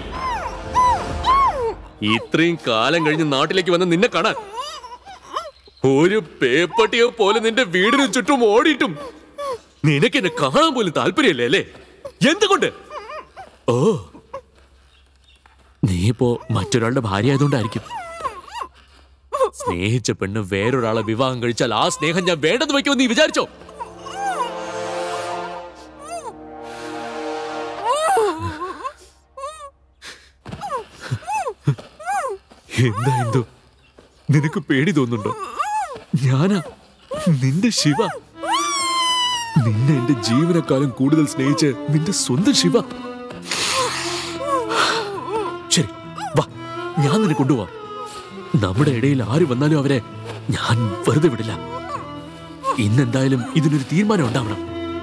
ഇത്രയും കാലം കഴിഞ്ഞ് നാട്ടിലേക്ക് വന്ന് നിന്നെ കാണാൻ ഒരു പേപ്പട്ടിയെ പോലെ നിന്റെ വീടിന് ചുറ്റും ഓടിയിട്ടും നിനക്ക് എന്നെ കാണാൻ പോലും താല്പര്യമില്ലേ അല്ലേ എന്തുകൊണ്ട് ഓ നീ ഇപ്പോ മറ്റൊരാളുടെ ഭാര്യ ആയതുകൊണ്ടായിരിക്കും സ്നേഹിച്ച പെണ്ണ് വേറൊരാളെ വിവാഹം കഴിച്ചാൽ ആ സ്നേഹം ഞാൻ വേണ്ടെന്ന് വയ്ക്കുമെന്ന് നീ വിചാരിച്ചോ എന്താ എന്തോ നിനക്ക് പേടി തോന്നുന്നുണ്ടോ ഞാനാ നിന്റെ ശിവ നിന്നെ എന്റെ ജീവനക്കാലം കൂടുതൽ സ്നേഹിച്ച് നിന്റെ സ്വന്തം ശിവ ശരി വാ ഞാൻ നിന്നെ കൊണ്ടുപോവാം നമ്മുടെ ഇടയിൽ ആര് വന്നാലും അവരെ ഞാൻ വെറുതെ വിടില്ല ഇന്നെന്തായാലും ഇതിനൊരു തീരുമാനം ഉണ്ടാവണം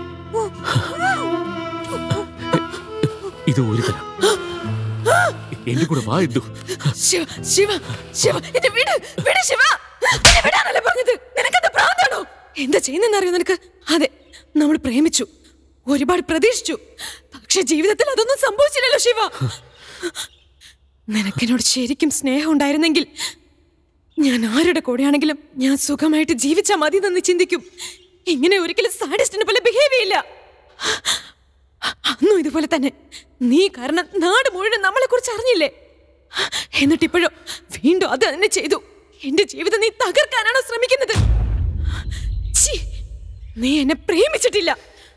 ഇത് ഒരു തരം എന്റെ കൂടെ വാ എന്തു ശിവ ശിവ ശിവ എന്റെ വീട് വീട് ശിവ എന്നെ വിടാനല്ലേ പറഞ്ഞത് നിനക്കെന്താ ഭ്രാന്താണോ എന്താ ചെയ്യുന്നെന്ന് അറിയോ നിനക്ക് അതെ നമ്മൾ പ്രേമിച്ചു ഒരുപാട് പ്രതീക്ഷിച്ചു പക്ഷെ ജീവിതത്തിൽ അതൊന്നും സംഭവിച്ചില്ലല്ലോ ശിവ നിനക്കെന്നോട് ശരിക്കും സ്നേഹം ഉണ്ടായിരുന്നെങ്കിൽ ഞാൻ ആരുടെ കൂടെയാണെങ്കിലും ഞാൻ സുഖമായിട്ട് ജീവിച്ചാൽ മതി എന്ന് ചിന്തിക്കും ഇങ്ങനെ ഒരിക്കലും സാഡിസ്റ്റിനെ പോലെ ബിഹേവ് ചെയ്യില്ല അന്നും ഇതുപോലെ തന്നെ നീ കാരണം നാട് മുഴുവൻ നമ്മളെ കുറിച്ച് അറിഞ്ഞില്ലേ എന്നിട്ട് ഇപ്പോഴും വീണ്ടും അത് തന്നെ ചെയ്തു എന്റെ ജീവിതം നീ തകർക്കാനാണോ ശ്രമിക്കുന്നത് ഛീ, നീ എന്നെ പ്രേമിച്ചിട്ടില്ല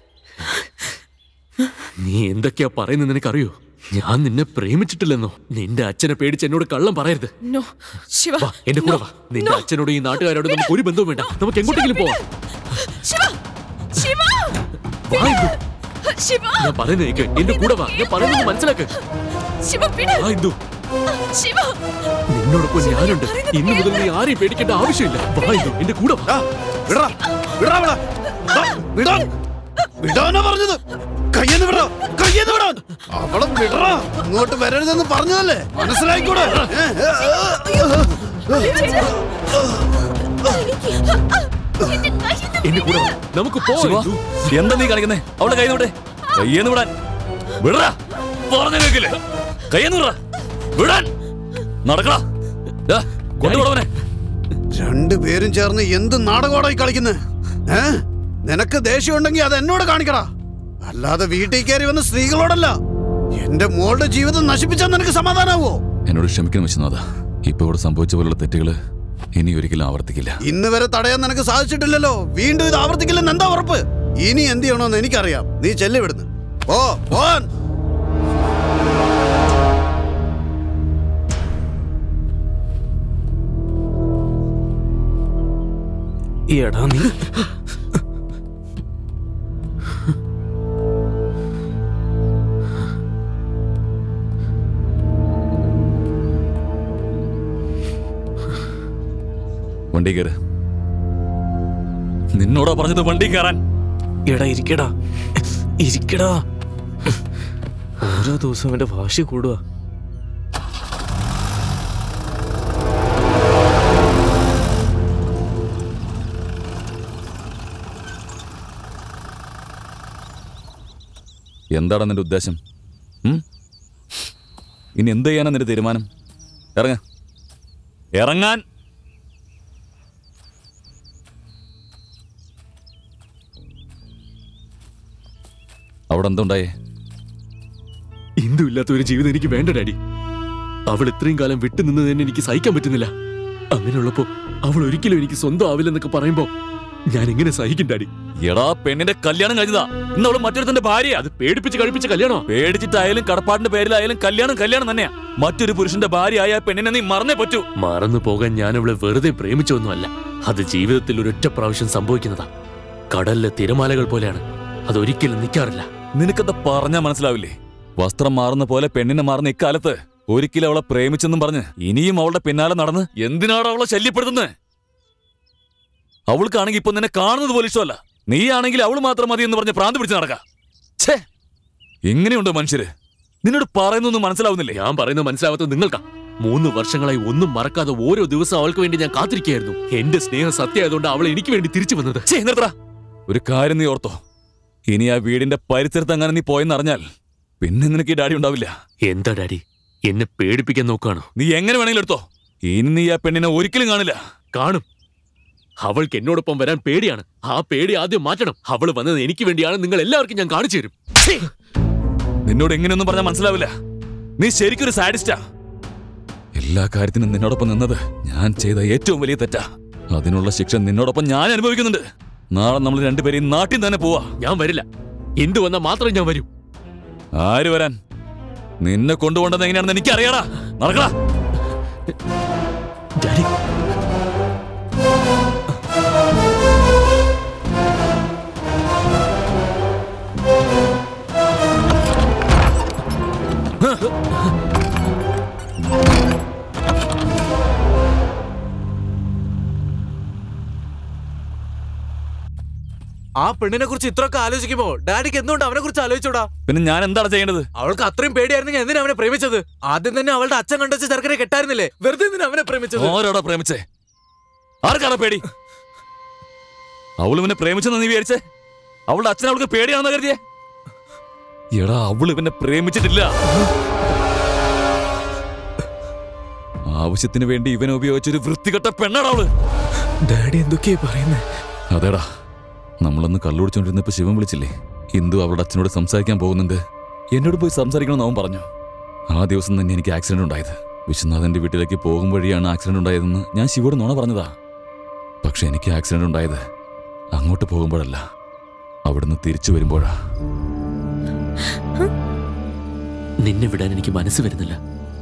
നീ എന്തൊക്കെയാ പറയുന്നത് നിനക്കറിയോ ഞാൻ നിന്നെ പ്രേമിച്ചിട്ടില്ലെന്നോ നിന്റെ അച്ഛനെ പേടിച്ച് എന്നോട് കള്ളം പറയരുത് നോ ശിവ വാ എന്റെ കൂടെ no, വാ നിന്റെ no. അച്ഛനോട് ഈ നാട്ടുകാരോട് നമുക്ക് ഒരു ബന്ധവും വേണ്ട നമുക്ക് എങ്ങോട്ടെങ്കിലും പോവാം ശിവ ശിവ വാ ഇന്ദു. ശിവ ഞാൻ പറയുന്നത് കേക്ക് എന്റെ കൂടെ വാ ഞാൻ പറയുന്നത് മനസ്സിലാക്ക് ശിവ വിട് വാ ഇന്ദു ശിവ നിന്നോടൊപ്പം ഞാനുണ്ട് ഇന്നു മുതൽ നീ ആരെയും പേടിക്കേണ്ട ആവശ്യമില്ല വാ ഇന്ദു എന്റെ കൂടെ വാ വിടറാ വിടറാ വിടാ ദാ, വിടാൻ വിടാനാ പറഞ്ഞത് കയ്യെന്ന് വിടാ കയ്യെന്ന് വിടാൻ അവളെ വിടറാ ഇങ്ങോട്ട് വരരുതെന്ന് പറഞ്ഞതല്ലേ മനസ്സിലായിക്കൂടെ ഏ, ഏ, എന്റെ കൂടെ വാ. നമുക്ക് പോവാം ശിവ, ഇന്ദു. എന്താ നീ കാണിക്കുന്നേ അവളുടെ കൈ നോട്ടെ കയ്യെന്ന് വിടാൻ വിടറാ പറഞ്ഞ കേക്കില്ലേ കയ്യെന്ന് വിടറാ വിടാൻ നടക്കടാ ദാ, കൊണ്ടുപോടവനെ രണ്ടുപേരും ചേർന്ന് എന്ത് നാടകോടായി കളിക്കുന്നത് ഏ നിനക്ക് ദേഷ്യം ഉണ്ടെങ്കിൽ അത് എന്നോട് കാണിക്കടാ അല്ലാതെ വീട്ടിൽ കയറി വന്ന സ്ത്രീകളോടല്ല എന്റെ മോളുടെ ജീവിതം നശിപ്പിച്ചാൽ നിനക്ക് സമാധാനാവോ എന്നോട് ക്ഷമിക്കണം വെച്ചനാഥ ഇപ്പൊ ഇവിടെ സംഭവിച്ച പോലുള്ള തെറ്റുകള് ഇനി ഒരിക്കലും ആവർത്തിക്കില്ല ഇന്ന് വരെ തടയാൻ നിനക്ക് സാധിച്ചിട്ടില്ലല്ലോ വീണ്ടും ഇത് ആവർത്തിക്കില്ലെന്ന് എന്താ ഉറപ്പ് ഇനി എന്ത് ചെയ്യണമെന്ന് എനിക്കറിയാം നീ ചെല്ലി വിടുന്നു ഓ പോൻ എടാ നീ വണ്ടി കയറ് നിന്നോടാ പറഞ്ഞത് വണ്ടി കയറാൻ എടാ ഇരിക്കടാ ഇരിക്കടാ ഓരോ ദിവസവും എന്റെ വാശി കൂടുക എന്താണ് നിന്റെ ഉദ്ദേശം ഉം? ഇനി എന്ത് ചെയ്യാനാ നിന്റെ തീരുമാനം ഇറങ്ങ ഇറങ്ങാൻ അവിടെ എന്തുണ്ടായേ എന്തുമില്ലാത്ത ഒരു ജീവിതം എനിക്ക് വേണ്ട ഡാഡി അവൾ ഇത്രയും കാലം വിട്ടു നിന്നതിന് എനിക്ക് സഹിക്കാൻ പറ്റുന്നില്ല അങ്ങനെയുള്ളപ്പോ അവൾ ഒരിക്കലും എനിക്ക് സ്വന്തം ആവില്ലെന്നൊക്കെ പറയുമ്പോ ഞാൻ എങ്ങനെ സഹിക്കും ഡാഡി എടാ പെണ്ണിന്റെ കല്യാണം കഴിഞ്ഞതാ ഇന്ന് അവള് മറ്റൊരുത്തന്റെ ഭാര്യ അത് പേടിപ്പിച്ച് കഴിപ്പിച്ച കല്യാണോ പേടിച്ചിട്ടായാലും കടപ്പാടിന്റെ പേരിലായാലും കല്യാണം കല്യാണം തന്നെയാ മറ്റൊരു പുരുഷന്റെ ഭാര്യ ആയ പെണ്ണിനെ നീ മറന്നേ പറ്റൂ മറന്നു പോകാൻ ഞാൻ അവളെ വെറുതെ പ്രേമിച്ചൊന്നുമല്ല അത് ജീവിതത്തിൽ ഒരൊറ്റ പ്രാവശ്യം സംഭവിക്കുന്നതാ കടലിലെ തിരമാലകൾ പോലെയാണ് അതൊരിക്കലും നിൽക്കാറില്ല നിനക്കെന്താ പറഞ്ഞാ മനസ്സിലാവില്ലേ വസ്ത്രം മാറുന്ന പോലെ പെണ്ണിനെ മാറുന്ന ഇക്കാലത്ത് ഒരിക്കലും അവളെ പ്രേമിച്ചെന്നും പറഞ്ഞ് ഇനിയും അവളുടെ പിന്നാലെ നടന്ന് എന്തിനാണ് അവളെ ശല്യപ്പെടുത്തുന്നത് അവൾക്കാണെങ്കിൽ ഇപ്പൊ നിന്നെ കാണുന്നത് പോലും ഇഷ്ടമല്ല നീയാണെങ്കിൽ അവൾ മാത്രം മതി എന്ന് പറഞ്ഞ് പ്രാന്ത് പിടിച്ച് നടക്കാം ഛേ എങ്ങനെയുണ്ട് മനുഷ്യര് നിന്നോട് പറയുന്നൊന്നും മനസ്സിലാവുന്നില്ലേ ഞാൻ പറയുന്നത് മനസ്സിലാവാത്തത് നിങ്ങൾക്കാ മൂന്ന് വർഷങ്ങളായി ഒന്നും മറക്കാതെ ഓരോ ദിവസം അവൾക്ക് വേണ്ടി ഞാൻ കാത്തിരിക്കുകയായിരുന്നു എന്റെ സ്നേഹം സത്യമായതുകൊണ്ട് അവൾ എനിക്ക് വേണ്ടി തിരിച്ചു വന്നത് ഛേ, നിർത്തടാ. ഒരു കാര്യം നീ ഓർത്തോ ഇനി ആ വീടിന്റെ പരിസരത്ത് അങ്ങനെ നീ പോയെന്നറിഞ്ഞാൽ പിന്നെ നിനക്ക് ഈ ഡാഡി ഉണ്ടാവില്ല എന്താ ഡാഡി എന്നെ പേടിപ്പിക്കാൻ നോക്കുകയാണോ നീ എങ്ങനെ വേണമെങ്കിലും എടുത്തോ ഇനി നീ ആ പെണ്ണിനെ ഒരിക്കലും കാണില്ല കാണും അവൾക്ക് എന്നോടൊപ്പം വരാൻ പേടിയാണ് ആ പേടി ആദ്യം മാറ്റണം അവൾ വന്നത് എനിക്ക് വേണ്ടിയാണ് നിങ്ങൾ എല്ലാവർക്കും ഞാൻ കാണിച്ചു തരും നിന്നോട് എങ്ങനെയൊന്നും പറഞ്ഞാൽ മനസ്സിലാവില്ല നീ ശരിക്കൊരു സാഡിസ്റ്റാ എല്ലാ കാര്യത്തിനും നിന്നോടൊപ്പം നിന്നത് ഞാൻ ചെയ്ത ഏറ്റവും വലിയ തെറ്റാ അതിനുള്ള ശിക്ഷ നിന്നോടൊപ്പം ഞാൻ അനുഭവിക്കുന്നുണ്ട് നാളെ നമ്മൾ രണ്ടുപേരെയും നാട്ടിൽ തന്നെ പോവാ ഞാൻ വരില്ല എന്തു വന്നാൽ മാത്രം ഞാൻ വരൂ ആര് വരാൻ നിന്നെ കൊണ്ടുപോകേണ്ടത് എങ്ങനെയാണെന്ന് എനിക്കറിയാടാ നടക്കടാ ഡാഡി ആ പെണ്ണിനെ കുറിച്ച് ഇത്രയൊക്കെ ആലോചിക്കുമ്പോ ഡാഡിക്ക് എന്തുകൊണ്ട് അവനെ കുറിച്ച് ആലോചിച്ചോടാ പിന്നെ ഞാൻ എന്താണ് ചെയ്യേണ്ടത് അവൾക്ക് അത്രയും പേടിയായിരുന്നെങ്കിൽ എന്തിനാ അവനെ പ്രേമിച്ചത് ആദ്യം തന്നെ അവളുടെ അച്ഛൻ കണ്ടുവച്ച ചെറുക്കനെ കെട്ടായിരുന്നില്ലേ വെറുതെ എന്തിനാ അവനെ പ്രേമിച്ചത് ആരോടാ പ്രേമിച്ചേ ആർക്കാണ് പേടി അവൾ ഇവനെ പ്രേമിച്ചെന്ന് നീ വിചാരിച്ചേ അവളുടെ അച്ഛൻ അവൾക്ക് പേടിയാണെന്ന് കരുതിയേ എടാ അവൾ ഇവനെ പ്രേമിച്ചിട്ടില്ല ആവശ്യത്തിന് വേണ്ടി ഇവനെ ഉപയോഗിച്ചൊരു വൃത്തികെട്ട പെണ്ണാണ് അവള് ഡാഡി എന്തൊക്കെയാ പറയുന്നേ അതേടാ നമ്മളൊന്ന് കള്ളുടിച്ചോണ്ടിരുന്നപ്പോ ശിവൻ വിളിച്ചില്ലേ ഇന്ദു അവളുടെ അച്ഛനോട് സംസാരിക്കാൻ പോകുന്നുണ്ട് എന്നോട് പോയി സംസാരിക്കണമെന്ന് അവൻ പറഞ്ഞു ആ ദിവസം തന്നെ എനിക്ക് ആക്സിഡന്റ് ഉണ്ടായത് വിശ്വനാഥന്റെ വീട്ടിലേക്ക് പോകും വഴിയാണ് ആക്സിഡന്റ് ഉണ്ടായതെന്ന് ഞാൻ ശിവോട് നുണ പറഞ്ഞതാ പക്ഷെ എനിക്ക് ആക്സിഡന്റ് ഉണ്ടായത് അങ്ങോട്ട് പോകുമ്പോഴല്ല അവിടുന്ന് തിരിച്ചു വരുമ്പോഴാ നിന്നെ വിടാൻ എനിക്ക് മനസ്സ് വരുന്നില്ല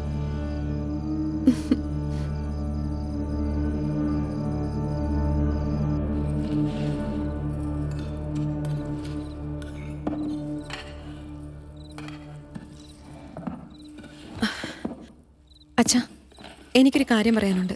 അച്ഛാ എനിക്കൊരു കാര്യം പറയാനുണ്ട്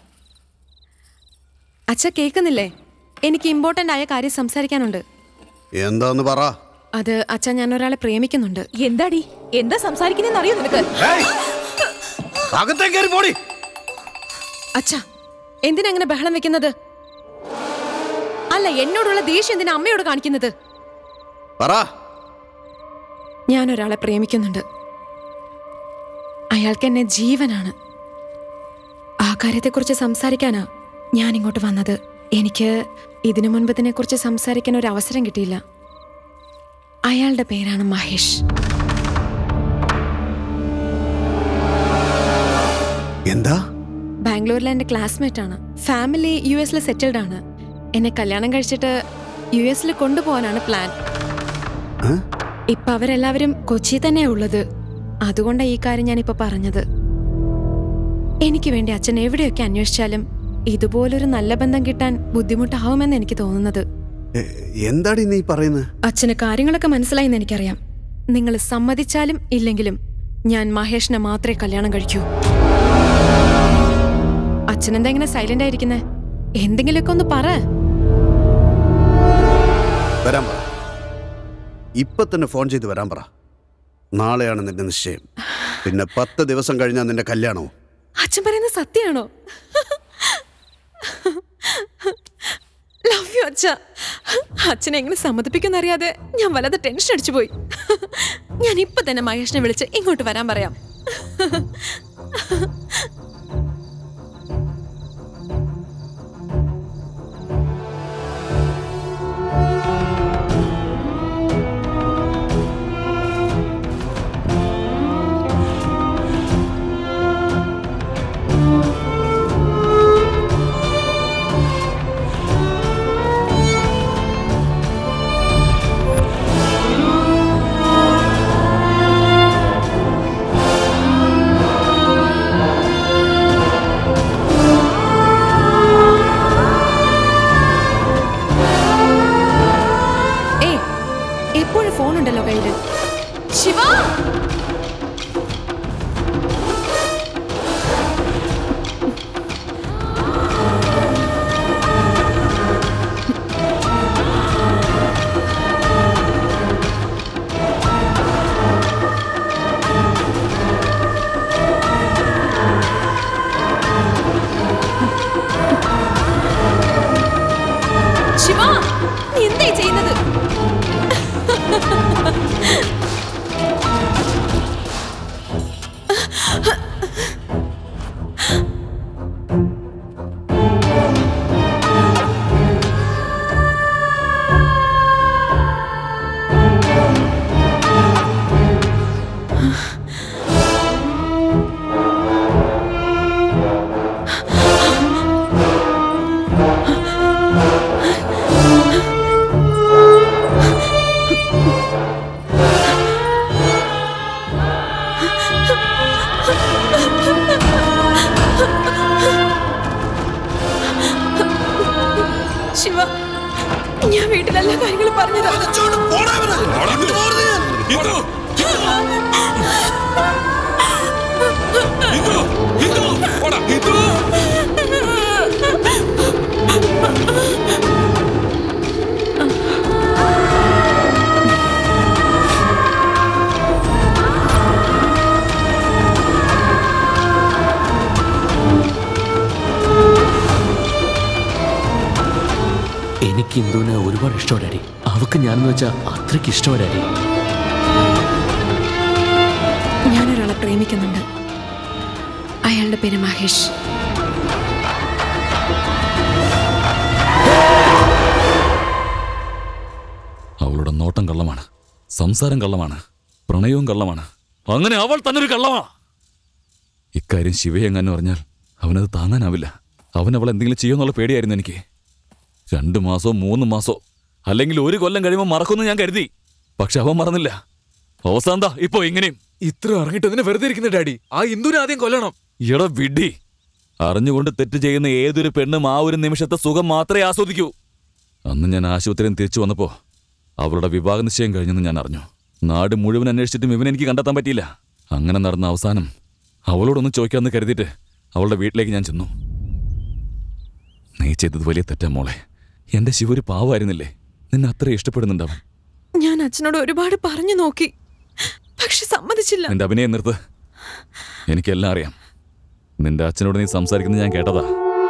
അച്ഛ കേൾക്കുന്നില്ലേ എനിക്ക് ഇമ്പോർട്ടന്റ് ആയ കാര്യം സംസാരിക്കാനുണ്ട് എന്താന്ന് പറ അത് അച്ഛ ഞാൻ ഒരാളെ പ്രേമിക്കുന്നുണ്ട് എന്താടി എന്താ സംസാരിക്കുന്നതെന്ന് അറിയോ നിനക്ക് അകത്തേക്ക് കയറി പോടി അച്ഛ എന്തിനാ അങ്ങനെ ബഹളം വെക്കുന്നത് അല്ല എന്നോടുള്ള ദേഷ്യം എന്തിനാ അമ്മയോട് കാണിക്കുന്നത് പറ ഞാൻ ഒരാളെ പ്രേമിക്കുന്നുണ്ട് അയാൾക്ക് എന്നെ ജീവനാണ് ആ കാര്യത്തെക്കുറിച്ച് സംസാരിക്കാനാ ഞാൻ ഇങ്ങോട്ട് വന്നത് എനിക്ക് ഇതിനു മുൻപ് ഇതിനെക്കുറിച്ച് സംസാരിക്കാൻ ഒരു അവസരം കിട്ടിയില്ല അയാളുടെ പേരാണ് മഹേഷ് എന്താ ബാംഗ്ലൂരിലെ എൻ്റെ ക്ലാസ്മേറ്റ് ആണ് ഫാമിലി യു എസിൽ സെറ്റിൽഡ് ആണ് എന്നെ കല്യാണം കഴിച്ചിട്ട് യു എസിൽ കൊണ്ടുപോകാനാണ് പ്ലാൻ ഇപ്പൊ അവരെല്ലാവരും കൊച്ചി തന്നെയാ ഉള്ളത് അതുകൊണ്ടാണ് ഈ കാര്യം ഞാനിപ്പോ പറഞ്ഞത് എനിക്ക് വേണ്ടി അച്ഛൻ എവിടെയൊക്കെ അന്വേഷിച്ചാലും ഇതുപോലൊരു നല്ല ബന്ധം കിട്ടാൻ ബുദ്ധിമുട്ടാവുമെന്ന് എനിക്ക് തോന്നുന്നത് എ, എന്താടി നീ പറയുന്നത് അച്ഛന് കാര്യങ്ങളൊക്കെ മനസ്സിലായെന്ന് എനിക്കറിയാം നിങ്ങൾ സമ്മതിച്ചാലും ഇല്ലെങ്കിലും ഞാൻ മഹേഷിനെ മാത്രമേ കല്യാണം കഴിക്കൂ അച്ഛനെന്താ ഇങ്ങനെ സൈലന്റ് ആയിരിക്കുന്നേ എന്തെങ്കിലുമൊക്കെ ഒന്ന് പറ വരാൻ പറ ഇപ്പൊ തന്നെ ഫോൺ ചെയ്ത് വരാൻ പറ നാളെയാണ് നിന്റെ നിശ്ചയം പിന്നെ പത്ത് ദിവസം കഴിഞ്ഞാൽ നിന്റെ കല്യാണവും അച്ഛൻ പറയുന്നത് സത്യമാണോ ലവ് യു അച്ഛ അച്ഛനെ എങ്ങനെ സമ്മതിപ്പിക്കുന്ന അറിയാതെ ഞാൻ വല്ലാതെ ടെൻഷൻ അടിച്ചു പോയി ഞാൻ ഇപ്പൊ തന്നെ മഹേഷിനെ വിളിച്ച് ഇങ്ങോട്ട് വരാൻ പറയാം ഏ എപ്പോഴും ഫോൺ ഉണ്ടല്ലോ കയ്യില് ശിവ ശിവ നീ എന്തായി ചെയ്യുന്നത് ശിവ ഞാൻ വീട്ടിലെല്ലാ കാര്യങ്ങളും പറഞ്ഞതാ എനിക്ക് ഇന്ദുവിനെ ഒരുപാട് ഇഷ്ടമാണ് ഡാഡി അവക്ക് ഞാനെന്ന് വെച്ചാൽ അത്രയ്ക്ക് ഇഷ്ടമാണ് ഡാഡി ഞാനൊരാളെ പ്രേമിക്കുന്നുണ്ട് അയാളുടെ പേര് മഹേഷ് അവളുടെ നോട്ടം കള്ളമാണ് സംസാരം കള്ളമാണ് പ്രണയവും കള്ളമാണ് അങ്ങനെ അവൾ തന്നെ ഒരു കള്ളമാണ് ഇക്കാര്യം ശിവയെങ്ങാനും പറഞ്ഞാൽ അവനത് താങ്ങാനാവില്ല അവൻ അവൾ എന്തെങ്കിലും ചെയ്യുമെന്നുള്ള പേടിയായിരുന്നു എനിക്ക് രണ്ടു മാസോ മൂന്ന് മാസോ അല്ലെങ്കിൽ ഒരു കൊല്ലം കഴിയുമ്പോൾ മറക്കുമെന്ന് ഞാൻ കരുതി പക്ഷെ അവൻ മറന്നില്ല അവസാന്താ ഇപ്പോ ഇങ്ങനെയും ഇത്ര ഇറങ്ങിട്ട് അതിനെ വെറുതെ ഇരിക്കുന്ന ഡാഡി ആ ഇന്ദുവിനെ ആദ്യം കൊല്ലണം എടാ വിഡി അറിഞ്ഞുകൊണ്ട് തെറ്റ് ചെയ്യുന്ന ഏതൊരു പെണ്ണും ആ ഒരു നിമിഷത്തെ സുഖം മാത്രമേ ആസ്വദിക്കൂ അന്ന് ഞാൻ ആശുപത്രിയിൽ നിന്ന് തിരിച്ചു വന്നപ്പോ അവളുടെ വിവാഹ നിശ്ചയം കഴിഞ്ഞെന്ന് ഞാൻ അറിഞ്ഞു നാട് മുഴുവൻ അന്വേഷിച്ചിട്ടും ഇവനെ എനിക്ക് കണ്ടെത്താൻ പറ്റിയില്ല അങ്ങനെ നടന്ന അവസാനം അവളോടൊന്ന് ചോദിക്കാമെന്ന് കരുതിയിട്ട് അവളുടെ വീട്ടിലേക്ക് ഞാൻ ചെന്നു നീ ചെയ്തത് വലിയ തെറ്റാ മോളെ എന്റെ ശിവ ഒരു പാവമായിരുന്നില്ലേ നിന്നെ അത്ര ഇഷ്ടപ്പെടുന്നുണ്ടാവും ഞാൻ അച്ഛനോട് ഒരുപാട് പറഞ്ഞു നോക്കി പക്ഷെ സമ്മതിച്ചില്ല നിന്റെ അഭിനയം നിർത്ത് എനിക്കെല്ലാം അറിയാം നിന്റെ അച്ഛനോട് നീ സംസാരിക്കുന്നത് ഞാൻ കേട്ടതാ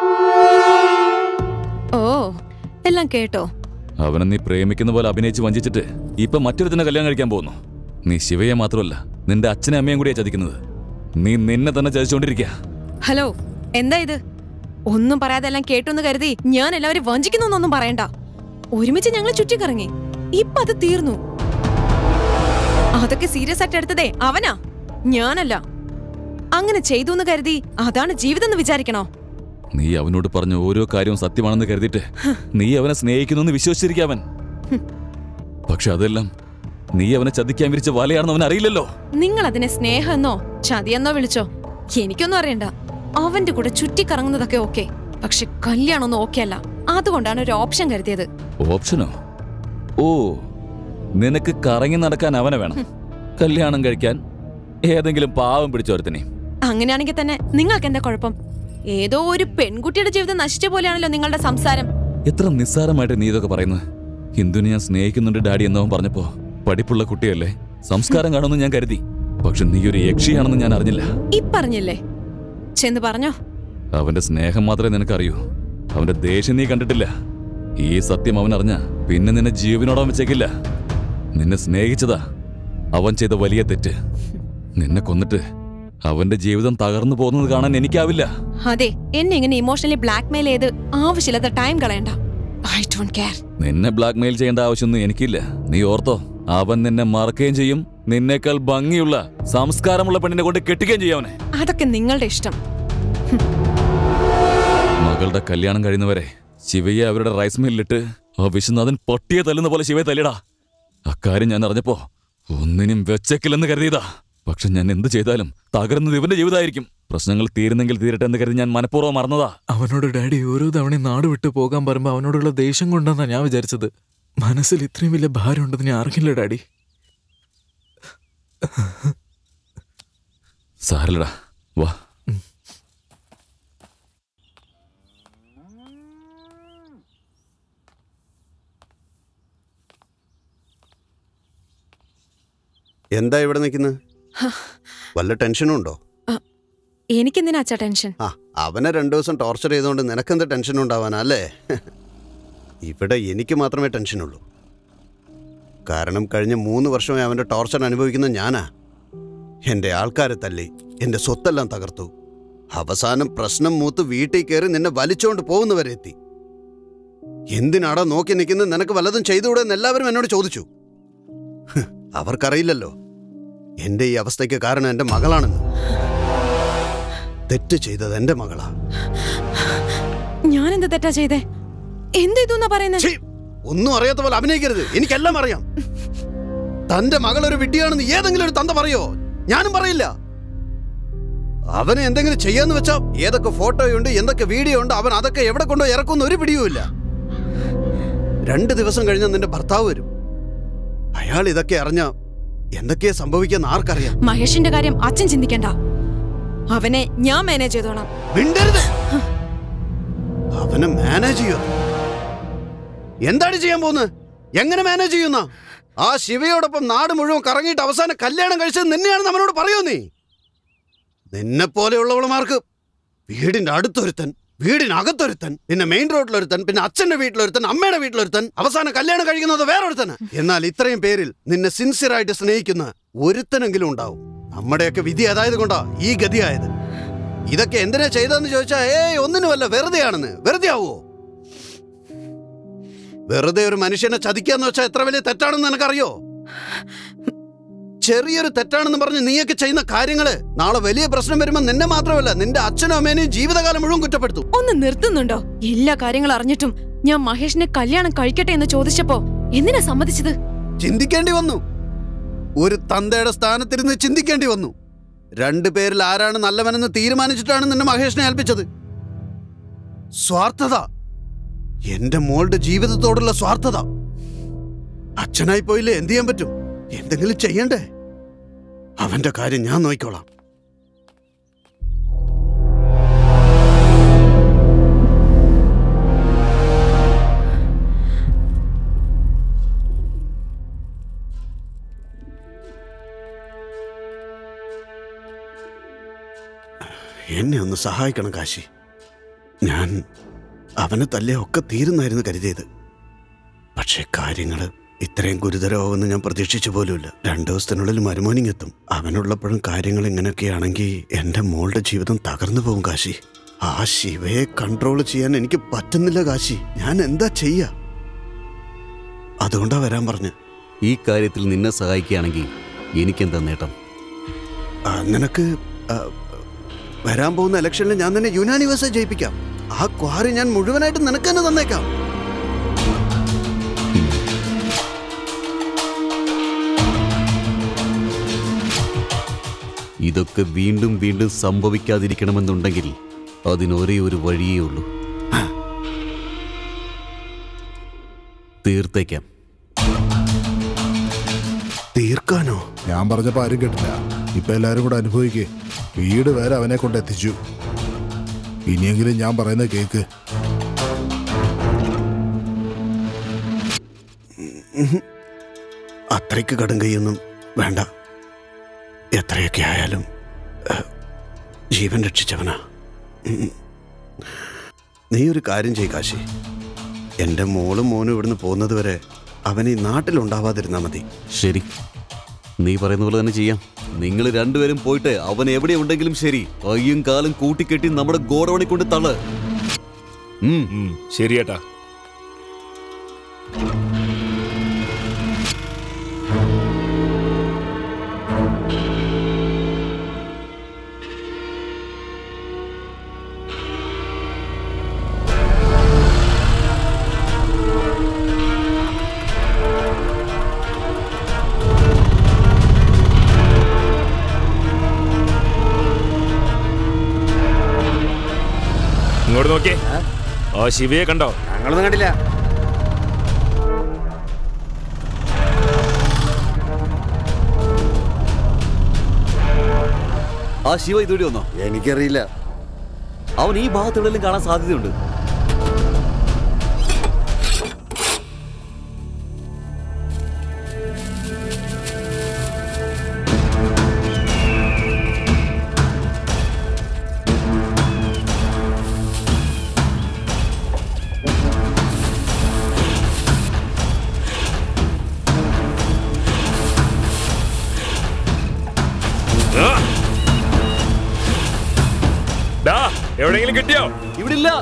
ഓ എല്ലാം കേട്ടോ അവനെ നീ പ്രേമിക്കുന്ന പോലെ അഭിനയിച്ച് വഞ്ചിച്ചിട്ട് ഇപ്പൊ മറ്റൊരുത്തിനെ കല്യാണം കഴിക്കാൻ പോകുന്നു നീ ശിവയെ മാത്രമല്ല നിന്റെ അച്ഛനെ അമ്മയും കൂടിയാ ചതിക്കുന്നത് നീ നിന്നെ തന്നെ ചതിച്ചുകൊണ്ടിരിക്കുക ഹലോ എന്താ ഇത് ഒന്നും പറയാതെ എല്ലാം കേട്ടെന്ന് കരുതി ഞാൻ എല്ലാവരും വഞ്ചിക്കുന്നൊന്നും പറയണ്ട ഒരുമിച്ച് ഞങ്ങൾ ചുറ്റിക്കറങ്ങി ഇപ്പൊ അത് തീർന്നു അതൊക്കെ സീരിയസ് ആയിട്ട് എടുത്തതേ അവനാ ഞാനല്ല അങ്ങനെ ചെയ്തു എന്ന് കരുതി അതാണ് ജീവിതം എന്ന് വിചാരിക്കണോ നീ അവനോട് പറഞ്ഞ ഓരോ കാര്യവും സത്യമാണെന്ന് കരുതിയിട്ട് നീ അവനെ സ്നേഹിക്കുന്നു എന്ന് വിശ്വസിച്ചിരിക്കുക അവൻ പക്ഷെ അതെല്ലാം നീ അവനെ ചതിക്കാൻ വിരിച്ച വലയാണെന്ന് അവൻ അറിയില്ലല്ലോ നിങ്ങൾ അതിനെ സ്നേഹമെന്നോ ചതിയെന്നോ വിളിച്ചോ എനിക്കൊന്നും അറിയണ്ട അവന്റെ കൂടെ ചുറ്റിക്കറങ്ങുന്നതൊക്കെ ഓക്കെ പക്ഷെ കല്യാണം ഒന്നും ഓക്കെ അല്ല അതുകൊണ്ടാണ് ഒരു ഓപ്ഷൻ കരുതിയത് ഓപ്ഷനോ ഓ നിനക്ക് കറങ്ങി നടക്കാൻ അവനെ വേണം കല്യാണം കഴിക്കാൻ ഏതെങ്കിലും പാവം പിടിച്ചോരത്തിനെ അങ്ങനെയാണെങ്കിൽ തന്നെ നിങ്ങൾക്ക് എന്താ കുഴപ്പം ഏതോ ഒരു പെൺകുട്ടിയുടെ ജീവിതം നശിച്ച പോലെയാണല്ലോ നിങ്ങളുടെ സംസാരം എത്ര നിസ്സാരമായിട്ട് നീ ഇതൊക്കെ പറയുന്നത് ഹിന്ദുവിനെ ഞാൻ സ്നേഹിക്കുന്നുണ്ട് ഡാഡി എന്നവൻ പറഞ്ഞപ്പോ പഠിപ്പുള്ള കുട്ടിയല്ലേ സംസ്കാരം കാണുമെന്ന് ഞാൻ കരുതി പക്ഷെ നീ ഒരു യക്ഷിയാണെന്ന് ഞാൻ അറിഞ്ഞില്ല ഈ പറഞ്ഞില്ലേ ചെന്ന് പറഞ്ഞോ അവന്റെ സ്നേഹം മാത്രമേ നിനക്കറിയൂ അവന്റെ ദേഷ്യം നീ കണ്ടിട്ടില്ല ഈ സത്യം അവൻ അറിഞ്ഞ പിന്നെ നിന്നെ ജീവനോടം വെച്ചേക്കില്ല നിന്നെ സ്നേഹിച്ചതാ അവൻ ചെയ്ത വലിയ തെറ്റ് നിന്നെ കൊന്നിട്ട് അവന്റെ ജീവിതം തകർന്നു പോകുന്നത് കാണാൻ എനിക്കാവില്ല അതെ എന്നെ ഇങ്ങനെ ഇമോഷണലി ബ്ലാക്ക്മെയിൽ ചെയ്ത് ആവശ്യമില്ലാത്ത ടൈം കളയണ്ട ഐ ഡോണ്ട് കെയർ നിന്നെ ബ്ലാക്ക്മെയിൽ ചെയ്യേണ്ട ആവശ്യമൊന്നും എനിക്കില്ല നീ ഓർത്തോ അവൻ നിന്നെ മറക്കുകയും ചെയ്യും നിന്നേക്കാൾ ഭംഗിയുള്ള സംസ്കാരമുള്ള പെണ്ണിനെ കൊണ്ട് കെട്ടിക്കുകയും ചെയ്യും അവനെ അതൊക്കെ നിങ്ങളുടെ ഇഷ്ടം മകളുടെ കല്യാണം കഴിയുന്നവരെ ശിവയെ അവരുടെ റൈസ് മില്ലിട്ട് ആ വിശ്വനാഥൻ പൊട്ടിയെ തല്ലുന്ന പോലെ ശിവയെ തല്ലിടാ അക്കാര്യം ഞാൻ അറിഞ്ഞപ്പോ ഒന്നിനും വെച്ചേക്കില്ലെന്ന് കരുതിയതാ പക്ഷെ ഞാൻ എന്ത് ചെയ്താലും തകരുന്നത് ഇവന്റെ ജീവിതമായിരിക്കും പ്രശ്നങ്ങൾ തീരുന്നെങ്കിൽ തീരട്ടെ എന്ന് കരുതി ഞാൻ മനഃപൂർവ്വം മറന്നതാ അവനോട് ഡാഡി ഓരോ തവണയും നാട് വിട്ടു പോകാൻ പറയുമ്പോൾ അവനോടുള്ള ദേഷ്യം കൊണ്ടെന്നാ ഞാൻ വിചാരിച്ചത് മനസ്സിൽ ഇത്രയും വലിയ ഭാരം ഉണ്ടെന്ന് ഞാൻ അറിഞ്ഞില്ല ഡാഡി സാരല്ലടാ വാ എന്താ ഇവിടെ നിൽക്കുന്നത് വല്ല ടെൻഷനും ഉണ്ടോ എനിക്കെന്തിനാ അച്ഛാ ടെൻഷൻ ആ അവനെ രണ്ടു ദിവസം ടോർച്ചർ ചെയ്തുകൊണ്ട് നിനക്കെന്ത് ടെൻഷൻ ഉണ്ടാവാനാ അല്ലേ ഇവിടെ എനിക്ക് മാത്രമേ ടെൻഷനുള്ളൂ കാരണം കഴിഞ്ഞ മൂന്ന് വർഷമായി അവൻ്റെ ടോർച്ചർ അനുഭവിക്കുന്ന ഞാനാ എൻ്റെ ആൾക്കാരെ തല്ലി എൻ്റെ സ്വത്തെല്ലാം തകർത്തു അവസാനം പ്രശ്നം മൂത്ത് വീട്ടിൽ കയറി നിന്നെ വലിച്ചോണ്ട് പോകുന്നവരെ എത്തി എന്തിനാടാ നോക്കി നിൽക്കുന്നത് നിനക്ക് വല്ലതും ചെയ്തുകൂടെ എന്ന് എല്ലാവരും എന്നോട് ചോദിച്ചു ഹ്, അവർക്കറിയില്ലല്ലോ എൻ്റെ ഈ അവസ്ഥയ്ക്ക് കാരണം എൻ്റെ മകളാണെന്ന് തെറ്റ് ചെയ്തത് എൻ്റെ മകളാ ഞാൻ എന്ത് തെറ്റാ ചെയ്തേ എന്ത് ഇതെന്നാ പറയുന്നത് ഒന്നും അറിയാത്ത പോലെ അഭിനയിക്കരുത് എനിക്കെല്ലാം അറിയാം തന്റെ മകൾ ഒരു വിഡ്ഢിയാണെന്ന് ഏതെങ്കിലും ഒരു തന്ത പറയോ ഞാനും പറയില്ല അവനെ എന്തെങ്കിലും ചെയ്യാന്ന് വെച്ചാ ഏതൊക്കെ ഫോട്ടോയുണ്ട് എന്തൊക്കെ വീഡിയോ ഉണ്ട് അവൻ അതൊക്കെ എവിടെ കൊണ്ടോ ഇറക്കുന്ന ഒരു പിടിയുമില്ല രണ്ട് ദിവസം കഴിഞ്ഞ നിന്റെ ഭർത്താവ് വരും അയാൾ ഇതൊക്കെ അറിഞ്ഞ എന്തൊക്കെയാ സംഭവിക്കാന്ന് ആർക്കറിയാം മഹേഷിന്റെ കാര്യം അച്ഛൻ ചിന്തിക്കണ്ട അവനെ ഞാൻ മാനേജ് ചെയ്തോളാം മിണ്ടരുത് അവനെ മാനേജ് ചെയ്യോ എന്താണ് ചെയ്യാൻ പോകുന്നത് എങ്ങനെ മാനേജ് ചെയ്യുന്ന ആ ശിവയോടൊപ്പം നാട് മുഴുവൻ കറങ്ങിയിട്ട് അവസാനം കല്യാണം കഴിച്ചത് നിന്നെയാണെന്ന് അവനോട് പറയൂ നീ നിന്നെ പോലെയുള്ളവളുമാർക്ക് വീടിന്റെ അടുത്തൊരുത്തൻ വീടിനകത്തൊരുത്തൻ പിന്നെ മെയിൻ റോഡിലൊരുത്തൻ പിന്നെ അച്ഛന്റെ വീട്ടിലൊരുത്തൻ അമ്മയുടെ വീട്ടിലൊരുത്തൻ അവസാനം കല്യാണം കഴിക്കുന്നത് വേറൊരുത്തന് എന്നാൽ ഇത്രയും പേരിൽ നിന്നെ സിൻസിയർ ആയിട്ട് സ്നേഹിക്കുന്ന ഒരുത്തനെങ്കിലും ഉണ്ടാവും നമ്മുടെയൊക്കെ വിധി അതായത് കൊണ്ടാ ഈ ഗതിയായത് ഇതൊക്കെ എന്തിനാ ചെയ്തതെന്ന് ചോദിച്ചാ ഏയ് ഒന്നിനുമല്ല വെറുതെയാണെന്ന് വെറുതെ ആവോ വെറുതെ ഒരു മനുഷ്യനെ ചതിക്കാന്ന് വെച്ചാൽ എത്ര വലിയ തെറ്റാണെന്ന് നിനക്കറിയോ ചെറിയൊരു തെറ്റാണെന്ന് പറഞ്ഞ് നീയൊക്കെ ചെയ്യുന്ന കാര്യങ്ങള് നാളെ വലിയ പ്രശ്നം വരുമ്പോൾ നിന്നെ മാത്രമല്ല നിന്റെ അച്ഛനും അമ്മേനെയും ജീവിതകാലം മുഴുവൻ കുറ്റപ്പെടുത്തും ഒന്ന് നിർത്തുന്നുണ്ടോ എല്ലാ കാര്യങ്ങളും അറിഞ്ഞിട്ടും ഞാൻ മഹേഷിനെ കല്യാണം കഴിക്കട്ടെ എന്ന് ചോദിച്ചപ്പോ എന്തിനാ സമ്മതിച്ചത് ചിന്തിക്കേണ്ടി വന്നു ഒരു തന്തയുടെ സ്ഥാനത്തിരുന്ന് ചിന്തിക്കേണ്ടി വന്നു രണ്ടു പേരിൽ ആരാണ് നല്ലവനെന്ന് തീരുമാനിച്ചിട്ടാണ് നിന്നെ മഹേഷിനെ ഏൽപ്പിച്ചത് സ്വാർത്ഥത എന്റെ മോളുടെ ജീവിതത്തോടുള്ള സ്വാർത്ഥത അച്ഛനായി പോയില്ലേ എന്ത് ചെയ്യാൻ പറ്റും എന്തെങ്കിലും ചെയ്യണ്ടേ അവന്റെ കാര്യം ഞാൻ നോക്കിക്കോളാം എന്നെ ഒന്ന് സഹായിക്കണം കാശി ഞാൻ അവനെ തല്ലേ ഒക്കെ തീരുന്നായിരുന്നു കരുതിയത് പക്ഷേ കാര്യങ്ങൾ ഇത്രയും ഗുരുതരമാവുമെന്ന് ഞാൻ പ്രതീക്ഷിച്ചു പോലുമില്ല രണ്ടു ദിവസത്തിനുള്ളിൽ മരുമോനിങ് എത്തും അവനുള്ളപ്പോഴും കാര്യങ്ങൾ ഇങ്ങനെയൊക്കെയാണെങ്കിൽ എൻ്റെ മോളുടെ ജീവിതം തകർന്നു പോകും കാശി ആ ശിവയെ കൺട്രോൾ ചെയ്യാൻ എനിക്ക് പറ്റുന്നില്ല കാശി ഞാൻ എന്താ ചെയ്യാ അതുകൊണ്ടാ വരാൻ പറഞ്ഞ് ഈ കാര്യത്തിൽ നിന്നെ സഹായിക്കുകയാണെങ്കിൽ എനിക്കെന്താ നേട്ടം ആ, നിനക്ക് ആ, വരാൻ പോകുന്ന ഇലക്ഷനിൽ ഞാൻ തന്നെ യുനാനിവേഴ്സെ ജയിപ്പിക്കാം ആ ക്വാറി ഞാൻ മുഴുവനായിട്ട് നിനക്ക് തന്നെ തന്നേക്കാം ഇതൊക്കെ വീണ്ടും വീണ്ടും സംഭവിക്കാതിരിക്കണമെന്നുണ്ടെങ്കിൽ അതിനൊരേ ഒരു വഴിയേ ഉള്ളൂ തീർത്തേക്കാം തീർക്കാനോ ഞാൻ പറഞ്ഞപ്പോ ആരും കേട്ടില്ല ഇപ്പൊ എല്ലാരും കൂടെ അനുഭവിക്കേ വീട് വരെ അവനെ കൊണ്ട് എത്തിച്ചു ഇനിയെങ്കിലും ഞാൻ പറയുന്നത് കേക്ക് ഉഹും. അത്രയ്ക്ക് കടും കൈയൊന്നും വേണ്ട എത്രയൊക്കെ ആയാലും ഏഹ്, ജീവൻ രക്ഷിച്ചവനാ ഉം. നീ ഒരു കാര്യം ചെയ് കാശി എൻ്റെ മോളും മോനും ഇവിടുന്ന് പോകുന്നത് വരെ അവൻ ഈ നാട്ടിലുണ്ടാവാതിരുന്നാ മതി ശരി നീ പറയുന്ന പോലെ തന്നെ ചെയ്യാം നിങ്ങൾ രണ്ടുപേരും പോയിട്ട് അവൻ എവിടെ ഉണ്ടെങ്കിലും ശരി കയ്യും കാലും കൂട്ടിക്കെട്ടി നമ്മുടെ ഗോഡൌണിൽ കൊണ്ട് തള്ള് ശരി ഏട്ടാ ഇങ്ങോട്ട് നോക്കിയേ ആ ശിവയെ കണ്ടോ ഞങ്ങളൊന്നും കണ്ടില്ല ആ ശിവ ഇതുവഴി വന്നോ എനിക്കറിയില്ല അവൻ ഈ ഭാഗത്ത് എവിടെയെങ്കിലും കാണാൻ സാധ്യതയുണ്ട് ആ! ഡാ, എവിടെയെങ്കിലും കിട്ടിയോ ഇവിടെ ഇല്ല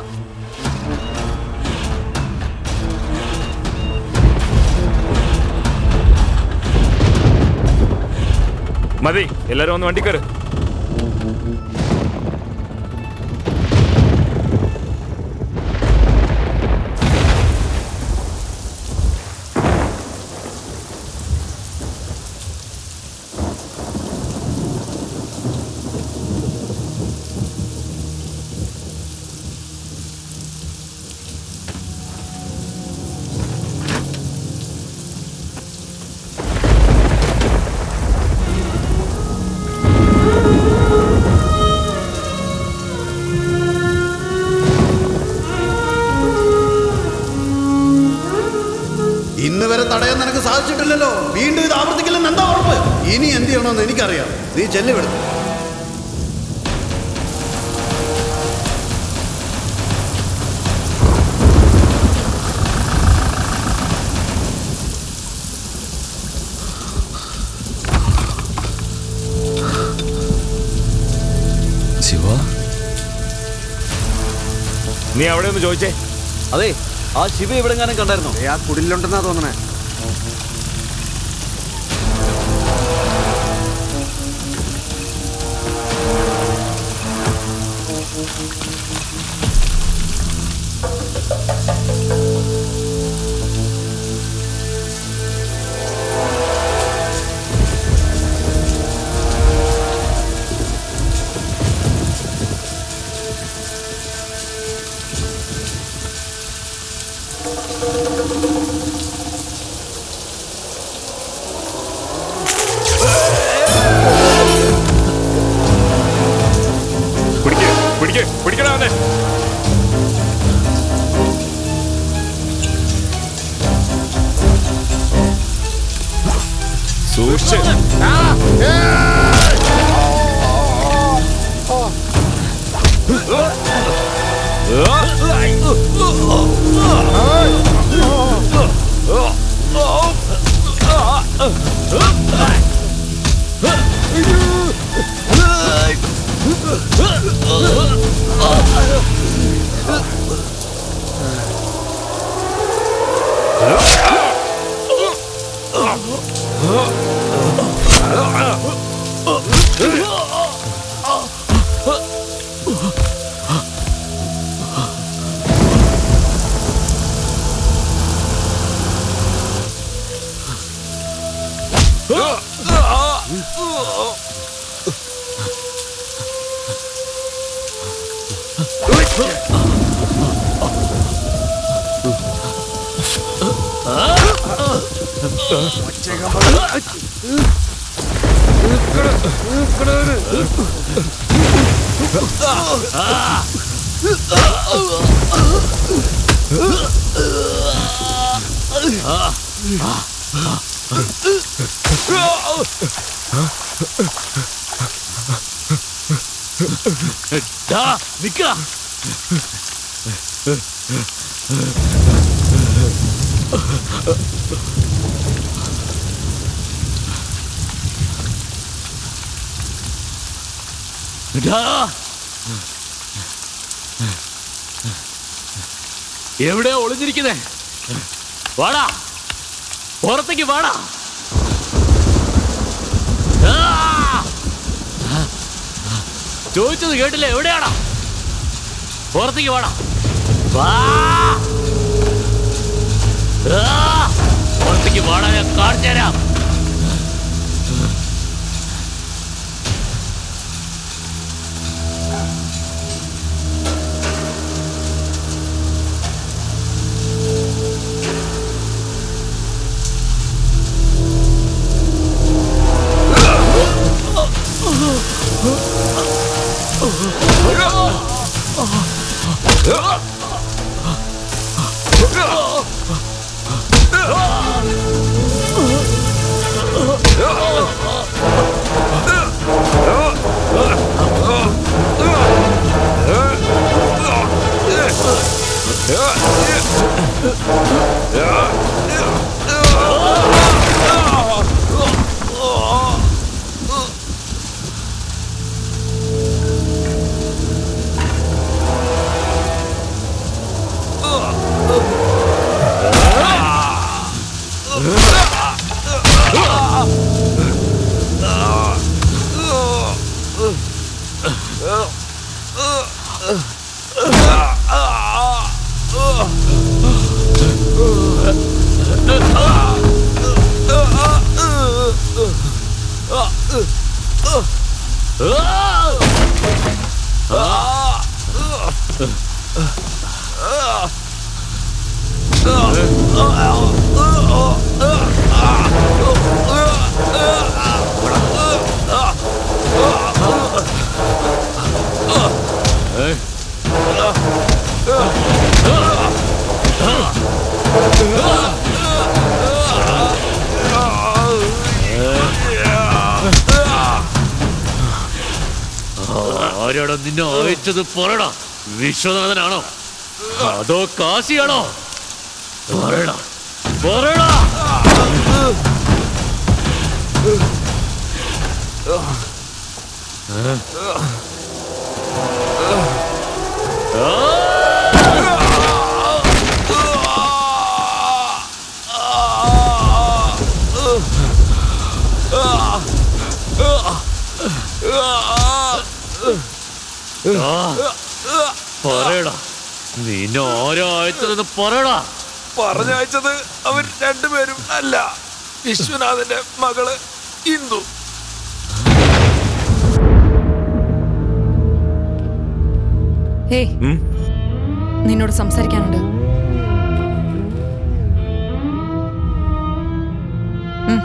മതി എല്ലാരും ഒന്ന് വണ്ടി കയറ് ഇന്ന് വരെ തടയാൻ നിനക്ക് സാധിച്ചിട്ടില്ലല്ലോ വീണ്ടും ഇത് ആവർത്തിക്കില്ലെന്ന് എന്താ ഉറപ്പ് ഇനി എന്ത് ചെയ്യണമെന്ന് എനിക്കറിയാം നീ ചെല്ലുവിടും ശിവ നീ അവിടെ ഒന്ന് ചോദിച്ചേ അതെ ആ ശിവ എവിടെങ്ങാനും കണ്ടായിരുന്നോ ആ കുടിലുണ്ടെന്നാ തോന്നണേ പിടിക്ക് പിടിക്ക് പിടിക്കടാ അവനെ സൂക്ഷിച്ച് ഡാ, നിക്കടാ. ഡാ. എവിടെയാ ഒളിഞ്ഞിരിക്കുന്നേ വാടാ പുറത്തേക്ക് വാടാ ആ! ചോദിച്ചത് കേട്ടില്ല എവിടെയാടാ പുറത്തേക്ക് വാടാ വാ ആ! പുറത്തേക്ക് വാടാ ഞാൻ കാണിച്ചു തരാം ആരാടോ നിന്നെ അയച്ചത് പറയടാ വിശ്വനാഥനാണോ അതോ കാശിയാണോ പറയടാ പറയടാ ആ, പറയടാ നിന്നെ ആരോ അയച്ചതെന്ന് പറയടാ പറഞ്ഞയച്ചത് അവർ രണ്ടുപേരും അല്ല വിശ്വനാഥന്റെ മകള് ഇന്ദു ഏയ് നിന്നോട് സംസാരിക്കാനുണ്ട് ഉം.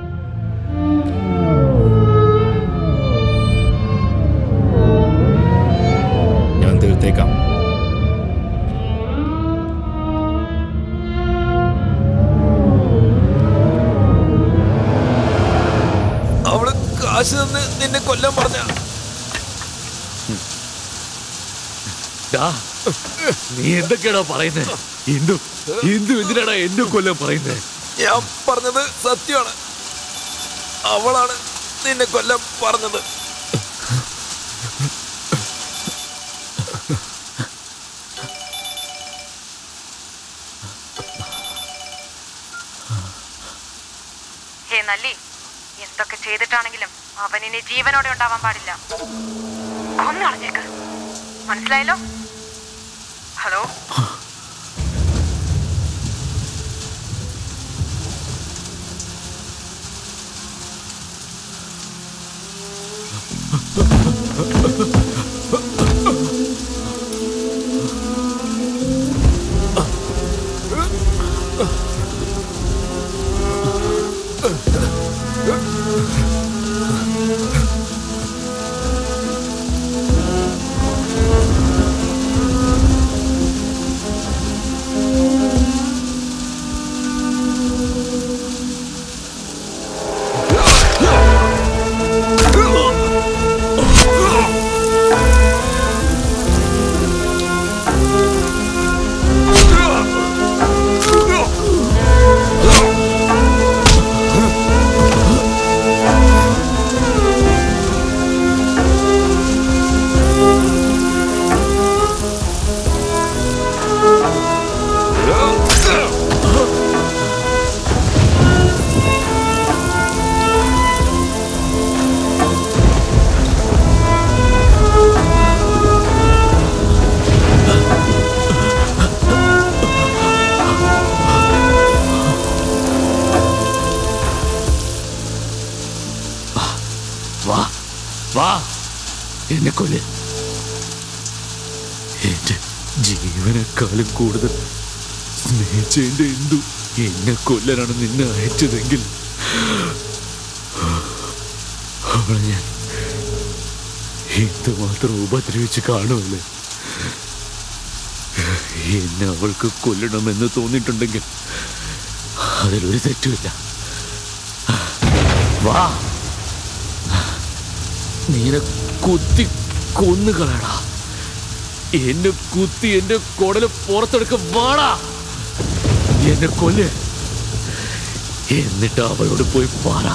ഞാൻ തീർത്തേക്കാം അവള് കാശ് തന്ന് നിന്നെ കൊല്ലാൻ പറഞ്ഞ ഡാ, നീ എന്തൊക്കെയാണോ പറയുന്നത് ഹിന്ദു ഹിന്ദു എന്തിനാടാ എന്നെ കൊല്ലാൻ പറയുന്നത് ഞാൻ പറഞ്ഞത് സത്യമാണ് അവളാണ് നിന്നെ കൊല്ലാൻ പറഞ്ഞത് ഹേ നല്ലി എന്തൊക്കെ ചെയ്തിട്ടാണെങ്കിലും അവൻ ഇനി ജീവനോടെ ഉണ്ടാവാൻ പാടില്ല കൊന്നളഞ്ഞേക്ക് മനസ്സിലായല്ലോ ഹലോ വാ വാ എന്നെ കൊല്ല് എന്റെ ജീവനേക്കാളും കൂടുതൽ സ്നേഹിച്ചതിന്റെ എന്തു എന്നെ കൊല്ലാനാണ് നിന്നെ അയച്ചതെങ്കിൽ അവളെ ഞാൻ എന്തുമാത്രം ഉപദ്രവിച്ച് കാണുമല്ലേ എന്നെ അവൾക്ക് കൊല്ലണമെന്ന് തോന്നിയിട്ടുണ്ടെങ്കിൽ അതിലൊരു തെറ്റുമില്ല വാ നീനെ കുത്തി കൊന്നുകളടാ എന്നെ കുത്തി എന്റെ കുടല് പുറത്തെടുക്ക വാടാ എന്നെ കൊല്ല് എന്നിട്ട് അവളോട് പോയി പാറ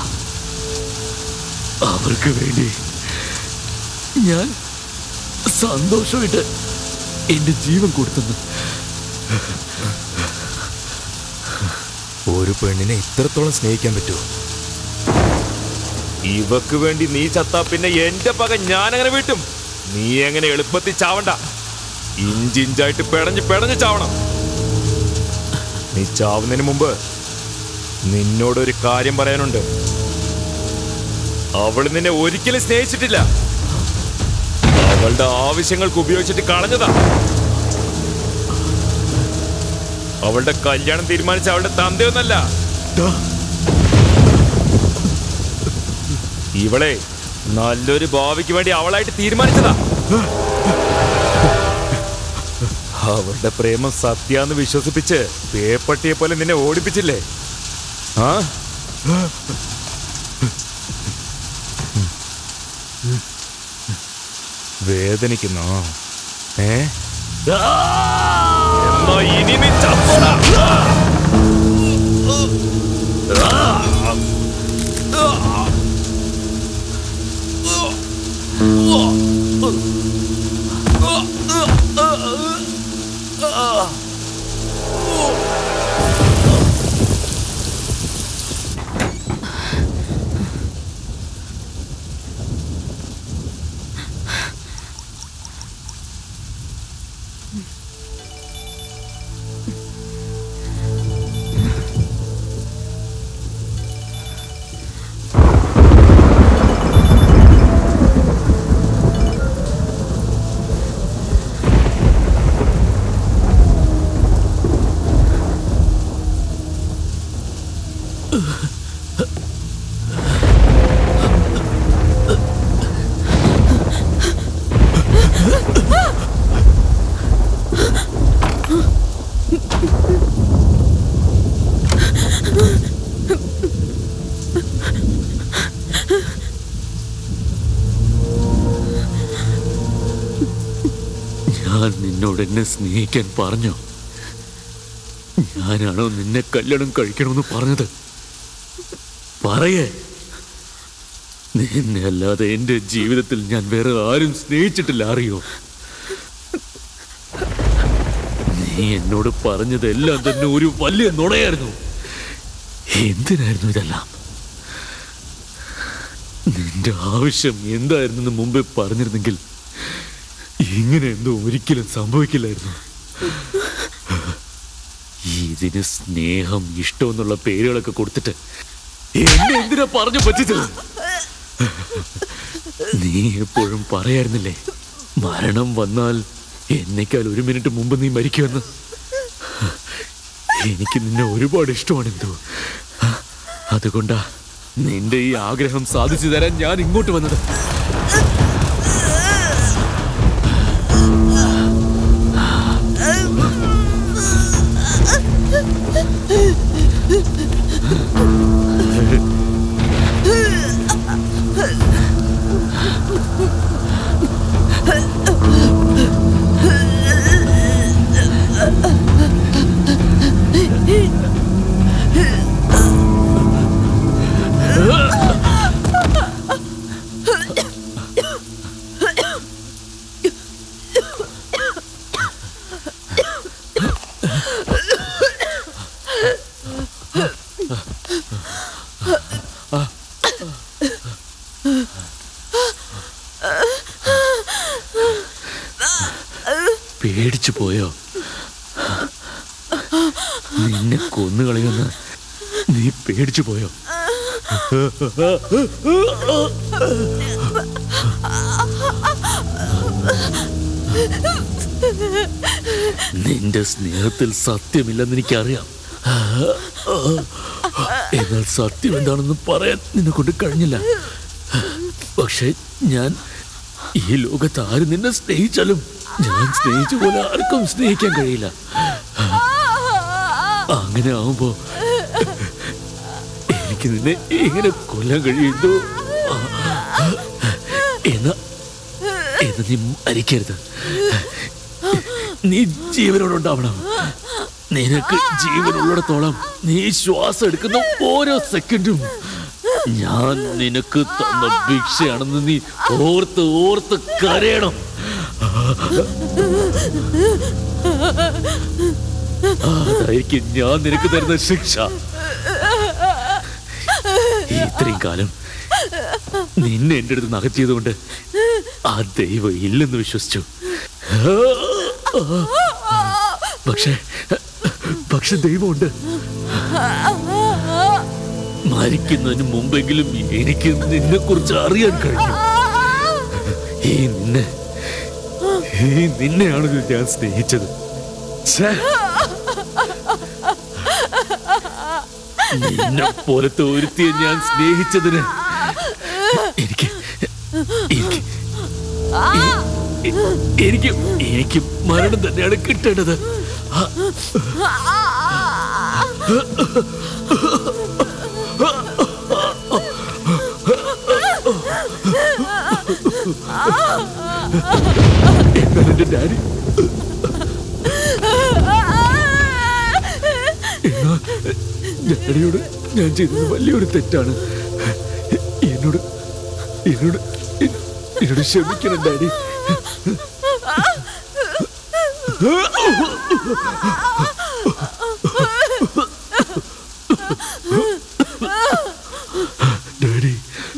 അവർക്ക് വേണ്ടി ഞാൻ സന്തോഷമായിട്ട് എന്റെ ജീവൻ കൊടുത്തെന്ന് ഒരു പെണ്ണിനെ ഇത്രത്തോളം സ്നേഹിക്കാൻ പറ്റുമോ ഇവക്ക് വേണ്ടി നീ ചത്താ പിന്നെ എന്റെ പക ഞാൻ അങ്ങനെ വീട്ടും നീ എങ്ങനെ എളുപ്പത്തിൽ ചാവണ്ട ഇഞ്ചിഞ്ചായിട്ട് പെടഞ്ഞ് പെടഞ്ഞ് ചാവണം നീ ചാവുന്നതിന് മുമ്പ് നിന്നോടൊരു കാര്യം പറയാനുണ്ട് അവൾ നിന്നെ ഒരിക്കലും സ്നേഹിച്ചിട്ടില്ല അവളുടെ ആവശ്യങ്ങൾക്ക് ഉപയോഗിച്ചിട്ട് കളഞ്ഞതാ അവളുടെ കല്യാണം തീരുമാനിച്ച അവളുടെ തന്തയൊന്നല്ല ഇവളെ നല്ലൊരു ഭാവിക്ക് വേണ്ടി അവളായിട്ട് തീരുമാനിച്ചതാ അവളുടെ പ്രേമം സത്യാന്ന് വിശ്വസിപ്പിച്ച് പേപ്പട്ടിയെ പോലെ നിന്നെ ഓടിപ്പിച്ചില്ലേ ആ വേദനിക്കുന്നോ ഏ എന്നാ ഇനി നീ ചത്തോടാ ഞാൻ നിന്നോട് എന്നെ സ്നേഹിക്കാൻ പറഞ്ഞോ ഞാനാണോ നിന്നെ കല്യാണം കഴിക്കണമെന്ന് പറഞ്ഞത് പറയേ നിന്നെ അല്ലാതെ എന്റെ ജീവിതത്തിൽ ഞാൻ വേറെ ആരും സ്നേഹിച്ചിട്ടില്ല അറിയോ നീ എന്നോട് പറഞ്ഞതെല്ലാം തന്നെ ഒരു വലിയ നുണയായിരുന്നു എന്തിനായിരുന്നു ഇതെല്ലാം നിന്റെ ആവശ്യം എന്തായിരുന്നെന്ന് മുമ്പേ പറഞ്ഞിരുന്നെങ്കിൽ ഇങ്ങനെ എന്തോ ഒരിക്കലും സംഭവിക്കില്ലായിരുന്നു ഇതിന് സ്നേഹം ഇഷ്ടം എന്നുള്ള പേരുകളൊക്കെ കൊടുത്തിട്ട് എന്നെ എന്തിനാ പറഞ്ഞു പറ്റിച്ചത് നീ എപ്പോഴും പറയായിരുന്നില്ലേ മരണം വന്നാൽ എന്നേക്കാൾ ഒരു മിനിറ്റ് മുമ്പ് നീ മരിക്കുമെന്ന് എനിക്ക് നിന്നെ ഒരുപാട് ഇഷ്ടമാണ് എന്തോ അതുകൊണ്ടാ നിന്റെ ഈ ആഗ്രഹം സാധിച്ചു തരാൻ ഞാൻ ഇങ്ങോട്ട് വന്നത് പേടിച്ചു പോയോ നിന്നെ കൊന്നുകളയുമെന്ന് നീ പേടിച്ചു പോയോ നിന്റെ സ്നേഹത്തിൽ സത്യമില്ലെന്ന് എനിക്കറിയാം എന്നാൽ സത്യം എന്താണെന്ന് പറയാൻ നിന്നെ കൊണ്ട് കഴിഞ്ഞില്ല പക്ഷെ ഞാൻ ഈ ലോകത്ത് ആര് നിന്നെ സ്നേഹിച്ചാലും ഞാൻ സ്നേഹിച്ച പോലെ ആർക്കും സ്നേഹിക്കാൻ കഴിയില്ല അങ്ങനെ ആവുമ്പോ എനിക്ക് നിന്നെ എങ്ങനെ കൊല്ലാൻ കഴിയുന്നു എന്നാ എന്ന് നീ മരിക്കരുത് നീ ജീവനോടുണ്ടാവണം നിനക്ക് ജീവനുള്ളിടത്തോളം നീ ശ്വാസം എടുക്കുന്ന ഓരോ സെക്കൻഡും ഞാൻ നിനക്ക് തന്ന ഭിക്ഷയാണെന്ന് നീ ഓർത്ത് ഓർത്ത് കരയണം അതായിരിക്കും ഞാൻ നിനക്ക് തരുന്ന ശിക്ഷ ഇത്രയും കാലം നിന്നെ എന്റെ അടുത്ത് നകറ്റിയതുകൊണ്ട് ആ ദൈവം ഇല്ലെന്ന് വിശ്വസിച്ചു പക്ഷേ പക്ഷെ ദൈവമുണ്ട് മരിക്കുന്നതിന് മുമ്പെങ്കിലും എനിക്ക് നിന്നെ കുറിച്ച് അറിയാൻ കഴിഞ്ഞു ഈ നിന്നെ ഈ നിന്നെയാണ് ഞാൻ സ്നേഹിച്ചത് ഛേ, നിന്നെ പോലത്തെ ഒരുത്തിയെ ഞാൻ സ്നേഹിച്ചതിന് എനിക്ക് എനിക്ക് എ- എനിക്ക് എനിക്ക് മരണം തന്നെയാണ് കിട്ടേണ്ടത് എന്നാൽ എന്റെ ഡാഡി എന്നാ ഡാഡിയോട് ഞാൻ ചെയ്തത് വലിയൊരു തെറ്റാണ് എന്നോട് എന്നോട് എന്നോട് ക്ഷമിക്കണം ഡാഡി ഡാഡി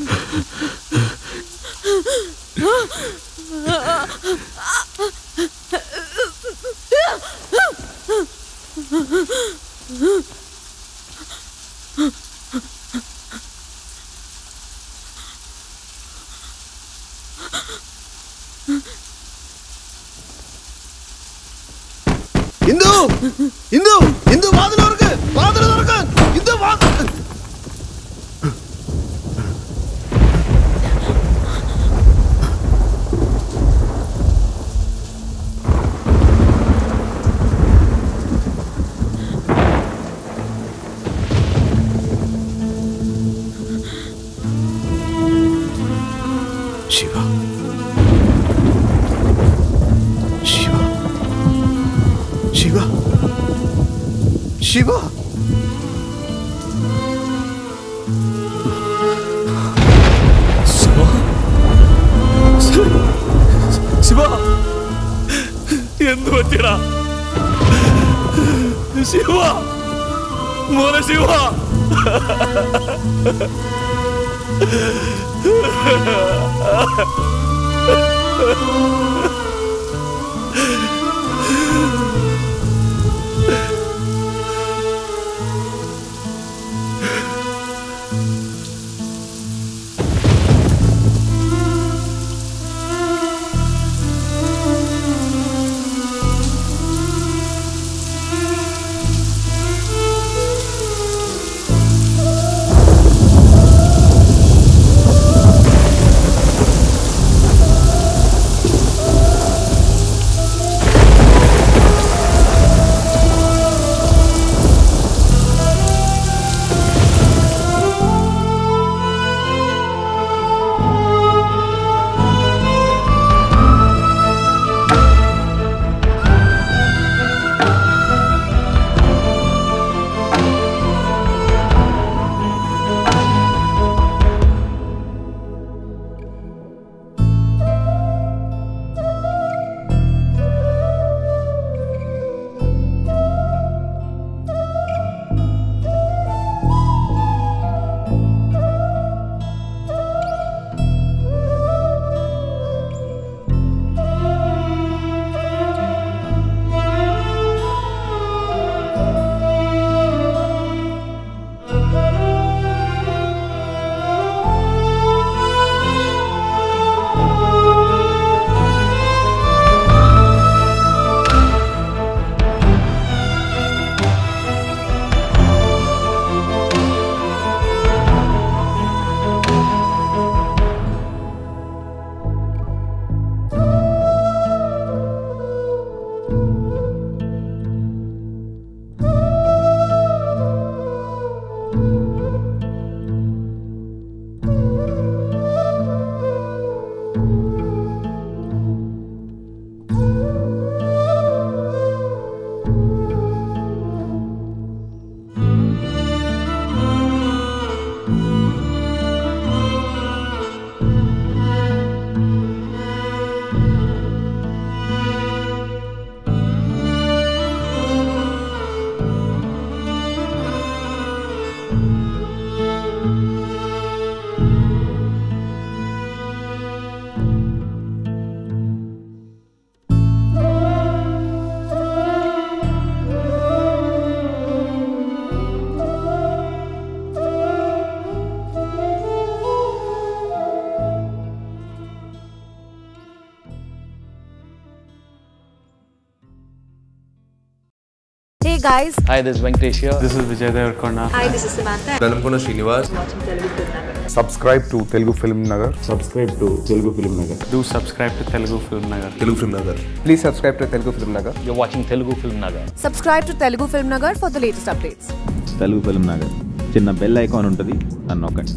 ഇന്ദു ഇന്ദു ഇന്ദു വാതിൽ തുറക്ക് വാതിൽ തുറക്ക് ഇന്ദു വാതിൽ ശിവ ശിവ ശിവ ശിവ ശിവ എന്ത് പറ്റിയടാ ശിവ മോനെ Shiva guys. Hi, this is Venkatesh here. This is Vijay Devarkonda. Hi, this is Samantha. Dalamkona Srinivas. Subscribe to Telugu Film Nagar. Subscribe to Telugu Film Nagar. Do subscribe to Telugu Film Nagar. Telugu Film Nagar. Please subscribe to Telugu Film Nagar. You're watching Telugu Film Nagar. Subscribe to Telugu Film Nagar for the latest updates. Telugu film Nagar చిన్న bell icon ఉంటుంది అని నొక్కండి